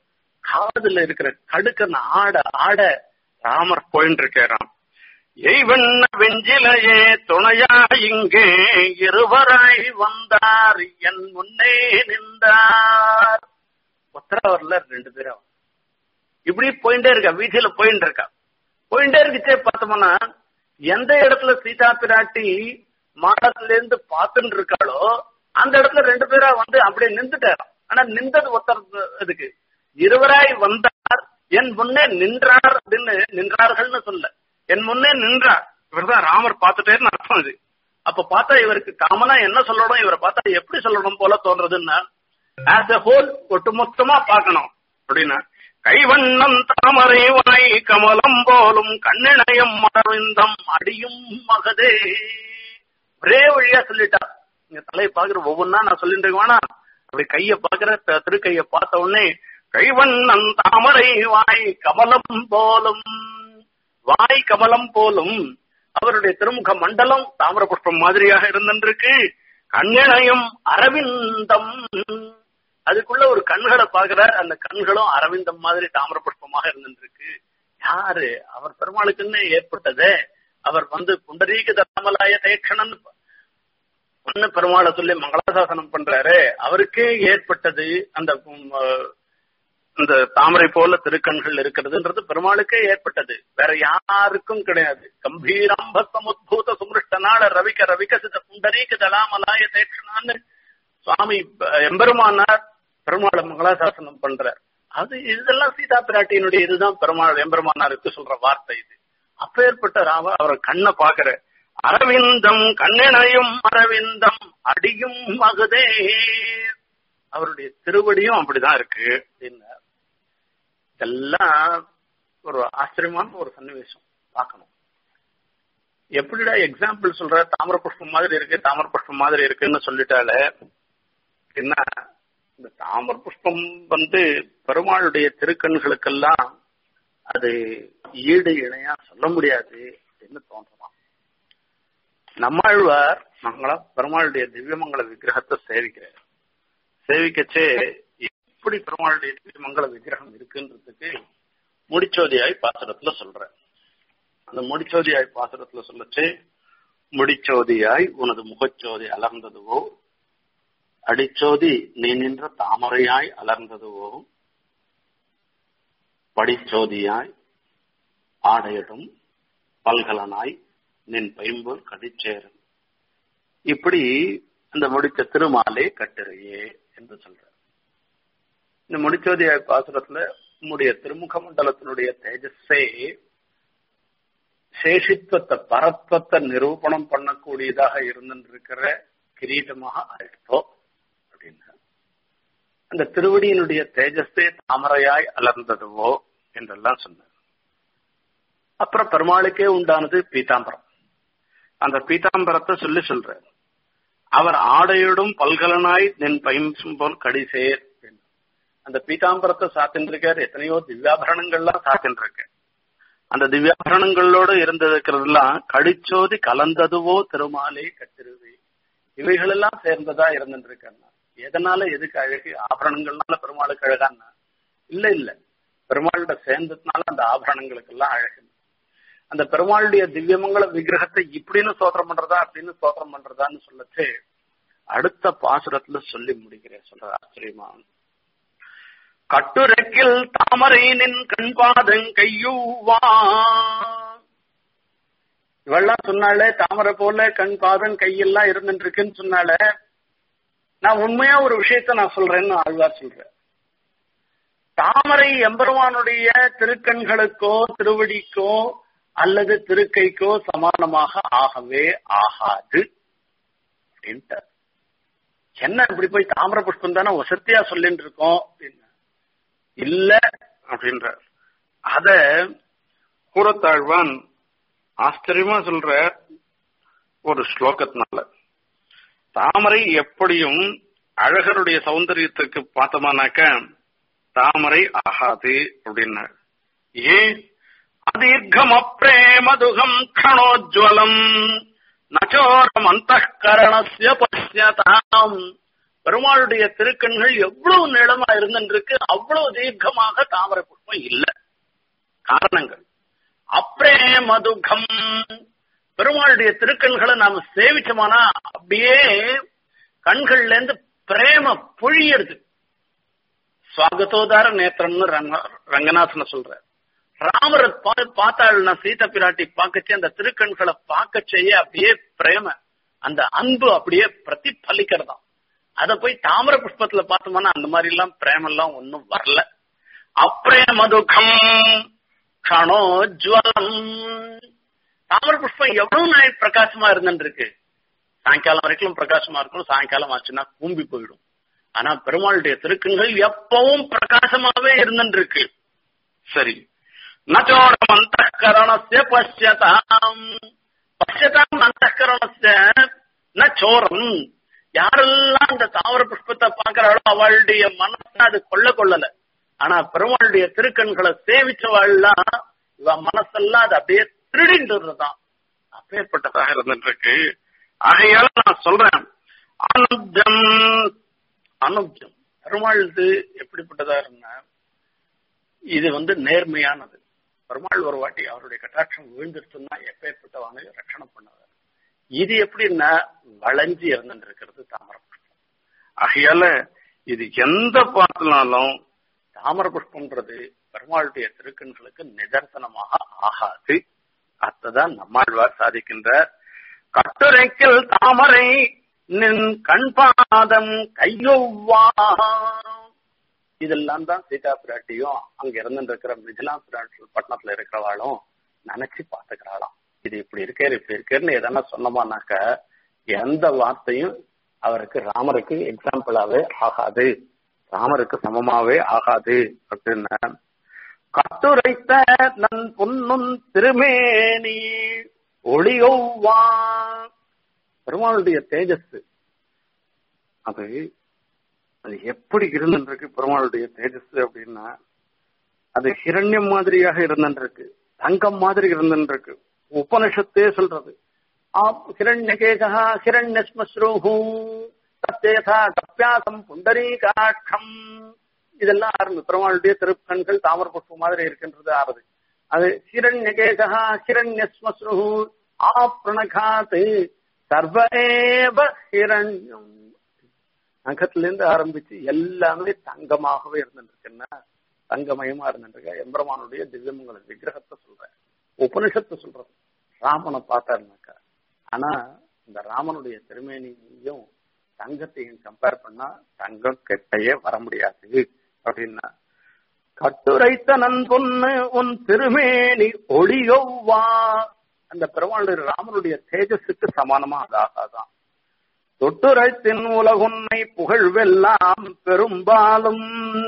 காதுல இருக்கிற கடுக்கன் ஆட ஆட ராமர் போயின்னு இருக்கிறான் எய்வண்ண வெஞ்சிலையே துணையா இங்கே இருவராய் வந்தார் என் முன்னே நின்றார் உத்தரவர்ல ரெண்டு பேரும் இப்படி போயிட்டே இருக்கா வீதியில போயிட்டு இருக்கா போயிட்டே இருக்குச்சே பார்த்தோம்னா எந்த இடத்துல சீதா பிராட்டி மாடத்துல இருந்து பார்த்துட்டு இருக்காளோ அந்த இடத்துல ரெண்டு பேரா வந்து அப்படியே நின்றுட்டாராம் ஆனா நின்றது ஒருத்தர் இதுக்கு இருவராய் வந்தார் என் முன்னே நின்றார் அப்படின்னு நின்றார்கள்னு சொல்ல என் முன்னே நின்றார் இவர்தான் ராமர் பார்த்துட்டேன்னு அர்த்தம் இது அப்ப பார்த்தா இவருக்கு காமனா என்ன சொல்லணும் இவரை பார்த்தா எப்படி சொல்லணும் போல தோன்றதுன்னா ஆஸ் எ ஹோல் ஒட்டுமொத்தமா பார்க்கணும் அப்படின்னா கைவண்ணம் தாமரை வாய் கமலம் போலும் கண்ணிணயம் மரவிந்தம் அடியும் மகதே ஒரே வழியா சொல்லிட்டா நீங்க தலையை பாக்குற ஒவ்வொன்னா நான் சொல்லிட்டு இருக்கேனா அப்படி கைய பாக்குற திருக்கைய பார்த்த உடனே கைவண்ணம் தாமரை வாய் கமலம் போலும் வாய் கமலம் போலும் அவருடைய திருமுக மண்டலம் தாமர புஷ்பம் மாதிரியாக இருந்திருக்கு கண்ணிணயம் அரவிந்தம் அதுக்குள்ள ஒரு கண்களை பாக்குறார் அந்த கண்களும் அரவிந்தம் மாதிரி தாமர புஷ்பமாக இருந்திருக்கு யாரு அவர் பெருமாளுக்குன்னு ஏற்பட்டதே அவர் வந்து புண்டரீக தமலாய தேக்ஷணன் ஒன்னு பெருமாளை சொல்லி மங்களாசாசனம் பண்றாரு அவருக்கே ஏற்பட்டது அந்த இந்த தாமரை போல திருக்கண்கள் இருக்கிறதுன்றது பெருமாளுக்கே ஏற்பட்டது வேற யாருக்கும் கிடையாது கம்பீரம்ப சமுத்பூத சுமிருஷ்டனால ரவிக ரவிகசித புண்டரீக தலாமலாய தேக்ஷணான்னு சுவாமி எம்பெருமானார் பெருமாளை மங்களாசாசனம் பண்றார் அது இதெல்லாம் சீதா பிராட்டியினுடைய இதுதான் பெருமாள் எம்பெருமானாருக்கு சொல்ற வார்த்தை இது அப்பேற்பட்ட ராம அவர் கண்ணை பாக்குற அரவிந்தம் கண்ணினையும் அரவிந்தம் அடியும் மகுதே அவருடைய திருவடியும் அப்படிதான் இருக்கு அப்படின்னார் இதெல்லாம் ஒரு ஆச்சரியமான ஒரு சன்னிவேசம் பார்க்கணும் எப்படிடா எக்ஸாம்பிள் சொல்ற தாமர புஷ்பம் மாதிரி இருக்கு தாமர புஷ்பம் மாதிரி இருக்குன்னு சொல்லிட்டாலே என்ன இந்த தாமர புஷ்பம் வந்து பெருமாளுடைய திருக்கண்களுக்கெல்லாம் அது ஈடு இணையா சொல்ல முடியாது அப்படின்னு தோன்றலாம் நம்மாழ்வார் மங்களா பெருமாளுடைய திவ்யமங்கல விக்கிரகத்தை சேவிக்கிறார் சேவிக்கச்சே எப்படி பெருமாளுடைய திவ்யமங்கல விக்கிரகம் இருக்குன்றதுக்கு முடிச்சோதியாய் பாசுரத்துல சொல்ற அந்த முடிச்சோதியாய் பாசுரத்துல சொல்லச்சு முடிச்சோதியாய் உனது முகச்சோதி அலர்ந்ததுவோ அடிச்சோதி நீ நின்ற தாமரையாய் அலர்ந்ததுவோ படிச்சோதியாய் ஆடையிடும் பல்கலனாய் நின் பைம்போல் கடிச்சேரும் இப்படி அந்த முடிச்ச திருமாலே கட்டுரையே என்று சொல்ற இந்த முடிச்சோதி பாசுரத்துல உம்முடைய திருமுக மண்டலத்தினுடைய தேஜஸே சேஷித்துவத்தை பரத்வத்தை நிரூபணம் பண்ணக்கூடியதாக இருந்திருக்கிற கிரீடமாக ஆயிடுத்தோ அப்படின்னு அந்த திருவடியினுடைய தேஜஸே தாமரையாய் அலர்ந்ததுவோ என்றெல்லாம் சொன்னார் அப்புறம் பெருமாளுக்கே உண்டானது பீதாம்பரம் அந்த பீதாம்பரத்தை சொல்லி சொல்ற அவர் ஆடையோடும் பல்கலனாய் நின் பயின்சும் போல் கடிசேர் அந்த பீதாம்பரத்தை சாத்தின்றிருக்கார் எத்தனையோ திவ்யாபரணங்கள்லாம் சாத்தின்றிருக்க அந்த திவ்யாபரணங்களோடு இருந்திருக்கிறதெல்லாம் கடிச்சோதி கலந்ததுவோ திருமாலே கத்திருவே இவைகளெல்லாம் சேர்ந்ததா இருந்துருக்கா எதனால எதுக்கு அழகு ஆபரணங்கள்னால பெருமாளுக்கு அழகான்னா இல்ல இல்ல பெருமாள்கிட்ட சேர்ந்ததுனால அந்த ஆபரணங்களுக்கு எல்லாம் அழகு அந்த பெருமாளுடைய திவ்யமங்கல விக்கிரகத்தை இப்படின்னு சோதனம் பண்றதா அப்படின்னு சோதனம் பண்றதான்னு சொல்லச்சு அடுத்த பாசுரத்துல சொல்லி முடிக்கிறேன் சொல்ற ஆச்சரியமா கட்டுரைக்கில் தாமரை நின் கண்பாதங் கையூவா இவெல்லாம் சொன்னாலே தாமரை போல கண் பாதம் கையெல்லாம் இருந்துட்டு இருக்குன்னு சொன்னாலே நான் உண்மையா ஒரு விஷயத்த நான் சொல்றேன்னு ஆழ்வார் சொல்றேன் தாமரை எம்பெருமானுடைய திருக்கண்களுக்கோ திருவடிக்கோ அல்லது திருக்கைக்கோ சமானமாக ஆகவே ஆகாது அப்படின்ட்டு என்ன இப்படி போய் தாமர புஷ்பம் தானே வசத்தியா சொல்லிட்டு இருக்கோம் அப்படின்னு இல்ல அப்படின்ற அத கூறத்தாழ்வான் ஆச்சரியமா சொல்ற ஒரு ஸ்லோகத்தினால தாமரை எப்படியும் அழகருடைய சௌந்தரியத்துக்கு பார்த்தோமானாக்க தாமரை ஆகாது அப்படின்னார் ஏன் அதீர்க்கம் அப்ரேமதுகம் கணோஜ்வலம் நச்சோரம் அந்த கரணசிய பசியதாம் பெருமாளுடைய திருக்கண்கள் எவ்வளவு நீளமா இருந்துருக்கு அவ்வளவு தீர்க்கமாக தாமரை புஷ்பம் இல்ல காரணங்கள் அப்ரேமதுகம் பெருமாளுடைய திருக்கண்களை நாம சேவிச்சோமானா அப்படியே கண்கள்ல இருந்து பிரேம பொழியறது சுவாகத்தோதார நேத்திரம்னு ரங்கநாதன சொல்ற ராமரை பார்த்தாள்னா சீத பிராட்டி பார்க்கச்சு அந்த திருக்கண்களை பார்க்க செய்ய அப்படியே பிரேம அந்த அன்பு அப்படியே பிரதிபலிக்கிறதாம் அத போய் தாமர புஷ்பத்துல பார்த்தோம்னா அந்த மாதிரி எல்லாம் பிரேம எல்லாம் ஒன்னும் வரல அப்ரேமதுகம் கணோஜ்வலம் தாமர புஷ்பம் எவ்வளவு நாள் பிரகாசமா இருந்துருக்கு சாயங்காலம் வரைக்கும் பிரகாசமா இருக்கும் சாயங்காலம் ஆச்சுன்னா கூம்பி போயிடும் ஆனா பெருமாளுடைய திருக்கண்கள் எப்பவும் பிரகாசமாவே இருந்துருக்கு சரி நச்சோடம் அந்த கரணசிய பசியதாம் பசியதாம் அந்த கரணசிய நச்சோரம் யாரெல்லாம் அந்த தாவர புஷ்பத்தை பாக்குறாளோ அவளுடைய மனசை அது கொள்ள கொள்ளல ஆனா பெருமாளுடைய திருக்கண்களை சேவிச்சவாள்லாம் இவ மனசெல்லாம் அது அப்படியே திருடின்றதுதான் அப்பேற்பட்டதாக இருந்துட்டு இருக்கு ஆகையால நான் சொல்றேன் அனுப்ஜம் அனுப்ஜம் பெருமாள் இது எப்படிப்பட்டதா இருந்தா இது வந்து நேர்மையானது பெருமாள் ஒரு வாட்டி அவருடைய கட்டாட்சம் விழுந்துருச்சுன்னா எப்பேற்பட்டவான ரட்சணம் பண்ணவர் இது எப்படின்னா வளைஞ்சி இருந்துட்டு இருக்கிறது தாமர புஷ்பம் ஆகையால இது எந்த பார்த்தினாலும் தாமர புஷ்பம்ன்றது பெருமாளுடைய திருக்கண்களுக்கு நிதர்சனமாக ஆகாது அத்ததான் நம்மாழ்வார் சாதிக்கின்றார் கட்டுரைக்கில் தாமரை நின் கண்பாதம் கையொவ்வா இதெல்லாம் தான் சீதா பிராட்டியும் அங்க இருந்து இருக்கிற மிதிலா பிராட்டி பட்டணத்துல இருக்கிறவாளும் நினைச்சு பாத்துக்கிறாளாம் இது இப்படி இருக்கே இப்படி இருக்கேன்னு எதனா சொன்னோமானாக்க எந்த வார்த்தையும் அவருக்கு ராமருக்கு எக்ஸாம்பிளாவே ஆகாது ராமருக்கு சமமாவே ஆகாது அப்படின்னு கட்டுரைத்த நன் பொன்னும் திருமேனி ஒளியொவ்வா பெருமாளுடைய தேஜஸ் அது அது எப்படி இருந்துருக்கு பெருமாளுடைய தேஜஸ் அப்படின்னா அது ஹிரண்யம் மாதிரியாக இருந்துருக்கு தங்கம் மாதிரி இருந்துருக்கு உபனிஷத்தே சொல்றது ஹிரண்யகேகா ஹிரண்யஸ்மஸ்ரூஹூ தத்தேதா கப்பியாசம் புண்டரீகாட்சம் இதெல்லாம் ஆரம்பி பெருமாளுடைய திருக்கண்கள் தாமர புஷ்பம் மாதிரி இருக்கின்றது ஆறுது அது ஹிரண்யகேகா ஹிரண்யஸ்மஸ்ரு ஆப்ரணகாத் சர்வேவ ஹிரண்யம் நகத்துல இருந்து ஆரம்பிச்சு எல்லாமே தங்கமாகவே இருந்துருக்குன்னா தங்கமயமா இருந்துருக்க எம்பெருமானுடைய திவ்யமங்கல விக்கிரகத்தை சொல்றேன் உபனிஷத்தை சொல்றது ராமனை பார்த்தாருனாக்கா ஆனா இந்த ராமனுடைய திருமேனியையும் தங்கத்தையும் கம்பேர் பண்ணா தங்கம் கெட்டையே வர முடியாது அப்படின்னா கட்டுரைத்த நன் பொண்ணு உன் திருமேனி ஒளியொவ்வா அந்த பெருமாளுடைய ராமனுடைய தேஜஸுக்கு சமானமா அதாகாதான் தொட்டுரைத்தின் உலகுன்னை புகழ்வெல்லாம் பெரும்பாலும்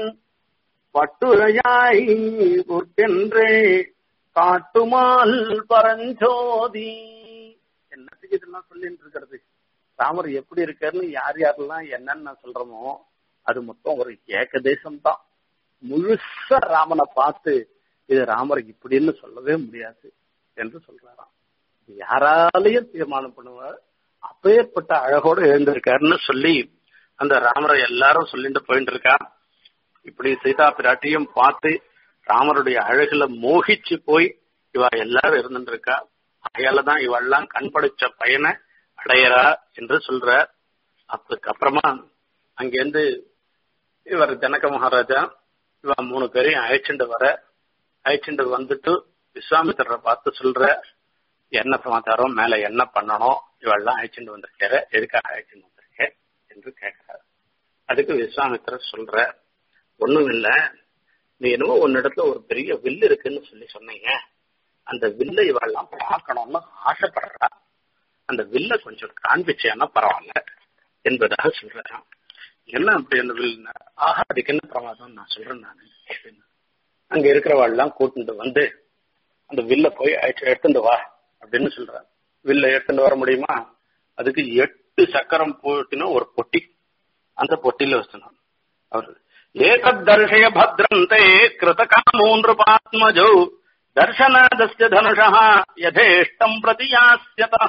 பட்டுரையாய் உற்கென்றே காட்டுமால் பரஞ்சோதி என்னத்துக்கு இதெல்லாம் சொல்லிட்டு இருக்கிறது ராமர் எப்படி இருக்காருன்னு யார் யாரெல்லாம் என்னன்னு சொல்றோமோ அது மொத்தம் ஒரு ஏகதேசம் தான் முழுசா ராமனை பார்த்து இது ராமர் இப்படின்னு சொல்லவே முடியாது என்று சொல்றாராம் யாராலையும் தீர்மானம் பண்ணுவார் அப்பேற்பட்ட அழகோடு எழுந்திருக்காருன்னு சொல்லி அந்த ராமரை எல்லாரும் சொல்லிட்டு போயிட்டு இருக்கா இப்படி சீதா பிராட்டியும் பார்த்து ராமருடைய அழகுல மோகிச்சு போய் இவ எல்லாரும் இருந்துட்டு இருக்கா அதையாலதான் இவெல்லாம் கண் படிச்ச பையனை அடையறா என்று சொல்ற அதுக்கப்புறமா அங்கிருந்து இவர் ஜனக மகாராஜா இவ மூணு பேரையும் அழைச்சிட்டு வர அழைச்சிட்டு வந்துட்டு விஸ்வாமித்திரரை பார்த்து சொல்ற என்ன சமாச்சாரம் மேல என்ன பண்ணணும் இவெல்லாம் அழைச்சிட்டு வந்திருக்காரு எதுக்காக அழைச்சிட்டு வந்திருக்க என்று கேட்கிறார் அதுக்கு விஸ்வாமித்திரர் சொல்ற ஒண்ணும் இல்ல நீ என்னமோ உன்னிடத்துல ஒரு பெரிய வில்லு இருக்குன்னு சொல்லி சொன்னீங்க அந்த வில்லை இவெல்லாம் பார்க்கணும்னு ஆசைப்படுறா அந்த வில்ல கொஞ்சம் காண்பிச்சேன்னா பரவாயில்ல என்பதாக சொல்றான் என்ன அப்படி அந்த வில் ஆஹா அதுக்கு என்ன பிரமாதம் நான் சொல்றேன் நானு அங்க இருக்கிறவாள்லாம் கூட்டிட்டு வந்து அந்த வில்ல போய் எடுத்துட்டு வா அப்படின்னு சொல்றான் வில்ல எடுத்துட்டு வர முடியுமா அதுக்கு எட்டு சக்கரம் போட்டுனா ஒரு பொட்டி அந்த பொட்டியில வச்சணும் அவர் ஏதத் தர்ஷய பத்ரந்தே கிருதகா மூன்று பாத்மஜௌ தர்ஷனாதஸ்ய தனுஷா யதேஷ்டம் பிரதியாசியதா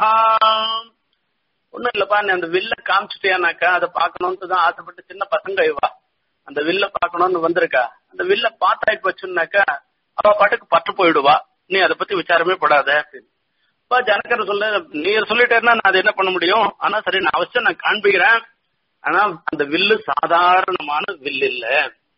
ஒண்ணும் இல்லப்பா நீ அந்த வில்ல காமிச்சிட்டியானாக்கா அதை பார்க்கணும்னு தான் ஆசைப்பட்டு சின்ன பசங்க இவா அந்த வில்ல பார்க்கணும்னு வந்திருக்கா அந்த வில்ல பார்த்தாய் போச்சுன்னாக்கா அவ பாட்டுக்கு பட்டு போயிடுவா நீ அதை பத்தி விசாரமே படாத அப்படின்னு இப்ப ஜனக்கர் சொல்ல நீர் சொல்லிட்டேன்னா நான் அதை என்ன பண்ண முடியும் ஆனா சரி நான் அவசியம் நான் காண்பிக்கிறேன் ஆனா அந்த வில்லு சாதாரணமான வில் இல்ல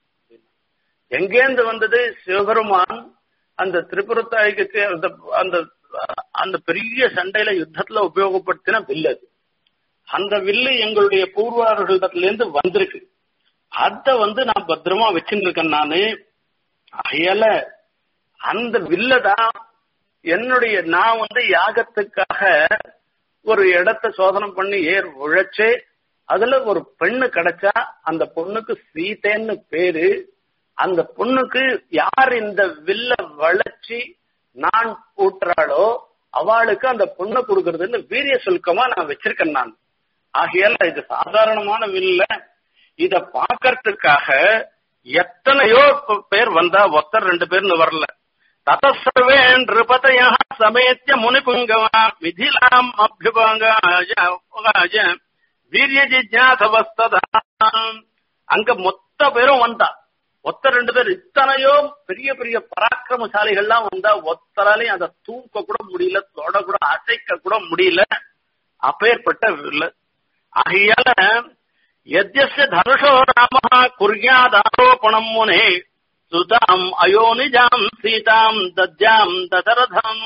எங்கேந்து வந்தது சிவபெருமான் அந்த திரிபுரத்தாய்க்கு அந்த அந்த அந்த பெரிய சண்டையில யுத்தத்துல உபயோகப்படுத்தின வில் அது அந்த வில்லு எங்களுடைய பூர்வார்களிடத்துல இருந்து வந்திருக்கு அத வந்து நான் பத்திரமா வச்சுட்டு இருக்கேன் நானு அயல அந்த வில்லதான் என்னுடைய நான் வந்து யாகத்துக்காக ஒரு இடத்த சோதனை பண்ணி ஏர் உழைச்சு அதுல ஒரு பெண்ணு கிடைச்சா அந்த பொண்ணுக்கு சீதேன்னு பேரு அந்த பொண்ணுக்கு யார் இந்த வில்ல வளைச்சி நான் ஊட்டுறாளோ அவளுக்கு அந்த பொண்ணை கொடுக்கறதுன்னு வீரிய சுல்கமா நான் வச்சிருக்கேன் நான் ஆகையால இது சாதாரணமான வில்ல இத பாக்கறதுக்காக எத்தனையோ பேர் வந்தா ஒத்தர் ரெண்டு பேர்னு வரல ததசர்வே நிருபதய சமேத்திய முனிபுங்கவா மிதிலாம் அபியுபாங்க வீரிய ஜிஜாசவஸ்ததா அங்க மொத்த பேரும் வந்தா ஒத்த ரெண்டு பேர் இத்தனையோ பெரிய பெரிய பராக்கிரமசாலிகள்லாம் வந்தா ஒத்தராலையும் அதை தூக்க கூட முடியல தொட கூட அசைக்க கூட முடியல அப்பேற்பட்ட ஆகையால எத்யஸ்ய தனுஷோ ராம குர்யாதாரோபணம் முனே சுதாம் அயோனிஜாம் சீதாம் தத்யாம் ததரதம்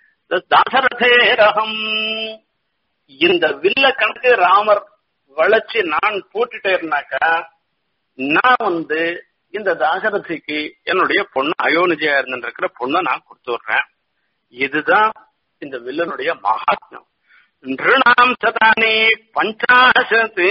தாசரதேரகம் இந்த வில்ல கணக்கு ராமர் வளைச்சு நான் போட்டுட்டேன்னாக்கா நான் வந்து இந்த தாசரதிக்கு என்னுடைய பொண்ணு அயோனிஜயா இருந்துருக்கிற பொண்ணை நான் கொடுத்து விடுறேன் இதுதான் இந்த வில்லனுடைய மகாத்மியம் நிருணாம் சதானி பஞ்சாசத்து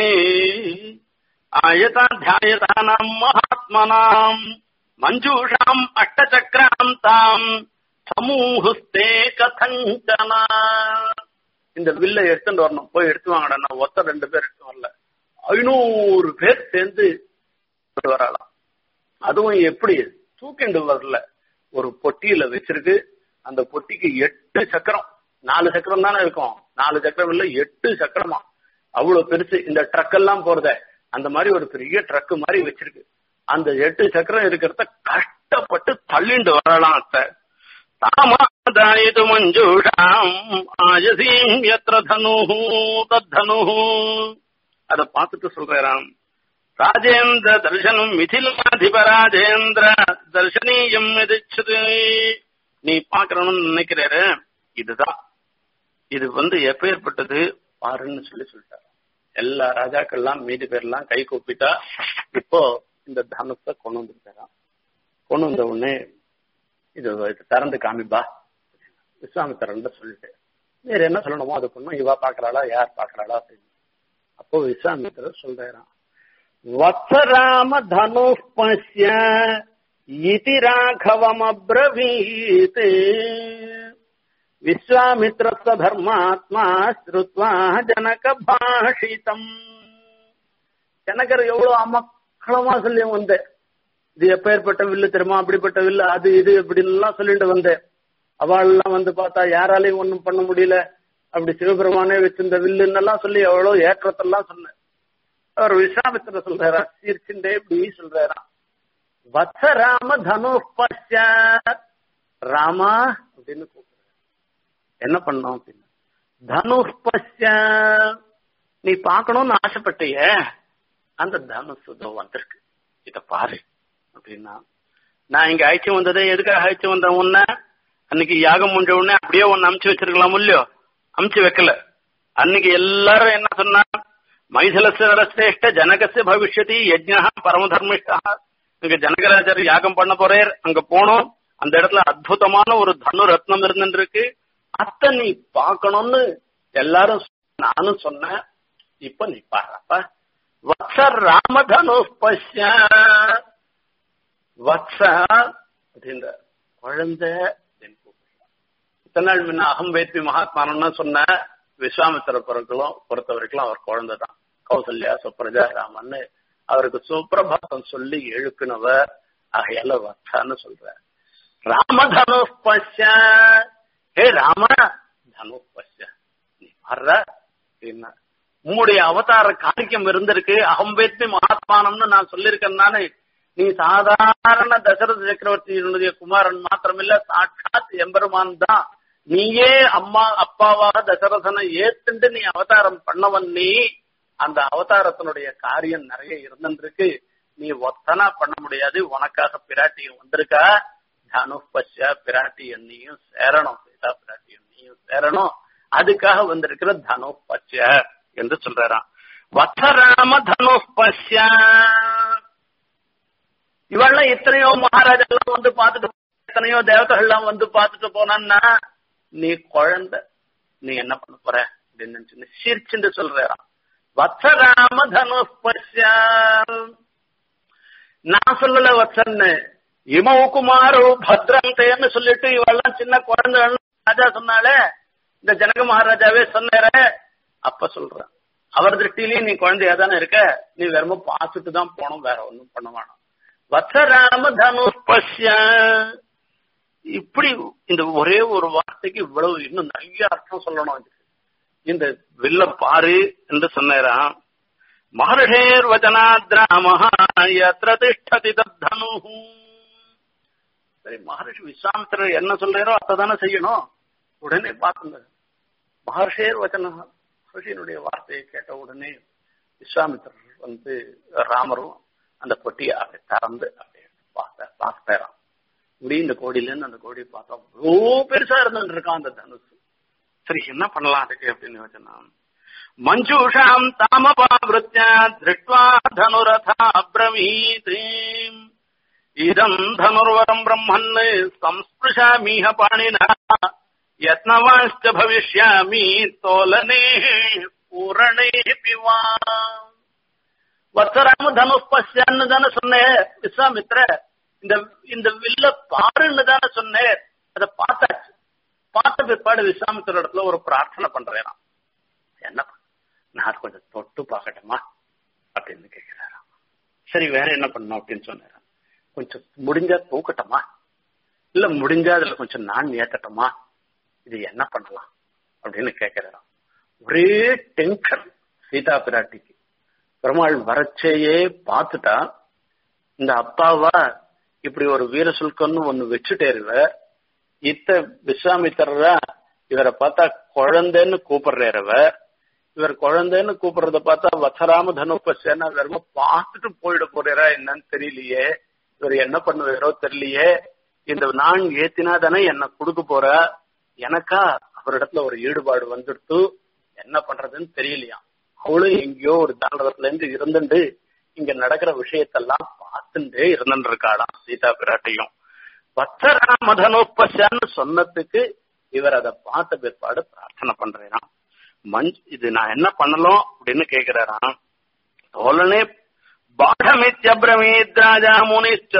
ஆயதாத்தியாயதானாம் மகாத்மனாம் மஞ்சூஷாம் அஷ்டசக்கராம் தாம் சமூகஸ்தே கதஞ்சனா இந்த வில்ல எடுத்துட்டு வரணும் போய் எடுத்து வாங்கடா நான் ஒத்த ரெண்டு பேர் எடுத்து வரல ஐநூறு பேர் சேர்ந்து வரலாம் அதுவும் எப்படி தூக்கிண்டு வரல ஒரு பொட்டியில வச்சிருக்கு அந்த பொட்டிக்கு எட்டு சக்கரம் நாலு சக்கரம் தானே இருக்கும் நாலு சக்கரம் இல்ல எட்டு சக்கரமா அவ்வளவு பெருசு இந்த ட்ரக் எல்லாம் போறத அந்த மாதிரி ஒரு பெரிய ட்ரக் மாதிரி வச்சிருக்கு அந்த எட்டு சக்கரம் இருக்கிறத கஷ்டப்பட்டு தள்ளிண்டு வரலாம் அத்தை தாமாதாயிது மஞ்சூஷாம் ஆயசீம் எத்திர தனு தத்தனு அத பார்த்துட்டு சொல்றாராம் ராஜேந்திர தர்சனம் மிதிலாதிப ராஜேந்திர தர்சனீயம் எதிச்சது நீ பாக்கணும்னு நினைக்கிறாரு இதுதான் இது வந்து எப்பேற்பட்டது பாருன்னு சொல்லி சொல்லிட்டாரு எல்லா ராஜாக்கள்லாம் மீதி பேர்லாம் கை கூப்பிட்டா இப்போ இந்த தனுஷை கொண்டு வந்துருக்காராம் கொண்டு வந்த உடனே இது இது திறந்து காமிப்பா விஸ்வாமித்திரன் சொல்லிட்டு வேற என்ன சொல்லணுமோ அது பண்ணும் இவா பாக்குறாளா யார் பாக்குறாளா அப்படின்னு அப்போ விஸ்வாமித்திரர் சொல்றாராம் வத்சராம தனு பசிய இதி ராഘவம் அப்ரவீத் விஸ்வாமித்ரஸ்த தர்மாத்மா ஸ்ருத்வா ஜனக பாஷிதம் ஜனகர் எவ்வளவு அமக்களமா சொல்லி வந்தேன் இது எப்பேற்பட்ட வில்லு தெரியுமா அப்படிப்பட்ட வில்லு அது இது இப்படின்னு எல்லாம் சொல்லிட்டு வந்தேன் அவள் எல்லாம் வந்து பார்த்தா யாராலையும் ஒண்ணும் பண்ண முடியல அப்படி சிவபெருமானே வச்சிருந்த வில்லுன்னு எல்லாம் சொல்லி எவ்வளவு ஏற்றத்தெல்லாம் சொன்னேன் அவர் விஸ்வாமித்திர சொல்றாரா சீர்ச்சிண்டே இப்படி சொல்றாரா வத்ச ராம தனு ராமா அப்படின்னு கூப்பிடுற என்ன பண்ணோம் அப்படின்னு தனு நீ பார்க்கணும்னு ஆசைப்பட்டிய அந்த தனுசு இதோ வந்திருக்கு இத பாரு அப்படின்னா நான் இங்க அழைச்சு வந்ததே எதுக்காக அழைச்சு வந்த உன்ன அன்னைக்கு யாகம் முடிஞ்ச உடனே அப்படியே ஒன்னு அமுச்சு வச்சிருக்கலாம் இல்லையோ அமுச்சு வைக்கல அன்னைக்கு எல்லாரும் என்ன சொன்னா மைதிலசிரேஷ்ட ஜனகசிய பவிஷ்யதி யஜ்யா பரமதர்மிஷ்டா இங்க ஜனகராஜர் யாகம் பண்ண போறேர் அங்க போனோம் அந்த இடத்துல அற்புதமான ஒரு தனு ரத்னம் இருந்துருக்கு அத்த நீ பார்க்கணும்னு எல்லாரும் நானும் சொன்னேன் இப்ப நீ பாருப்ப வத்ச ராமதனு பஷ்ய வத்ச அப்படின்ற குழந்தை அப்படின்னு கூப்பிடுறான் இத்தனை நாள் முன்ன அகம் வேத்வி மகாத்மானம்னு சொன்ன விஸ்வாமித்திர பொருட்களும் பொறுத்த வரைக்கும் அவர் குழந்தை தான் கௌசல்யா சுப்ரஜா ராமன் அவருக்கு சுப்பிரபாதம் சொல்லி எழுப்பினவர் ஆகையால வச்சான்னு சொல்ற ராம தனு பஷ்ய ஹே ராம தனு பஷ்ய நீ வர்ற என்ன உங்களுடைய அவதார காரியம் இருந்திருக்கு அகம்பேத்மி மகாத்மானம்னு நான் சொல்லியிருக்கேன் நானே நீ சாதாரண தசரத சக்கரவர்த்தியினுடைய குமாரன் மாத்திரமில்ல சாட்சாத் எம்பெருமான் தான் நீயே அம்மா அப்பாவாக தசரதனை ஏத்துண்டு நீ அவதாரம் பண்ணவன் நீ அந்த அவதாரத்தினுடைய காரியம் நிறைய இருந்திருக்கு நீ ஒத்தனா பண்ண முடியாது உனக்காக பிராட்டியும் வந்திருக்கா தனு பச்ச பிராட்டி என்னையும் சேரணும் சீதா பிராட்டி என்னையும் சேரணும் அதுக்காக வந்திருக்கிற தனு பச்ச என்று சொல்றாராம் வத்தராம தனு பச்ச இவெல்லாம் எத்தனையோ மகாராஜெல்லாம் வந்து பார்த்துட்டு எத்தனையோ தேவதைகள்லாம் வந்து பார்த்துட்டு போனான்னா நீ குழந்தை நீ என்ன பண்ண போற அப்படின்னு நினைச்சு சிரிச்சுட்டு சொல்றாராம் வத்சராம தனு நான் சொல்லல வத்சன்னு இமௌ குமாரோ பத்ரந்தேன்னு சொல்லிட்டு இவெல்லாம் சின்ன குழந்தை ராஜா சொன்னாலே இந்த ஜனக மகாராஜாவே சொன்னார அப்ப சொல்றான் அவர் திருஷ்டிலையும் நீ குழந்தையா தானே இருக்க நீ வெறும பார்த்துட்டு தான் போனோம் வேற ஒண்ணும் பண்ண வேணாம் வத்சராம தனு இப்படி இந்த ஒரே ஒரு வார்த்தைக்கு இவ்வளவு இன்னும் நிறைய அர்த்தம் சொல்லணும் இதுக்கு இந்த வில்ல பாரு என்று சொன்னாராம் மகர்ஷேர் வச்சனாத்ராமஹாத்திர திஷ்டதி தனு சரி மகர்ஷி விஸ்வாமித்திரர் என்ன சொல்றாரோ அதைதானே செய்யணும் உடனே பார்த்துங்க மகர்ஷேர் வச்சன மகர்ஷியினுடைய வார்த்தையை கேட்ட உடனே விஸ்வாமித்திரர் வந்து ராமரும் அந்த பொட்டியை அப்படி திறந்து அப்படியே பார்த்த பார்த்தாராம் இப்படி இந்த கோடியில இருந்து அந்த கோடியை பார்த்தா அவ்வளோ பெருசா இருந்துட்டு இருக்கான் அந்த தனுசு சரி என்ன பண்ணலாம் அதுக்கு அப்படின்னு யோசனா மஞ்சூஷாம் தாமபாவிருத்தியா திருஷ்டுவா தனுரதா அப்ரவீத் இதம் தனுர்வரம் பிரம்மன் சம்ஸ்பிருஷாமீஹ பாணினா யத்னவாஷ்ட பவிஷ்யாமி தோலனே பூரணே பிவா வத்சராம தனுஷ் பஷ்யான்னு தானே சொன்னேன் விஸ்வாமித்ர இந்த இந்த வில்ல பாருன்னு தானே சொன்னேன் அதை பார்த்தாச்சு பார்த்த பிற்பாடு விஸ்வாமித்திர இடத்துல ஒரு பிரார்த்தனை பண்றேன் என்ன நான் கொஞ்சம் தொட்டு பார்க்கட்டுமா அப்படின்னு கேட்கிறாராம் சரி வேற என்ன பண்ணும் அப்படின்னு சொன்னாராம் கொஞ்சம் முடிஞ்சா தூக்கட்டுமா இல்ல முடிஞ்சா அதுல கொஞ்சம் நான் ஏத்தட்டுமா இது என்ன பண்ணலாம் அப்படின்னு கேட்கிறாராம் ஒரே டென்ஷன் சீதா பிராட்டிக்கு பெருமாள் வரச்சேயே பார்த்துட்டா இந்த அப்பாவா இப்படி ஒரு வீர சுல்கம்னு ஒண்ணு வச்சுட்டேருவ இத்த விஸ்வாமித்திரரா இவரை பார்த்தா குழந்தைன்னு கூப்பிடுறவ இவர் குழந்தைன்னு கூப்பிடுறத பார்த்தா வசராம தனுப்பசேனா வெறும பார்த்துட்டு போயிட போறாரா என்னன்னு தெரியலையே இவர் என்ன பண்ணுவாரோ தெரியலையே இந்த நான் ஏத்தினா தானே என்ன கொடுக்க போற எனக்கா அவரிடத்துல ஒரு ஈடுபாடு வந்துடுத்து என்ன பண்றதுன்னு தெரியலையா அவளும் எங்கேயோ ஒரு தாண்டவத்துல இருந்து இருந்துட்டு இங்க நடக்கிற விஷயத்தெல்லாம் பார்த்துட்டே இருந்துட்டு இருக்காளாம் சீதா பிராட்டியும் வத்சராமதனோப்பசான்னு சொன்னதுக்கு இவர் அதை பார்த்த பிற்பாடு பிரார்த்தனை பண்றாராம் மஞ்ச் இது நான் என்ன பண்ணலாம் அப்படின்னு கேக்குறாராம் தோழனே பாடமித்யபிரமீத் ராஜா முனிஷ்ட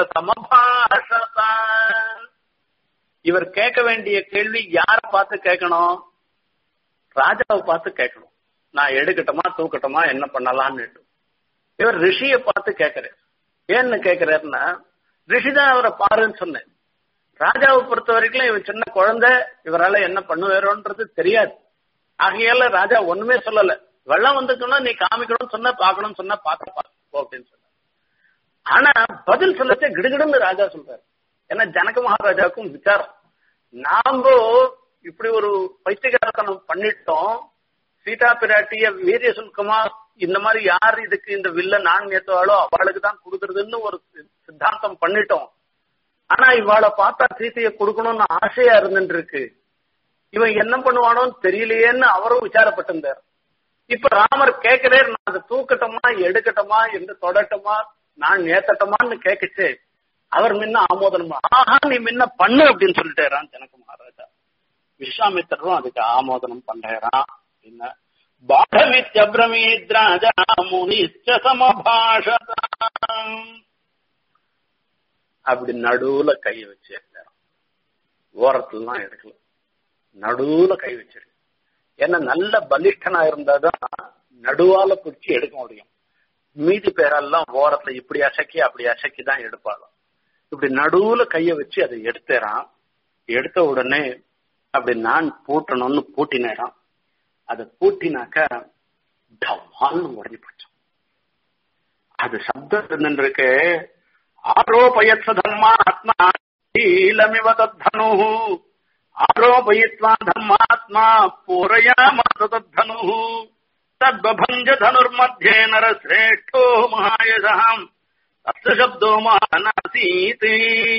சமபாஷதான் இவர் கேட்க வேண்டிய கேள்வி யார பார்த்து கேட்கணும் ராஜாவை பார்த்து கேட்கணும் நான் எடுக்கட்டுமா தூக்கட்டுமா என்ன பண்ணலாம்னு இவர் ரிஷியை பார்த்து கேட்கிறார் ஏன்னு கேட்கிறாருன்னா ரிஷிதான் அவரை பாருன்னு சொன்னேன் ராஜாவை பொறுத்த வரைக்கும் இவன் சின்ன குழந்தை இவரால என்ன பண்ணுவாரோன்றது தெரியாது ஆகையால ராஜா ஒண்ணுமே சொல்லல வெள்ளம் வந்துக்கணும் நீ காமிக்கணும்னு சொன்ன பாக்கணும்னு சொன்னா பாக்க போ அப்படின்னு சொன்ன ஆனா பதில் சொல்லச்சே கிடுகிடுன்னு ராஜா சொல்றாரு ஏன்னா ஜனக மகாராஜாவுக்கும் விசாரம் நாம இப்படி ஒரு பைத்தியகாரத்தனம் பண்ணிட்டோம் சீதா பிராட்டிய வீரிய சுல்கமா இந்த மாதிரி யார் இதுக்கு இந்த வில்ல நான் ஏத்துவாளோ அவளுக்கு தான் கொடுக்கறதுன்னு ஒரு சித்தாந்தம் பண்ணிட்டோம் ஆனா இவாளை பார்த்தா சீதையை கொடுக்கணும்னு ஆசையா இருந்துட்டு இருக்கு இவன் என்ன பண்ணுவானோன்னு தெரியலையேன்னு அவரும் விசாரப்பட்டிருந்தார் இப்ப ராமர் கேட்கிறேன் நான் அதை தூக்கட்டமா எடுக்கட்டமா என்று தொடட்டமா நான் ஏத்தட்டமான்னு கேக்குச்சு அவர் முன்ன ஆமோதனம் ஆஹா நீ முன்ன பண்ணு அப்படின்னு சொல்லிட்டேரான் ஜனக மகாராஜா விஸ்வாமித்தரும் அதுக்கு ஆமோதனம் பண்றாராம் என்ன பாடமித்யபிரமீத் ராஜா முனிச்ச சமபாஷதாம் அப்படி நடுவுல கை வச்சு ஓரத்துலாம் எடுக்கல நடுவுல கை வச்சிருக்கு ஏன்னா நல்ல பலிஷ்டனா இருந்தாதான் நடுவால பிடிச்சி எடுக்க முடியும் மீதி பேரெல்லாம் ஓரத்துல இப்படி அசக்கி அப்படி அசக்கி தான் எடுப்பாளும் இப்படி நடுவுல கைய வச்சு அதை எடுத்துறான் எடுத்த உடனே அப்படி நான் பூட்டணும்னு பூட்டினேறான் அதை பூட்டினாக்க டவால்னு உடஞ்சி போச்சோம் அது சப்தம் இருந்துருக்கு ஆரோபயத்ஸ தர்மாத்மா शीलमिव तद्धनुः आरोपयित्वा धर्मात्मा पूरयामास तद्धनुः तद्बभञ्ज धनुर्मध्ये नरश्रेष्ठो महायशः तस्य शब्दो महानासीत्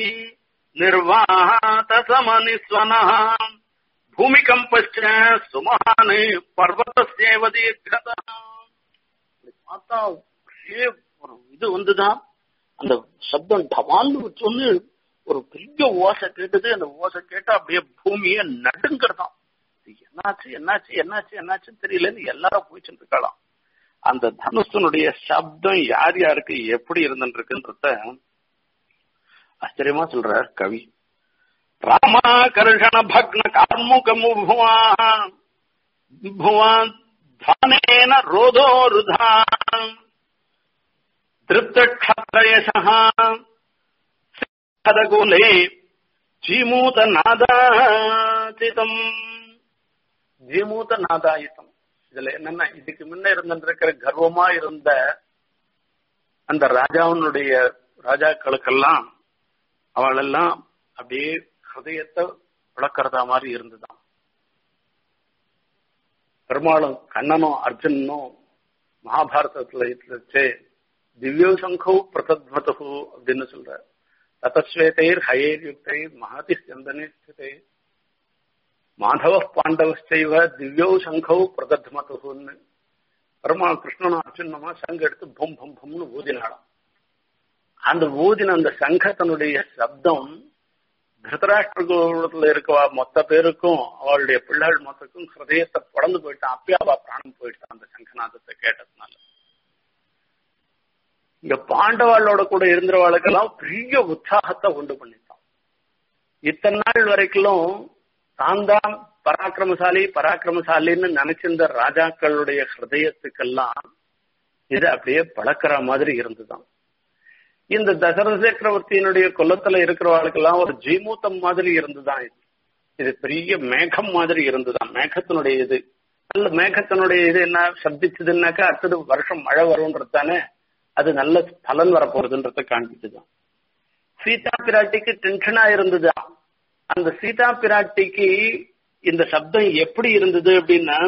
निर्वातसमनिस्वनः भूमिकम्पश्च सुमहान् पर्वतस्यैव दीर्घतः பார்த்தா ஒரு இது வந்துதான் அந்த சப்தம் டவால்னு சொன்னு ஒரு பெரிய ஓசை கேட்டது அந்த ஓசை கேட்டா அப்படியே பூமியை நடுங்கிறதாம் என்னாச்சு என்னாச்சு என்னாச்சு என்னாச்சுன்னு தெரியலன்னு எல்லாரும் போயிட்டு இருக்கலாம் அந்த தனுஷனுடைய சப்தம் யார் யாருக்கு எப்படி இருந்துருக்குன்றத ஆச்சரியமா சொல்றார் கவி ராமாகர்ஷண பக்ன கார்முகமு புவான் புவான் தானேன ரோதோருதான் திருப்தக்ஷத்ரயசः கதகுலே ஜீமூத நாதாச்சிதம் ஜீமூத நாதாயுதம் இதுல என்னன்னா இதுக்கு முன்ன இருந்திருக்கிற கர்வமா இருந்த அந்த ராஜாவினுடைய ராஜாக்களுக்கெல்லாம் அவளெல்லாம் அப்படியே ஹதயத்தை விளக்கறதா மாதிரி இருந்துதான் பெருமாளும் கண்ணனும் அர்ஜுனனும் மகாபாரதத்துல வச்சு திவ்யோ சங்கோ பிரதத்மது அப்படின்னு சொல்ற ததஸ்வேதைர் ஹயேர் யுக்தைர் மகதி ஸ்கந்தனே ஸ்திதே மாதவ பாண்டவச்சைவ திவ்யோ சங்கோ பிரதத்மதுன்னு பெருமாள் கிருஷ்ணனும் அர்ஜுனமா சங்க எடுத்து பொம் பொம் பொம்னு ஊதினாளாம் அந்த ஊதின அந்த சங்கத்தினுடைய சப்தம் திருதராஷ்டிரகுலத்துல இருக்கவா மொத்த பேருக்கும் அவளுடைய பிள்ளைகள் மொத்தக்கும் ஹிருதயத்தை படந்து போயிட்டான் அப்பயாவா பிராணம் போயிட்டான் அந்த சங்கநாதத்தை கேட்டதுனால இங்க பாண்டவாளோட கூட இருந்தவாளுக்கெல்லாம் பெரிய உற்சாகத்தை உண்டு பண்ணிட்டான் இத்தனை நாள் வரைக்கும் தான் தான் பராக்கிரமசாலி பராக்கிரமசாலின்னு நினைச்சிருந்த ராஜாக்களுடைய ஹிருதயத்துக்கெல்லாம் இது அப்படியே பழக்கிற மாதிரி இருந்துதான் இந்த தசரத சக்கரவர்த்தியினுடைய கொல்லத்துல இருக்கிறவர்களுக்கெல்லாம் ஒரு ஜீமூத்தம் மாதிரி இருந்துதான் இது இது பெரிய மேகம் மாதிரி இருந்துதான் மேகத்தினுடைய இது நல்ல மேகத்தினுடைய இது என்ன சப்திச்சதுன்னாக்கா அடுத்தது வருஷம் மழை வரும்ன்றது தானே அது நல்ல பலன் வரப்போறதுன்றத காண்பிச்சுதான் சீதா பிராட்டிக்கு டென்ஷனா இருந்துதான் அந்த சீதா பிராட்டிக்கு இந்த சப்தம் எப்படி இருந்தது அப்படின்னா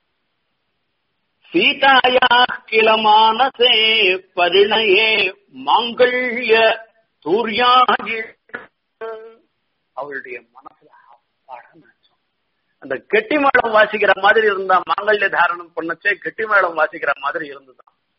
சீதாயா கிளமானசே பரிணயே மாங்கல்ய தூர்யாகி அவளுடைய மனசுல அப்பாடம் அந்த கெட்டி மேளம் வாசிக்கிற மாதிரி இருந்தா மாங்கல்ய தாரணம் பண்ணச்சே கெட்டி மேளம் வாசிக்கிற மாதிரி இருந்துதான்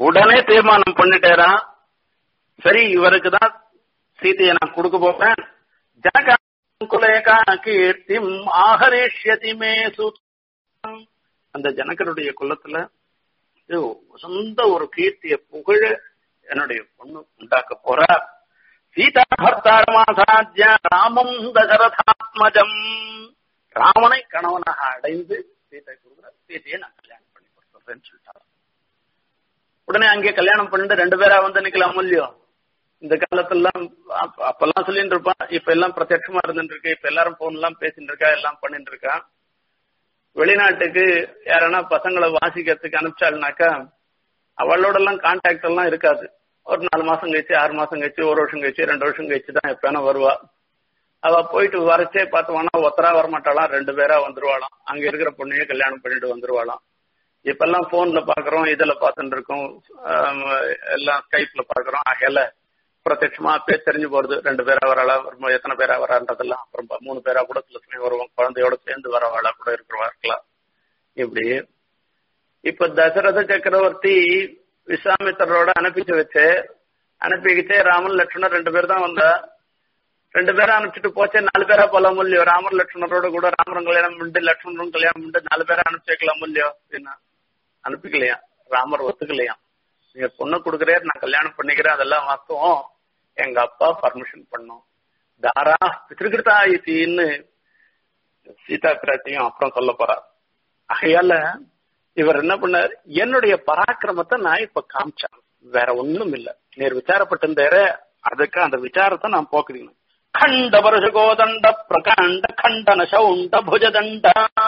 உடனே தீர்மானம் பண்ணிட்டேரான் சரி இவருக்கு தான் சீதையை நான் கொடுக்க போறேன் ஜனகுலேகா கீர்த்திம் ஆகரேஷ்யதி மே சுதம். அந்த ஜனகருடைய குலத்துல இது சொந்த ஒரு கீர்த்திய புகழ என்னுடைய பொண்ணு உண்டாக்க போறா சீதா பர்த்தாரமாசாத்திய ராமம் தசரதாத்மஜம் ராமனை கணவனாக அடைந்து சீதை கொடுக்குற சீதையை நான் கல்யாணம் பண்ணி கொடுத்துறேன்னு சொல்லிட்டாங்க உடனே அங்கே கல்யாணம் பண்ணிட்டு ரெண்டு பேரா வந்து நிக்கலாம் இல்லையோ இந்த காலத்துலாம் அப்ப- அப்பெல்லாம் சொல்லிட்டு இருப்பான் இப்ப எல்லாம் பிரத்யட்சமா இருந்துட்டு இருக்கு இப்ப எல்லாரும் போன் எல்லாம் பேசிட்டு இருக்கா எல்லாம் பண்ணிட்டு இருக்கா வெளிநாட்டுக்கு யாரனா பசங்களை வாசிக்கிறதுக்கு அனுப்பிச்சாள்னாக்கா அவளோட எல்லாம் கான்டாக்ட் எல்லாம் இருக்காது ஒரு நாலு மாசம் கழிச்சு ஆறு மாசம் கழிச்சு ஒரு வருஷம் கழிச்சு ரெண்டு வருஷம் கழிச்சு தான் எப்பயானா வருவா அவ போயிட்டு வரச்சே பார்த்தோம்னா ஒத்தரா வரமாட்டாளாம் ரெண்டு பேரா வந்துருவாளாம் அங்க இருக்கிற பொண்ணையே கல்யாணம் பண்ணிட்டு வந்துருவாளாம் இப்பெல்லாம் போன்ல பாக்குறோம் இதுல பார்த்துட்டு இருக்கோம் ஆம், எல்லாம் ஸ்கைப்ல பாக்குறோம் ஆகையால பிரத்யட்சமா பேர் தெரிஞ்சு போறது ரெண்டு பேரா வரலா அப்புறம் எத்தனை பேரா வரான்றதெல்லாம் அப்புறம் ப- மூணு பேரா கூட சில சமயம் வருவோம் குழந்தையோட சேர்ந்து வரவாளா கூட இருக்கிறவா இருக்கலாம் இப்படி இப்ப தசரத சக்கரவர்த்தி விஸ்வாமித்திரரோட அனுப்பிச்சு வச்சு அனுப்பிக்கிச்சே ராமன் லட்சுமணர் ரெண்டு பேர் தான் வந்தா ரெண்டு பேரும் அனுப்பிச்சிட்டு போச்சே நாலு பேரா போலாம் இல்லையோ ராமர் லட்சுமணரோட கூட ராமரும் கல்யாணம் பண்ணிட்டு லட்சுமணரும் கல்யாணம் பண்ணிட்டு நாலு பேரா அனுப்பிச்சு வைக்கலாம் இல்லையோ என்ன அனுப்பிக்கலையா ராமர் ஒத்துக்கலையா நீங்க பொண்ணு கொடுக்குறேன் நான் கல்யாணம் பண்ணிக்கிறேன் அதெல்லாம் வாஸ்தவம் எங்க அப்பா பர்மிஷன் பண்ணோம் தாரா பித்திருக்கிட்டா இத்தின்னு சீதா பிராட்டியும் அப்புறம் சொல்ல போறார் ஆகையால இவர் என்ன பண்ணார் என்னுடைய பராக்கிரமத்தை நான் இப்ப காமிச்சேன் வேற ஒண்ணும் இல்ல நேர் விசாரப்பட்டிருந்தார அதுக்கு அந்த விசாரத்தை நான் போக்குறீங்க கண்ட வருஷகோதண்ட பிரகாண்ட கண்டன சவுண்ட புஜதண்ட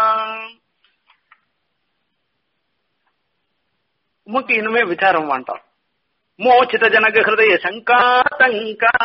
உமக்கு இனிமே விசாரம் வேண்டாம் மோச்சித ஜனக ஹிருதய சங்கா தங்கா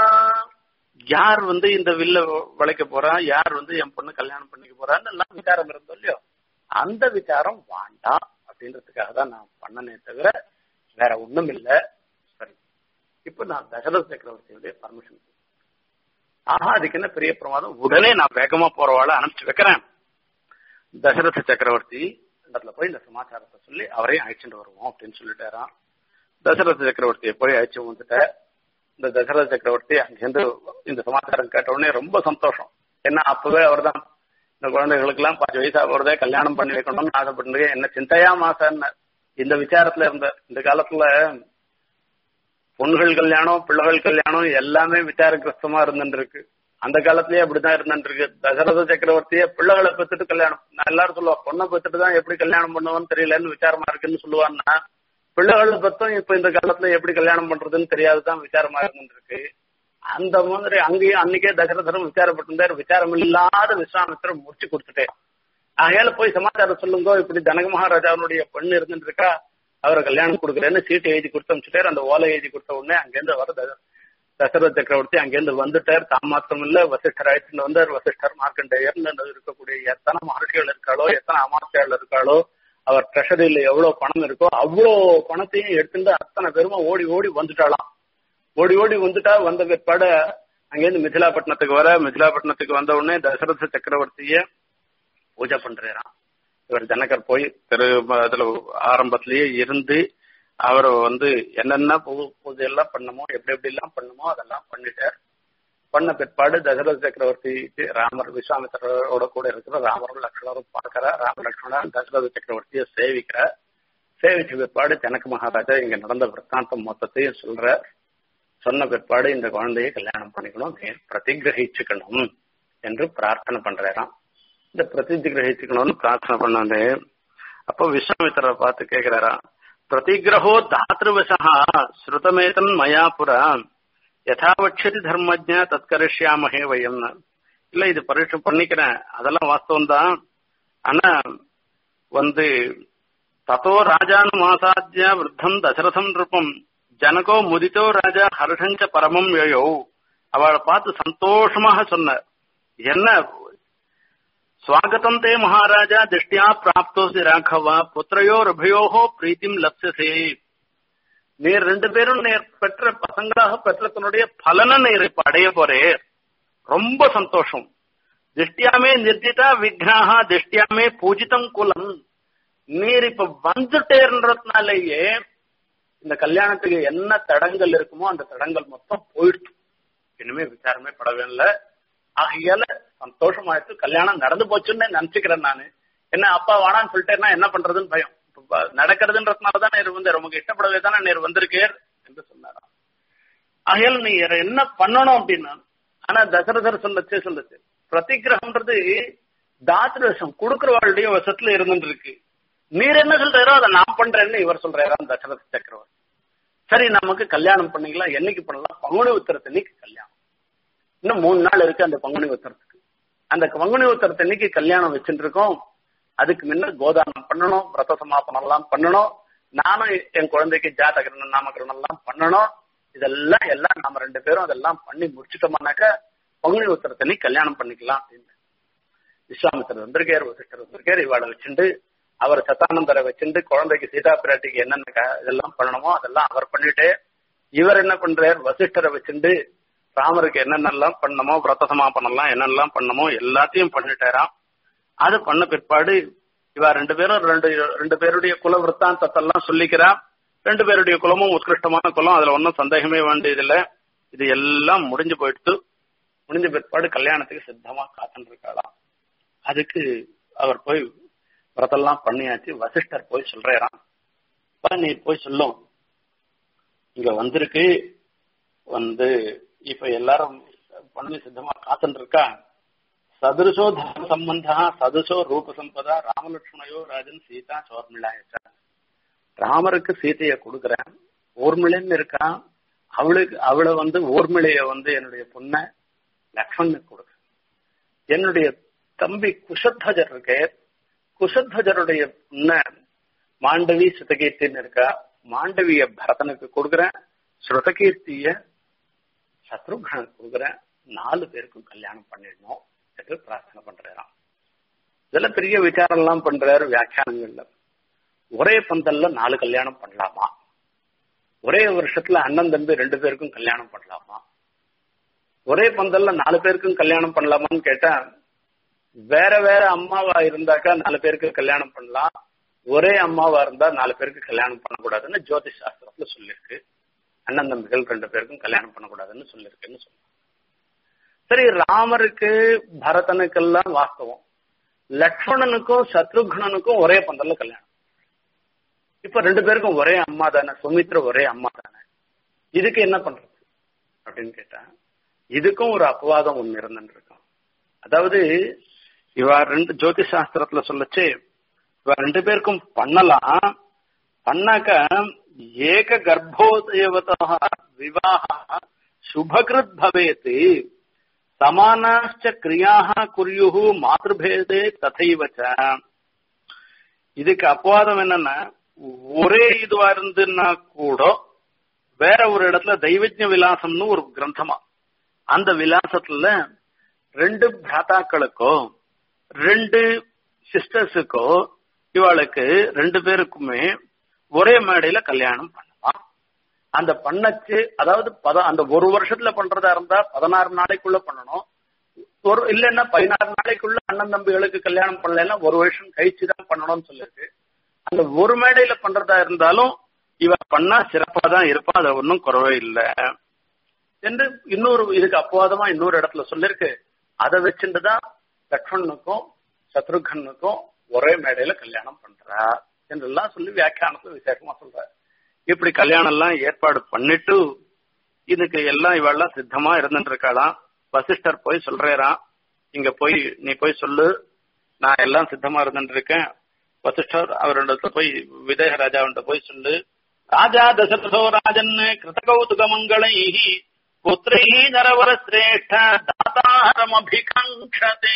யார் வந்து இந்த வில்ல வளைக்க போறா யார் வந்து என் பொண்ணு கல்யாணம் பண்ணிக்க போறான்னு எல்லாம் விசாரம் இருந்தோம் இல்லையோ அந்த விசாரம் வேண்டாம் அப்படின்றதுக்காக தான் நான் பண்ணனே தவிர வேற ஒண்ணும் இல்ல சரி இப்ப நான் தசரத சக்கரவர்த்தியுடைய பர்மிஷன் ஆஹா அதுக்கு என்ன பெரிய பிரமாதம் உடனே நான் வேகமா போறவாள அனுப்பிச்சு வைக்கிறேன் தசரத சக்கரவர்த்தி இடத்துல போய் இந்த சமாச்சாரத்தை சொல்லி அவரையும் அழைச்சிட்டு வருவோம் அப்படின்னு சொல்லிட்டாராம் தசரத சக்கரவர்த்தியை போய் அழைச்சு வந்துட்ட இந்த தசரத சக்கரவர்த்தி அங்கிருந்து இந்த சமாச்சாரம் கேட்ட உடனே ரொம்ப சந்தோஷம் ஏன்னா அப்பவே அவர்தான் இந்த குழந்தைகளுக்கு எல்லாம் பாஞ்சு வயசா போறதே கல்யாணம் பண்ணி வைக்கணும்னு ஆசைப்பட்டு என்ன சிந்தையா மாசம் இந்த விசாரத்துல இருந்த இந்த காலத்துல பொண்ணுகள் கல்யாணம் பிள்ளைகள் கல்யாணம் எல்லாமே விசாரகிரஸ்தமா இருந்துட்டு இருக்கு அந்த காலத்திலேயே அப்படிதான் இருந்துட்டு இருக்கு தசரத சக்கரவர்த்தியே பிள்ளைகளை பெற்றுட்டு கல்யாணம் நான் எல்லாரும் சொல்லுவா பொண்ணை பெற்றுட்டு தான் எப்படி கல்யாணம் பண்ணுவோன்னு தெரியலன்னு விசாரமா இருக்குன்னு சொல்லுவான்னா பிள்ளைகளை பத்தும் இப்ப இந்த காலத்துல எப்படி கல்யாணம் பண்றதுன்னு தெரியாதுதான் விசாரமா இருந்துட்டு இருக்கு அந்த மாதிரி அங்கேயும் அன்னைக்கே தசரதரும் விசாரப்பட்டிருந்தார் விசாரம் இல்லாத விஸ்வாமித்திரம் முடிச்சு கொடுத்துட்டேன் ஆகையால போய் சமாச்சாரம் சொல்லுங்க இப்படி ஜனக மகாராஜாவுடைய பெண்ணு இருந்துட்டு இருக்கா அவரை கல்யாணம் கொடுக்குறேன்னு சீட்டு எழுதி கொடுத்து அனுப்பிச்சுட்டார் அந்த ஓலை எழுதி கொடுத்த உடனே அங்கேருந்து வர த- தசரத சக்கரவர்த்தி அங்கேருந்து வந்துட்டார் தான் மாத்திரம் இல்ல வசிஷ்டர் அழைச்சிட்டு வந்தார் வசிஷ்டர் மார்க்கண்டேயர்னு இருக்கக்கூடிய எத்தனை மகர்ஷிகள் இருக்காளோ எத்தனை அமாத்தியாள் இருக்காளோ அவர் ட்ரெஷரியில எவ்வளவு பணம் இருக்கோ அவ்வளோ பணத்தையும் எடுத்துட்டு அத்தனை பேருமா ஓடி ஓடி வந்துட்டாளாம் ஓடி ஓடி வந்துட்டா வந்த பிற்பாடு அங்கேருந்து மிथिलाப்பட்டினத்துக்கு வர மிथिलाப்பட்டினத்துக்கு வந்த உடனே தசரத சக்கரவர்த்திய பூஜை பண்றாராம் இவர் ஜனகர் போய் திரு அதுல ஆரம்பத்திலேயே இருந்து அவர் வந்து என்னென்ன பூ பூஜை எல்லாம் பண்ணமோ எப்படி எப்படி எல்லாம் பண்ணமோ அதெல்லாம் பண்ணிட்டார் பண்ண பிற்பாடு தசரத சக்கரவர்த்திக்கு ராமர் விஸ்வாமித்திரரோட கூட இருக்கிற ராமரும் லக்ஷ்மணரும் பார்க்கிற ராம லக்ஷ்மணன் தசரத சக்கரவர்த்தியை சேவிக்கிறார் சேவிச்ச பிற்பாடு ஜனக மகாராஜா இங்க நடந்த விற்த்தாந்தம் மொத்தத்தையும் சொல்ற சொன்ன பிற்பாடு இந்த குழந்தையை கல்யாணம் பண்ணிக்கணும் நீ பிரதிகிரகிச்சுக்கணும் என்று பிரார்த்தனை பண்றாராம் இந்த பிரதிகிரகிச்சுக்கணும்னு பிரார்த்தனை பண்ணது அப்போ விஸ்வாமித்திரரை பார்த்து கேக்குறாராம் பிரதிகிரகோ தாத்ருவசா ஸ்ருதமேதன் மயா புரா யதாவட்சதி தர்மஜ தத்கரிஷ்யாமஹே வயம் இல்ல இது பரீட்சை பண்ணிக்கிறேன் அதெல்லாம் வாஸ்தவம் தான் ஆனா வந்து தத்தோ ராஜானு மாசாத்திய விருத்தம் தசரதம் நிருப்பம் ஜனகோ முதித்தோ ராஜா ஹர்ஷஞ்ச பரமம் யயோ அவளை பார்த்து சந்தோஷமாக சொன்னார் என்ன ஸ்வாகதம் தே மகாராஜா திருஷ்டியா பிராப்தோசி ராഘவா புத்திரையோர் உபயோகோ பிரீத்திம் லப்சசே நீர் ரெண்டு பேரும் நேர் பெற்ற பசங்களாக பெற்ற தன்னுடைய பலனை நீர் இப்ப அடைய போறே ரொம்ப சந்தோஷம் திருஷ்டியாமே நிர்ஜிதா விக்னாகா திருஷ்டியாமே பூஜிதம் குலம் நீர் இப்ப வந்துட்டேன்றதுனாலேயே இந்த கல்யாணத்துக்கு என்ன தடங்கள் இருக்குமோ அந்த தடங்கள் மொத்தம் போயிடுச்சு இனிமே விசாரமே படவே இல்லை ஆகையால சந்தோஷமாயிடுச்சு கல்யாணம் நடந்து போச்சுன்னு நினைச்சுக்கிறேன் நானு என்ன அப்பா வாடான்னு சொல்லிட்டேன்னா என்ன பண்றதுன்னு பயம் இப்ப நடக்கிறதுன்றதுனாலதான் நேர் வந்து நமக்கு இஷ்டப்படவே தானே நேர் வந்திருக்கேர் என்று சொன்னாராம் ஆகையால நீ என்ன பண்ணணும் அப்படின்னா ஆனா தசரதர் சொல்லச்சே சொல்லுச்சு பிரதிகிரகம்ன்றது தாத்திரவசம் கொடுக்கிறவாளுடைய வசத்துல இருந்துட்டு இருக்கு நீர் என்ன சொல்றாரோ அதை நான் பண்றேன்னு இவர் சொல்றாராம் தசரத சக்கரவர்த்தி சரி நமக்கு கல்யாணம் பண்ணிக்கலாம் என்னைக்கு பண்ணலாம் பங்குனி உத்தரத்தன்னைக்கு கல்யாணம் இன்னும் மூணு நாள் இருக்கு அந்த பங்குனி உத்தரத்துக்கு அந்த பங்குனி உத்தரத்தன்னைக்கு கல்யாணம் வச்சுட்டு இருக்கோம் அதுக்கு முன்ன கோதானம் பண்ணணும் விரத சமாபனம் எல்லாம் பண்ணணும் நானும் என் குழந்தைக்கு ஜாதகரணம் நாமகரணம் எல்லாம் பண்ணணும் இதெல்லாம் எல்லாம் நாம ரெண்டு பேரும் அதெல்லாம் பண்ணி முடிச்சுட்டோம்னாக்க பங்குனி உத்தரத்தன்னைக்கு கல்யாணம் பண்ணிக்கலாம் அப்படின்னு விஸ்வாமித்திரர் வந்திருக்கார் வசிஷ்டர் வந்திருக்கார் இவாளை வச்சுட்டு அவர் சத்தானந்தரை வச்சுட்டு குழந்தைக்கு சீதா பிராட்டிக்கு என்னென்ன இதெல்லாம் பண்ணணுமோ அதெல்லாம் அவர் பண்ணிட்டு இவர் என்ன பண்றார் வசிஷ்டரை வச்சுட்டு ராமருக்கு என்னென்னலாம் பண்ணணுமோ விரத சமாபனம்லாம் என்னென்னலாம் பண்ணணுமோ எல்லாத்தையும் பண்ணிட்டாராம் அது பண்ண பிற்பாடு இவ ரெண்டு பேரும் ரெண்டு ரெண்டு பேருடைய குல விற்த்தாந்தத்தெல்லாம் சொல்லிக்கிறா ரெண்டு பேருடைய குலமும் உத்கிருஷ்டமான குலம் அதுல ஒன்றும் சந்தேகமே வேண்டியதில்லை இது எல்லாம் முடிஞ்சு போயிடுத்து முடிஞ்ச பிற்பாடு கல்யாணத்துக்கு சித்தமா காத்துட்டு இருக்காளாம் அதுக்கு அவர் போய் விரதெல்லாம் பண்ணியாச்சு வசிஷ்டர் போய் சொல்றாராம் நீ போய் சொல்லும் இங்க வந்திருக்கு வந்து இப்ப எல்லாரும் பண்ணி சித்தமா காத்துட்டு இருக்கா சதுருஷோ தர்ம சம்பந்தா சதுசோ ரூப சம்பதா ராமலட்சுமணையோ ராஜன் சீதா சோர்மிளாயச்சா ராமருக்கு சீதைய கொடுக்குறேன் ஊர்மிளைன்னு இருக்கான் அவளுக்கு அவளை வந்து ஊர்மிளைய வந்து என்னுடைய பொண்ண லக்ஷ்மணுக்கு கொடுக்குறேன் என்னுடைய தம்பி குஷத்வஜர் இருக்கே குஷத்வஜருடைய பொண்ண மாண்டவி சுதகீர்த்தின்னு இருக்கா மாண்டவிய பரதனுக்கு கொடுக்குறேன் ஸ்ருதகீர்த்திய சத்ருகனுக்கு கொடுக்குறேன் நாலு பேருக்கும் கல்யாணம் பண்ணிடணும் என்று பிரார்த்தனை பண்றாராம் இதுல பெரிய விசாரம் எல்லாம் பண்றாரு வியாக்கியானங்கள்ல ஒரே பந்தல்ல நாலு கல்யாணம் பண்ணலாமா ஒரே வருஷத்துல அண்ணன் தம்பி ரெண்டு பேருக்கும் கல்யாணம் பண்ணலாமா ஒரே பந்தல்ல நாலு பேருக்கும் கல்யாணம் பண்ணலாமான்னு கேட்டா வேற வேற அம்மாவா இருந்தாக்கா நாலு பேருக்கு கல்யாணம் பண்ணலாம் ஒரே அம்மாவா இருந்தா நாலு பேருக்கு கல்யாணம் பண்ணக்கூடாதுன்னு ஜோதிஷ் சாஸ்திரத்துல சொல்லியிருக்கு அண்ணன் தம்பிகள் ரெண்டு பேருக்கும் கல்யாணம் பண்ணக்கூடாதுன்னு சொல்லியிருக்குன்னு சொன்னாங்க சரி ராமருக்கு பரதனுக்கெல்லாம் வாஸ்தவம் லக்ஷ்மணனுக்கும் சத்ருக்னனுக்கும் ஒரே பந்தல்ல கல்யாணம் இப்ப ரெண்டு பேருக்கும் ஒரே அம்மா தானே சுமித்ர ஒரே அம்மா தானே இதுக்கு என்ன பண்றது அப்படின்னு கேட்டா இதுக்கும் ஒரு அபவாதம் ஒண்ணு இருந்துட்டு இருக்கும் அதாவது இவ ரெண்டு ஜோதிஷ் சாஸ்திரத்துல சொல்லச்சு இவ ரெண்டு பேருக்கும் பண்ணலாம் பண்ணாக்க ஏக கர்ப்போதயவதா விவாக சுபகிருத் பவேத் சமானாச்ச கிரியாக குறியுகு மாதృபேதே ததைவச்ச இதுக்கு அபவாதம் என்னன்னா ஒரே இதுவா இருந்துன்னா கூட வேற ஒரு இடத்துல தெய்வஜ விலாசம்னு ஒரு கிரந்தமா அந்த விலாசத்துல ரெண்டு பிராத்தாக்களுக்கோ ரெண்டு சிஸ்டர்ஸுக்கோ இவாளுக்கு ரெண்டு பேருக்குமே ஒரே மேடையில கல்யாணம் பண்ணலாம் அந்த பண்ணச்சு அதாவது பத அந்த ஒரு வருஷத்துல பண்றதா இருந்தா பதினாறு நாளைக்குள்ள பண்ணணும் ஒரு இல்லைன்னா பதினாறு நாளைக்குள்ள அண்ணன் தம்பிகளுக்கு கல்யாணம் பண்ணலன்னா ஒரு வருஷம் கழிச்சு தான் பண்ணணும்னு சொல்லிருக்கு அந்த ஒரு மேடையில பண்றதா இருந்தாலும் இவ பண்ணா சிறப்பா தான் இருப்பா அது ஒன்றும் குறவே இல்லை என்று இன்னொரு இதுக்கு அப்பவாதமா இன்னொரு இடத்துல சொல்லிருக்கு அதை வச்சுட்டு தான் லக்ஷ்மணனுக்கும் சத்ருகனுக்கும் ஒரே மேடையில கல்யாணம் பண்றா என்றெல்லாம் சொல்லி வியாக்கியானத்துல விசேஷமா சொல்ற இப்படி கல்யாணம் எல்லாம் ஏற்பாடு பண்ணிட்டு இதுக்கு எல்லாம் இவெல்லாம் சித்தமா இருந்துட்டு இருக்காளாம் வசிஷ்டர் போய் சொல்றாராம் இங்க போய் நீ போய் சொல்லு நான் எல்லாம் சித்தமா இருந்துட்டு இருக்கேன் வசிஷ்டர் அவரிடத்துல போய் விதேக ராஜாவிட்ட போய் சொல்லு ராஜா தசரதோ ராஜன் கிருதகௌதுக மங்களை புத்திரை நரவர சிரேஷ்ட தாதாரம் அபிகங்கதே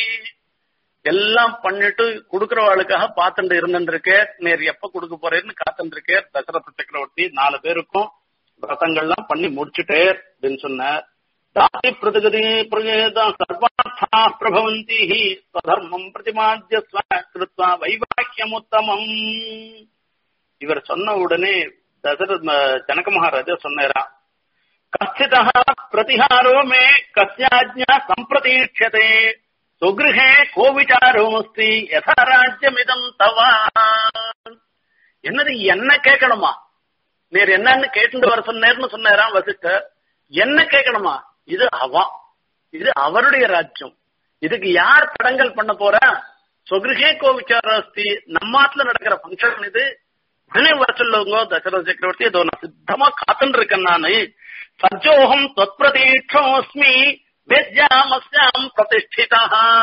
எல்லாம் பண்ணிட்டு குடுக்கறவாளுக்காக பாத்துட்டு இருந்துருக்கே நேர் எப்ப கொடுக்க போறேன்னு காத்துட்டு இருக்கே தசரத சக்கரவர்த்தி நாலு பேருக்கும் விரதங்கள்லாம் பண்ணி முடிச்சுட்டே அப்படின்னு சொன்னார் தாதி பிரதிகதி சர்வார்த்தா பிரபவந்தி ஸ்வதர்மம் பிரதிமாத்திய கிருத்வா வைவாக்கியமுத்தமம் இவர் சொன்ன உடனே தசரத் ஜனக மகாராஜா சொன்னாரா கச்சிதா பிரதிஹாரோ மே கஸ்யாஜ்ஞா சம்பிரதீட்சதே சுகிருஹே கோவிச்சாரோஸ்தி யதா ராஜ்யமிதம் தவா என்னது என்ன கேட்கணுமா நீர் என்னன்னு கேட்டுட்டு வர சொன்னேர்னு சொன்னாராம் வசிஷ்டர் என்ன கேட்கணுமா இது அவன் இது அவருடைய ராஜ்யம் இதுக்கு யார் தடங்கல் பண்ண போறா சொகிருகே கோவிச்சாரஸ்தி நம்மாத்துல நடக்கிற ஃபங்க்ஷன் இது உடனே வர சொல்லுங்க தசரத சக்கரவர்த்தி இதோ நான் சித்தமா காத்துட்டு இருக்கேன் நானு சஜோகம் தொத்பிரதீட்சோஸ்மி வேத்யாமஸ்யாம் பிரதிஷ்டிதா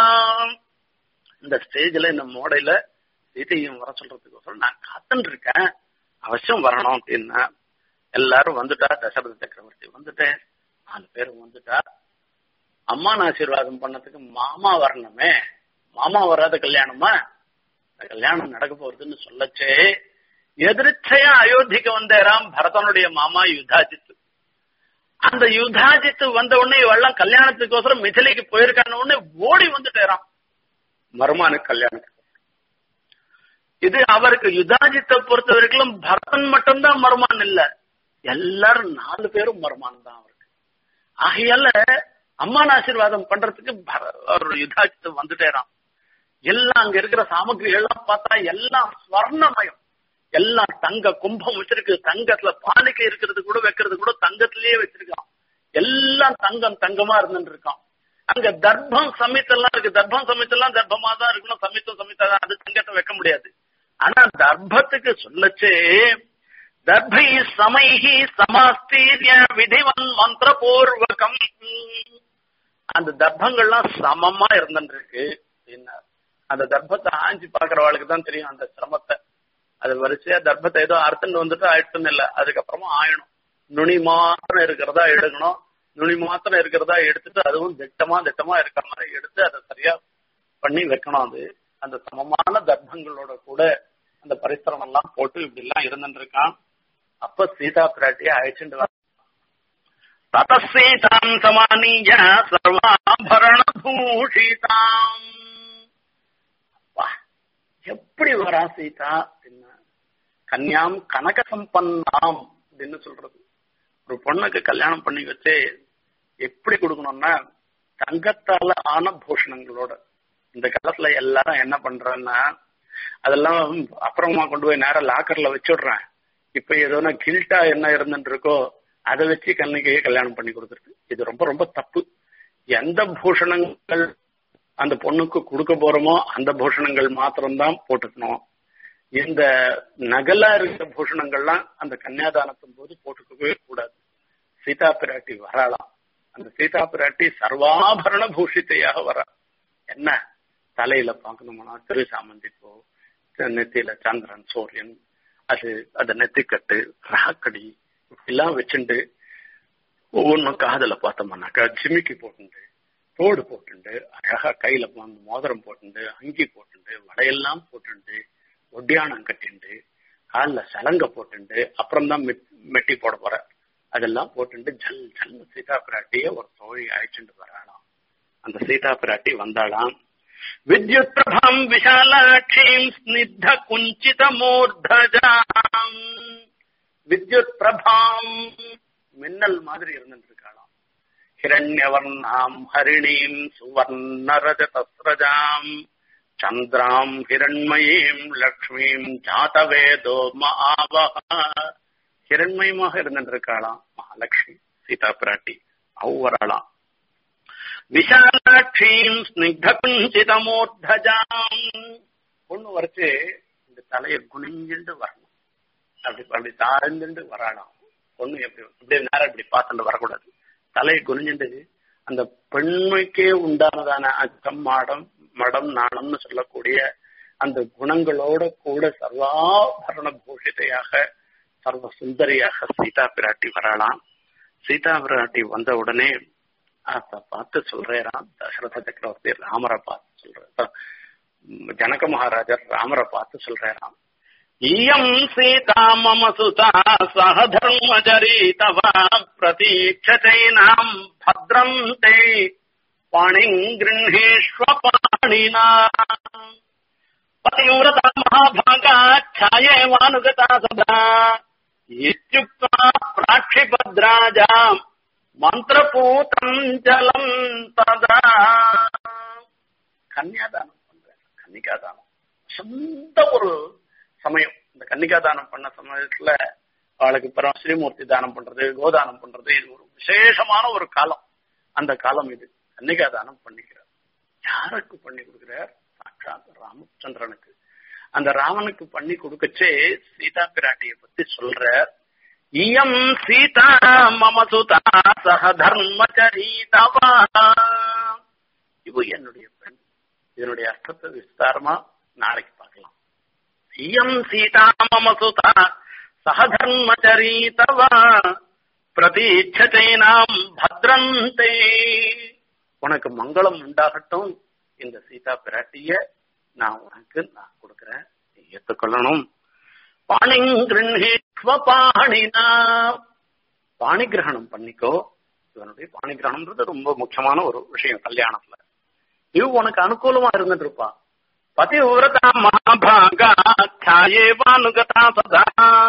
இந்த ஸ்டேஜ்ல இந்த மோடையில சீதையும் வர சொல்றதுக்கோசரம் நான் காத்துட்டு இருக்கேன் அவசியம் வரணும் அப்படின்னா எல்லாரும் வந்துட்டா தசரத சக்கரவர்த்தி வந்துட்டேன் நாலு பேரும் வந்துட்டா அம்மான் ஆசீர்வாதம் பண்ணதுக்கு மாமா வரணுமே மாமா வராத கல்யாணமா இந்த கல்யாணம் நடக்க போறதுன்னு சொல்லச்சே எதிர்ச்சையா அயோத்திக்கு வந்தேராம் பரதனுடைய மாமா யுதாஜித் அந்த யுதாஜித் வந்த உடனே இவெல்லாம் கல்யாணத்துக்கோசரம் மிதிலைக்கு போயிருக்கான உடனே ஓடி வந்துட்டேராம் மருமானுக்கு கல்யாணத்துக்கு இது அவருக்கு யுதாஜித்தை பொறுத்த வரைக்கும் பரதன் மட்டும்தான் மருமான் இல்ல எல்லாரும் நாலு பேரும் மருமான் தான் அவருக்கு ஆகையால அம்மான் ஆசீர்வாதம் பண்றதுக்கு அவர் யுதாஜித்து வந்துட்டேராம் எல்லாம் அங்க இருக்கிற சாமகிரிகள் எல்லாம் பார்த்தா எல்லாம் ஸ்வர்ணமயம் எல்லாம் தங்க கும்பம் வச்சிருக்கு தங்கத்துல பாலிக்கை இருக்கிறது கூட வைக்கிறது கூட தங்கத்திலேயே வச்சிருக்கான் எல்லாம் தங்கம் தங்கமா இருந்துட்டு இருக்கான் அங்க தர்ப்பம் சமித்தெல்லாம் இருக்கு தர்ப்பம் சமித்தெல்லாம் தர்ப்பமா தான் இருக்கணும் சமித்தம் சமித்தா தான் அது தங்கத்தை வைக்க முடியாது ஆனா தர்ப்பத்துக்கு சொல்லச்சே தர்பை சமைஹி சமாஸ்தீரிய விதிவன் மந்திரபூர்வகம் அந்த தர்ப்பங்கள்லாம் சமமா இருந்துட்டு இருக்கு அப்படின்னா அந்த தர்ப்பத்தை ஆஞ்சி பாக்குறவாளுக்கு தான் தெரியும் அந்த சிரமத்தை அது வரிசையா தர்ப்பத்தை ஏதோ அர்த்தம் வந்துட்டு ஆயிடுச்சுன்னு இல்லை அதுக்கப்புறமா ஆயணும் நுனி மாத்திரம் இருக்கிறதா எடுக்கணும் நுனி மாத்திரம் இருக்கிறதா எடுத்துட்டு அதுவும் திட்டமா திட்டமா இருக்கிற மாதிரி எடுத்து அதை சரியா பண்ணி வைக்கணும் அது அந்த சமமான தர்ப்பங்களோட கூட அந்த பரிசிரமம் எல்லாம் போட்டு இப்படி எல்லாம் இருந்துட்டு இருக்கான் அப்ப சீதா பிராட்டிய அழைச்சிட்டு ததசீதாம் சமானிய சர்வாபரண பூஷிதாம் எப்படி வரா சீதா அப்படின்னா கன்யாம் கனக சம்பன்னாம் அப்படின்னு சொல்றது ஒரு பொண்ணுக்கு கல்யாணம் பண்ணி வச்சு எப்படி கொடுக்கணும்னா தங்கத்தால ஆன பூஷணங்களோட இந்த காலத்துல எல்லாரும் என்ன பண்றேன்னா அதெல்லாம் அப்புறமா கொண்டு போய் நேரம் லாக்கர்ல வச்சுடுறேன் இப்ப ஏதோ கில்ட்டா என்ன இருந்துட்டு இருக்கோ அதை வச்சு கண்ணிக்கையே கல்யாணம் பண்ணி கொடுத்துருக்கு இது ரொம்ப ரொம்ப தப்பு எந்த பூஷணங்கள் அந்த பொண்ணுக்கு கொடுக்க போறோமோ அந்த பூஷணங்கள் மாத்திரம்தான் போட்டுக்கணும் இந்த நகலா இருக்கிற பூஷணங்கள்லாம் அந்த கன்னியாதானத்தின் போது போட்டுக்கவே கூடாது சீதா பிராட்டி வரலாம் அந்த சீதா பிராட்டி சர்வாபரண பூஷித்தையாக வரா என்ன தலையில பார்க்கணும்னா திரு சாமந்தி பூ நெத்தியில சந்திரன் சூரியன் அது அந்த நெத்திக்கட்டு ராக்கடி இப்படிலாம் வச்சுண்டு ஒவ்வொன்றும் காதல பார்த்தோம்னாக்கா ஜிமிக்கி போட்டுண்டு தோடு போட்டுண்டு அழகா கையில வந்து மோதிரம் போட்டுண்டு அங்கி போட்டுண்டு வடையெல்லாம் போட்டுண்டு ஒட்டியானம் கட்டிண்டு காலில் சலங்க போட்டுண்டு அப்புறம் தான் மெட்டி போட போற அதெல்லாம் போட்டுண்டு ஜல் ஜல் சீதா பிராட்டிய ஒரு தோழி அழைச்சிட்டு வராளாம் அந்த சீதா பிராட்டி வந்தாளாம் வித்யுத் பிரபாம் விஷாலாட்சீம் ஸ்னித்த குஞ்சித மூர்தஜாம் வித்யுத் பிரபாம் மின்னல் மாதிரி இருந்துட்டு இருக்காளாம் ஹிரண்யவர்ணாம் ஹரிணீம் சுவர்ணரஜதஸ்ரஜாம் சந்திராம் ஹிரண்மயீம் லக்ஷ்மீம் ஜாதவேதோ மகாவஹ ஹிரண்மயமாக இருந்துட்டு இருக்காளாம் மகாலட்சுமி சீதா பிராட்டி அவ் வராளாம் விஷாலாட்சீம் ஸ்னிக்த குஞ்சிதமூர்தஜாம் பொண்ணு வரைச்சு இந்த தலையை குனிஞ்சுட்டு வரணும் அப்படி அப்படி தாழ்ந்துட்டு வராளாம் பொண்ணு எப்படி இப்படி நேரம் இப்படி பார்த்துட்டு வரக்கூடாது தலையை குனிஞ்சுட்டு அந்த பெண்மைக்கே உண்டானதான அச்சம் மாடம் மடம் நாணம்னு சொல்லக்கூடிய அந்த குணங்களோட கூட சர்வாபரண பூஷிதையாக சர்வ சுந்தரியாக சீதா பிராட்டி வரலாம் சீதா பிராட்டி வந்த உடனே அத பார்த்து சொல்றாராம் தசரத சக்கரவர்த்தி ராமரை பார்த்து சொல்ற ஜனக மகாராஜர் ராமரை பார்த்து சொல்றாராம் இயம் சீதா மம சுதா சக தர்மஜரி தவ பிரதீட்சதைனாம் பத்ரம் தே பாணிங் கிருஹேஷ்வ பாணினா பதிவிரதா மகாபாகா ಛಾಯೇವಾನುಗತಾ ಸದಾ ಇತ್ಯುಕ್ತ ಪ್ರಾಕ್ಷಿಪದ್ರಾಜ மந்திரபூதம் ஜலம் ததா கன்னியாதானம் பண்ற கன்னிகாதானம் சொந்த ஒரு சமயம் இந்த கன்னிகாதானம் பண்ண சமயத்துல அவளுக்கு அப்புறம் ஸ்ரீமூர்த்தி தானம் பண்றது கோதானம் பண்றது இது ஒரு விசேஷமான ஒரு காலம் அந்த காலம் இது கன்னிகா தானம் பண்ணிக்கிறார் யாருக்கு பண்ணி கொடுக்கிறார் சாட்சாத் ராமச்சந்திரனுக்கு அந்த ராமனுக்கு பண்ணி கொடுக்கச்சே சீதா பிராட்டியை பத்தி சொல்ற இயம் சீதா மம சுதா சக தர்மச்சரீதவா இவ என்னுடைய பெண் இதனுடைய அர்த்தத்தை விஸ்தாரமா நாளைக்கு பார்க்கலாம் இயம் சீதா மம சுதா சக தர்மச்சரீதவா பிரதீட்சத்தை நாம் பத்ரந்தே உனக்கு மங்களம் உண்டாகட்டும் இந்த சீதா பிராட்டிய நான் உனக்கு நான் கொடுக்கிறேன் நீ ஏத்துக்கொள்ளணும் பாணிங்கிருஷ்வ பாணினா பாணி கிரகணம் பண்ணிக்கோ இவனுடைய பாணி கிரகணம்ன்றது ரொம்ப முக்கியமான ஒரு விஷயம் கல்யாணத்துல இது உனக்கு அனுகூலமா இருந்துட்டு இருப்பா பதிவிரதா மகாபாகா சாயேவானுகதா சதா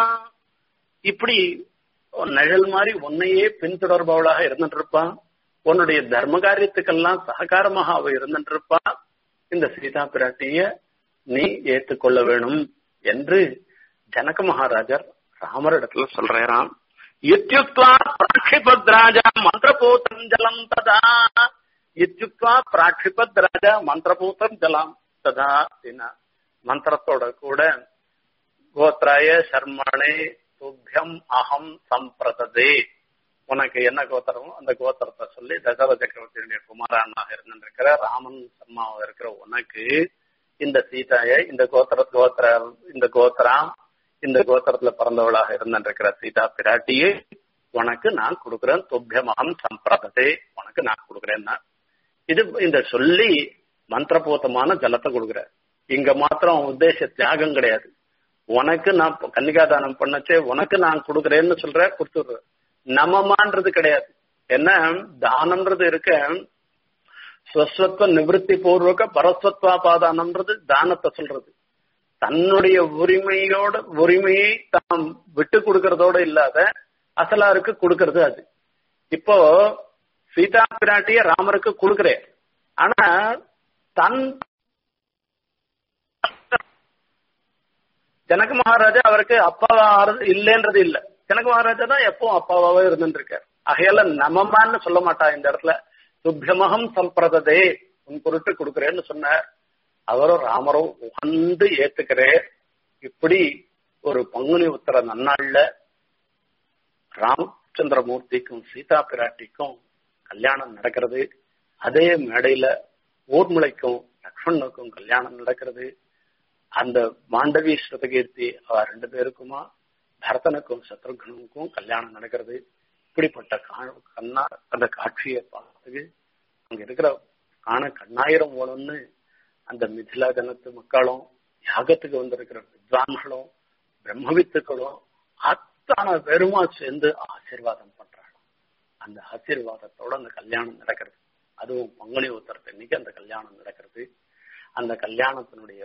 இப்படி நிழல் மாதிரி உன்னையே பின்தொடர்பவளாக இருந்துட்டு இருப்பான் உன்னுடைய தர்ம காரியத்துக்கெல்லாம் சககாரமாக அவ இருந்துட்டு இருப்பா இந்த சீதா பிராட்டிய நீ ஏற்றுக்கொள்ள வேணும் என்று ஜனக மகாராஜர் ராமரிடத்துல சொல்றாராம் இத்யுக்வா பிராட்சிபத் ராஜா மந்திரபூதம் ஜலம் ததா இத்யுக்வா பிராட்சிபத் ராஜா மந்திரபூதம் ஜலம் ததா அப்படின்னா மந்திரத்தோட கூட கோத்ராய சர்மணே துப்பியம் அகம் சம்பிரததே உனக்கு என்ன கோத்திரமோ அந்த கோத்திரத்தை சொல்லி தசரத சக்கரவர்த்தியுடைய குமாரனாக இருந்திருக்கிற ராமன் சம்மாவாக இருக்கிற உனக்கு இந்த சீதாய இந்த கோத்திர கோத்திர இந்த கோத்திரம் இந்த கோத்திரத்துல பிறந்தவளாக இருந்திருக்கிற சீதா பிராட்டியை உனக்கு நான் கொடுக்கிறேன் துப்பியமகம் சம்பிரதத்தை உனக்கு நான் கொடுக்கிறேன்னா இது இந்த சொல்லி மந்திரபூத்தமான ஜலத்தை கொடுக்குற இங்க மாத்திரம் உத்தேச தியாகம் கிடையாது உனக்கு நான் கன்னிகாதானம் பண்ணச்சே உனக்கு நான் கொடுக்குறேன்னு சொல்ற கொடுத்துடுற நமமான்றது கிடையாது என்ன தானம்ன்றது இருக்க ஸ்வஸ்வத்வ நிவர்த்தி பூர்வக பரஸ்வத்வாபாதானம்ன்றது தானத்தை சொல்றது தன்னுடைய உரிமையோட உரிமையை தாம் விட்டு கொடுக்கறதோட இல்லாத அசலாருக்கு கொடுக்கறது அது இப்போ சீதா பிராட்டிய ராமருக்கு கொடுக்கிறேன் ஆனா தன் ஜனக மகாராஜா அவருக்கு அப்பாவா இல்லைன்றது இல்ல ஜனக மகாராஜா தான் எப்பவும் அப்பாவாவே இருந்துருக்கார் ஆகையால நமமான்னு சொல்ல மாட்டா இந்த இடத்துல துப்பியமகம் சம்பிரததே உன் பொருட்டு கொடுக்கிறேன்னு சொன்னார் அவரும் ராமரும் உகந்து ஏத்துக்கிறேன் இப்படி ஒரு பங்குனி உத்தர நன்னாள்ல ராமச்சந்திரமூர்த்திக்கும் சீதா பிராட்டிக்கும் கல்யாணம் நடக்கிறது அதே மேடையில ஊர்முளைக்கும் லக்ஷ்மணுக்கும் கல்யாணம் நடக்கிறது அந்த மாண்டவி ஸ்ருதகீர்த்தி அவ ரெண்டு பேருக்குமா பரதனுக்கும் சத்ருகனுக்கும் கல்யாணம் நடக்கிறது இப்படிப்பட்ட கண்ணா அந்த காட்சியை பார்த்து அங்க இருக்கிற காண கண்ணாயிரம் ஓலம்னு அந்த மிथिला ஜனத்து மக்களும் யாகத்துக்கு வந்திருக்கிற வித்வான்களும் பிரம்மவித்துக்களும் அத்தனை பெருமா சேர்ந்து ஆசீர்வாதம் பண்றாங்க அந்த ஆசீர்வாதத்தோட அந்த கல்யாணம் நடக்கிறது அதுவும் பங்குனி உத்தரத்து இன்னைக்கு அந்த கல்யாணம் நடக்கிறது அந்த கல்யாணத்தினுடைய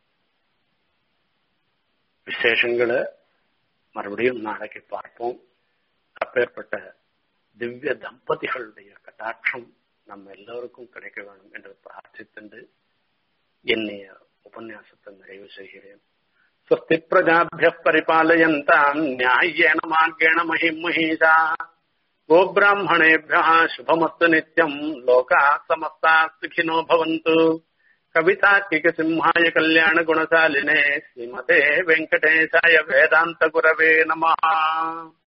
விசேஷங்களை மறுபடியும் நாளைக்கு பார்ப்போம் அப்பேற்பட்ட திவ்ய தம்பதிகளுடைய கட்டாட்சம் நம்ம எல்லோருக்கும் கிடைக்க வேண்டும் என்று பிரார்த்தித்து என்னைய உபன்யாசத்தை நிறைவு செய்கிறேன் स्वस्ति प्रजाभ्यः परिपालयन्ताम् न्याय्येन मार्गेण महिम् महीषा गोब्राह्मणेभ्यः शुभमस्तु नित्यम् लोकाः समस्ताः सुखिनो भवन्तु कवितार्किकसिंहाय कल्याणगुणशालिने श्रीमते वेङ्कटेशाय वेदान्तगुरवे नमः